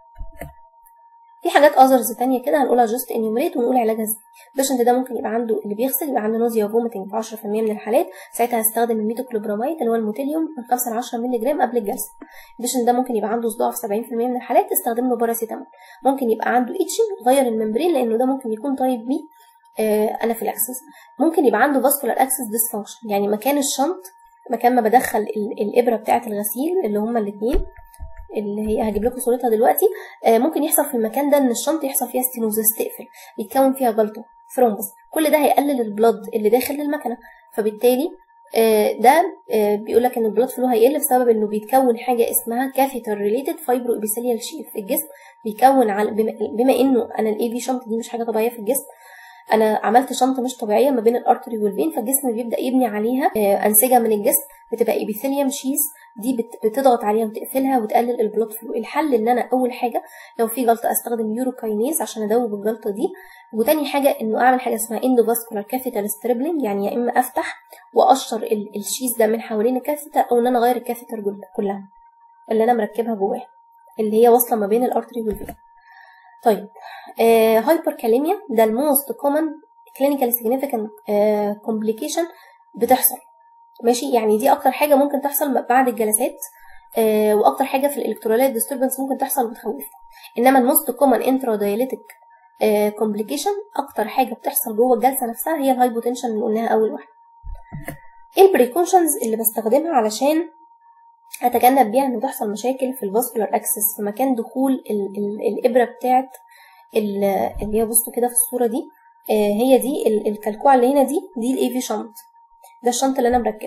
في حاجات اذرز تانية كده هنقولها جاست انيومريت ونقول علاجها ازاي البيشنت ده ممكن يبقى عنده اللي بيغسل يبقى عنده نوزيا وفوميتنج في 10% من الحالات ساعتها هستخدم الميتوكلوبراميد اللي هو الموتيليوم من 5 ل 10 مللي جرام قبل الجلسه البيشنت ده ممكن يبقى عنده صداع في 70% من الحالات استخدم له باراسيتامول ممكن يبقى عنده ايتشنج غير الممبرين لانه ده ممكن يكون تايب بي آه انافيلاكسس ممكن يبقى عنده فاسكولار اكسس ديسفانكشن يعني مكان الشنط مكان ما بدخل الابره بتاعه الغسيل اللي هما الاثنين اللي هي هجيب لكم صورتها دلوقتي آه ممكن يحصل في المكان ده ان الشنطه يحصل فيها ستينوزس تقفل يتكون فيها جلطه ثرومبس كل ده هيقلل البلد اللي داخل المكنه فبالتالي آه ده آه بيقول لك ان البلد فلو هيقل بسبب انه بيتكون حاجه اسمها كاثيتر ريليتد فايبرو ابيثيليال شير في الجسم بيكون على بما, بما انه انا الاي في شنطه دي مش حاجه طبيعيه في الجسم انا عملت شنطه مش طبيعيه ما بين الارتري والفين فالجسم بيبدا يبني عليها انسجه من الجسم بتبقى ابيثيليوم شيز دي بتضغط عليها وتقفلها وتقلل البلوت فلو الحل ان انا اول حاجه لو في جلطه استخدم يوروكاينيز عشان ادوب الجلطه دي وتاني حاجه انه اعمل حاجه اسمها اندوفاسكولار كاثيتال ستريبلينج يعني يا اما افتح واقشر الشيز ده من حوالين الكاثيتر او ان انا اغير الكاثيتر كلها اللي انا مركبها جواها اللي هي واصله ما بين الارتري والفين طيب آه هايبر كاليميا ده الموست كومن كلينيكال سيجنيفيكانت كومبليكيشن بتحصل ماشي يعني دي اكتر حاجه ممكن تحصل بعد الجلسات آه واكتر حاجه في الالكترولايت ديستربنس ممكن تحصل وتخوف انما الموست كومن انترا دايليتك كومبليكيشن اكتر حاجه بتحصل جوه الجلسه نفسها هي الهايبوتنشن اللي قلناها اول واحده ايه البريكوشنز اللي بستخدمها علشان اتجنب بيها ان تحصل مشاكل في الفاسكولار اكسس في مكان دخول ال ال الابره بتاعت اللي هي بصوا كده في الصوره دي آه هي دي الكلكوعه اللي هنا دي دي الاي في شنط ده الشنط اللي انا مركبه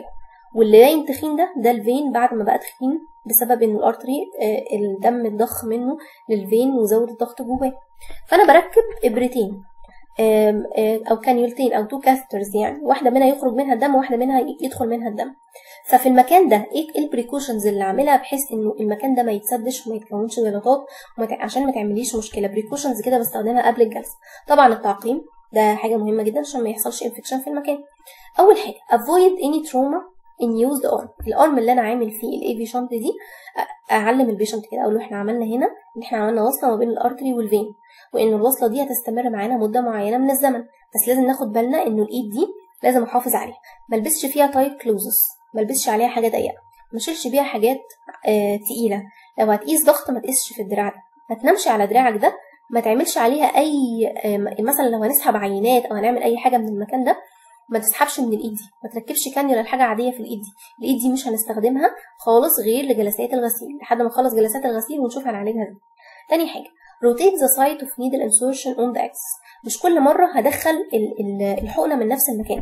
واللي باين تخين ده ده الفين بعد ما بقى تخين بسبب ان الارتري آه، الدم اتضخ منه للفين وزود الضغط جواه فانا بركب ابرتين آم، آه، او كانيولتين او تو كاثترز يعني واحده منها يخرج منها الدم وواحده منها يدخل منها الدم ففي المكان ده ايه إيه البريكوشنز اللي اعملها بحيث انه المكان ده ما يتسدش وما يتكونش جلطات وما تع- عشان ما تعمليش مشكله بريكوشنز كده بستخدمها قبل الجلسه طبعا التعقيم ده حاجه مهمه جدا عشان ما يحصلش انفكشن في المكان اول حاجه avoid any trauma in used arm الارم اللي انا عامل فيه الاي في شنط دي أ- اعلم البيشنت كده اقول له احنا عملنا هنا ان احنا عملنا وصله ما بين الارتري والفين وان الوصله دي هتستمر معانا مده معينه من الزمن بس لازم ناخد بالنا انه الايد دي لازم احافظ عليها ما البسش فيها تايت كلوزز ما البسش عليها حاجه ضيقه ما اشيلش بيها حاجات آه تقيله لو هتقيس ضغط ما تقيسش في الدراع ده ما تنامش على دراعك ده ما تعملش عليها اي آه مثلا لو هنسحب عينات او هنعمل اي حاجه من المكان ده ما تسحبش من الايد دي ما تركبش كانيولا حاجه عاديه في الايد دي الايد دي مش هنستخدمها خالص غير لجلسات الغسيل لحد ما نخلص جلسات الغسيل ونشوف هنعالجها ازاي تاني حاجه rotate the site of needle insertion on the axis مش كل مرة هدخل ال- ال- الحقنة من نفس المكان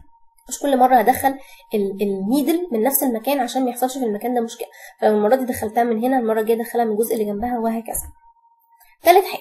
مش كل مرة هدخل ال- النيدل من نفس المكان عشان ما يحصلش في المكان ده مشكلة فلو المرة دي دخلتها من هنا المرة الجاية ادخلها من الجزء اللي جنبها وهكذا تالت حاجة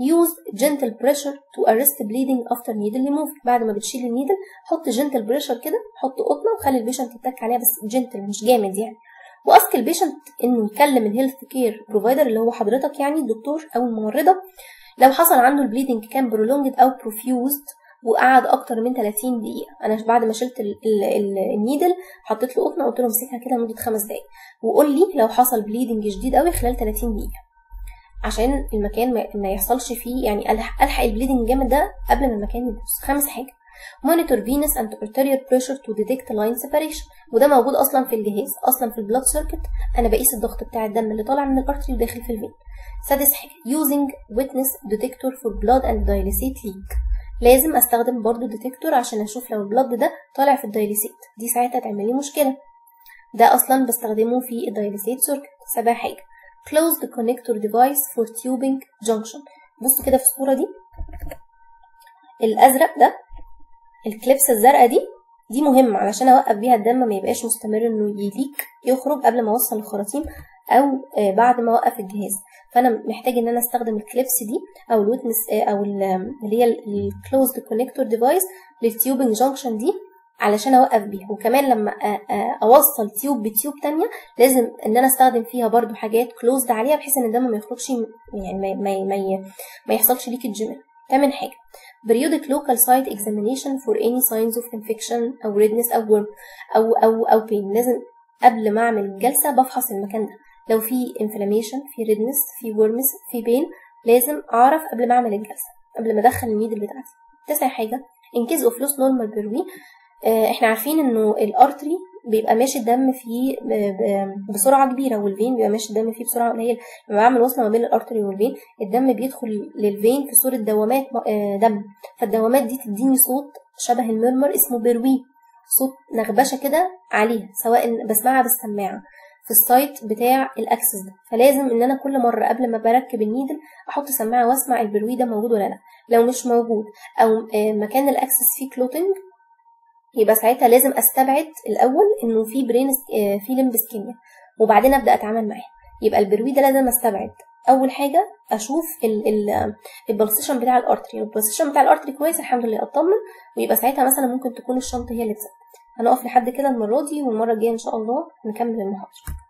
use gentle pressure to arrest bleeding after needle removal بعد ما بتشيل النيدل حط gentle pressure كده حط قطنة وخلي البيشنت يتك عليها بس gentle مش جامد يعني واسك البيشنت انه يكلم الهيلث كير بروفايدر اللي هو حضرتك يعني الدكتور او الممرضه لو حصل عنده البليدنج كان برولونجد او بروفيوزد وقعد اكتر من 30 دقيقه انا بعد ما شلت ال ال ال النيدل حطيت له قطنه قلت له امسكها كده لمده خمس دقايق وقول لي لو حصل بليدنج شديد قوي خلال 30 دقيقه عشان المكان ما- ما يحصلش فيه يعني الحق الحق البليدنج جامد ده قبل ما المكان يبوظ خامس حاجه monitor venous and arterial pressure to detect line separation وده موجود اصلا في الجهاز اصلا في البلاد سيركت انا بقيس الضغط بتاع الدم اللي طالع من الارتري وداخل في الفين سادس حاجه using witness detector for blood and dialysate leak لازم استخدم برضو ديتكتور عشان اشوف لو البلد ده طالع في الدايليسيت دي ساعتها تعمل لي مشكله ده اصلا بستخدمه في الدايليسيت سيركت سابع حاجه close the connector device for tubing junction بصوا كده في الصوره دي الازرق ده الكليبس الزرقاء دي دي مهمة علشان اوقف بيها الدم ما يبقاش مستمر انه يليك يخرج قبل ما اوصل الخراطيم او آه، بعد ما اوقف الجهاز فانا محتاج ان انا استخدم الكليبس دي او الويتنس او ال- اللي هي الكلوزد كونكتور ديفايس للتيوبنج جانكشن دي علشان اوقف بيها وكمان لما أ- أ- اوصل تيوب بتيوب تانية لازم ان انا استخدم فيها برضو حاجات كلوزد عليها بحيث ان الدم ما يخرجش يعني ما, ما, ما, ما يحصلش ليكج منها تامن حاجة periodic local site examination for any signs of infection أو redness أو worm أو أو أو pain لازم قبل ما أعمل الجلسة بفحص المكان ده لو في inflammation في redness في worms في pain لازم أعرف قبل ما أعمل الجلسة قبل ما أدخل النيدل بتاعتي تسع حاجة in case of loss normal per week آه، احنا عارفين انه الارتري بيبقى ماشي الدم فيه ب- ب- بسرعه كبيره والفين بيبقى ماشي الدم فيه بسرعه قليله لما بعمل وصله ما بين الارتري والفين الدم بيدخل للفين في صوره دوامات م- آه، دم فالدوامات دي تديني صوت شبه المرمر اسمه بروي صوت نغبشه كده عليها سواء بسمعها بالسماعه في السايت بتاع الاكسس ده فلازم ان انا كل مره قبل ما بركب النيدل احط سماعه واسمع البروي ده موجود ولا لا لو مش موجود او آه، مكان الاكسس فيه كلوتنج يبقى ساعتها لازم استبعد الاول انه في برين آه، في لمب اسكيميا وبعدين ابدا اتعامل معاه يبقى البروي ده لازم استبعد اول حاجه اشوف ال ال البلسيشن بتاع الارتري لو البلسيشن بتاع الارتري كويس الحمد لله اطمن ويبقى ساعتها مثلا ممكن تكون الشنطه هي اللي تسبب هنقف لحد كده المره دي والمره الجايه ان شاء الله نكمل المحاضره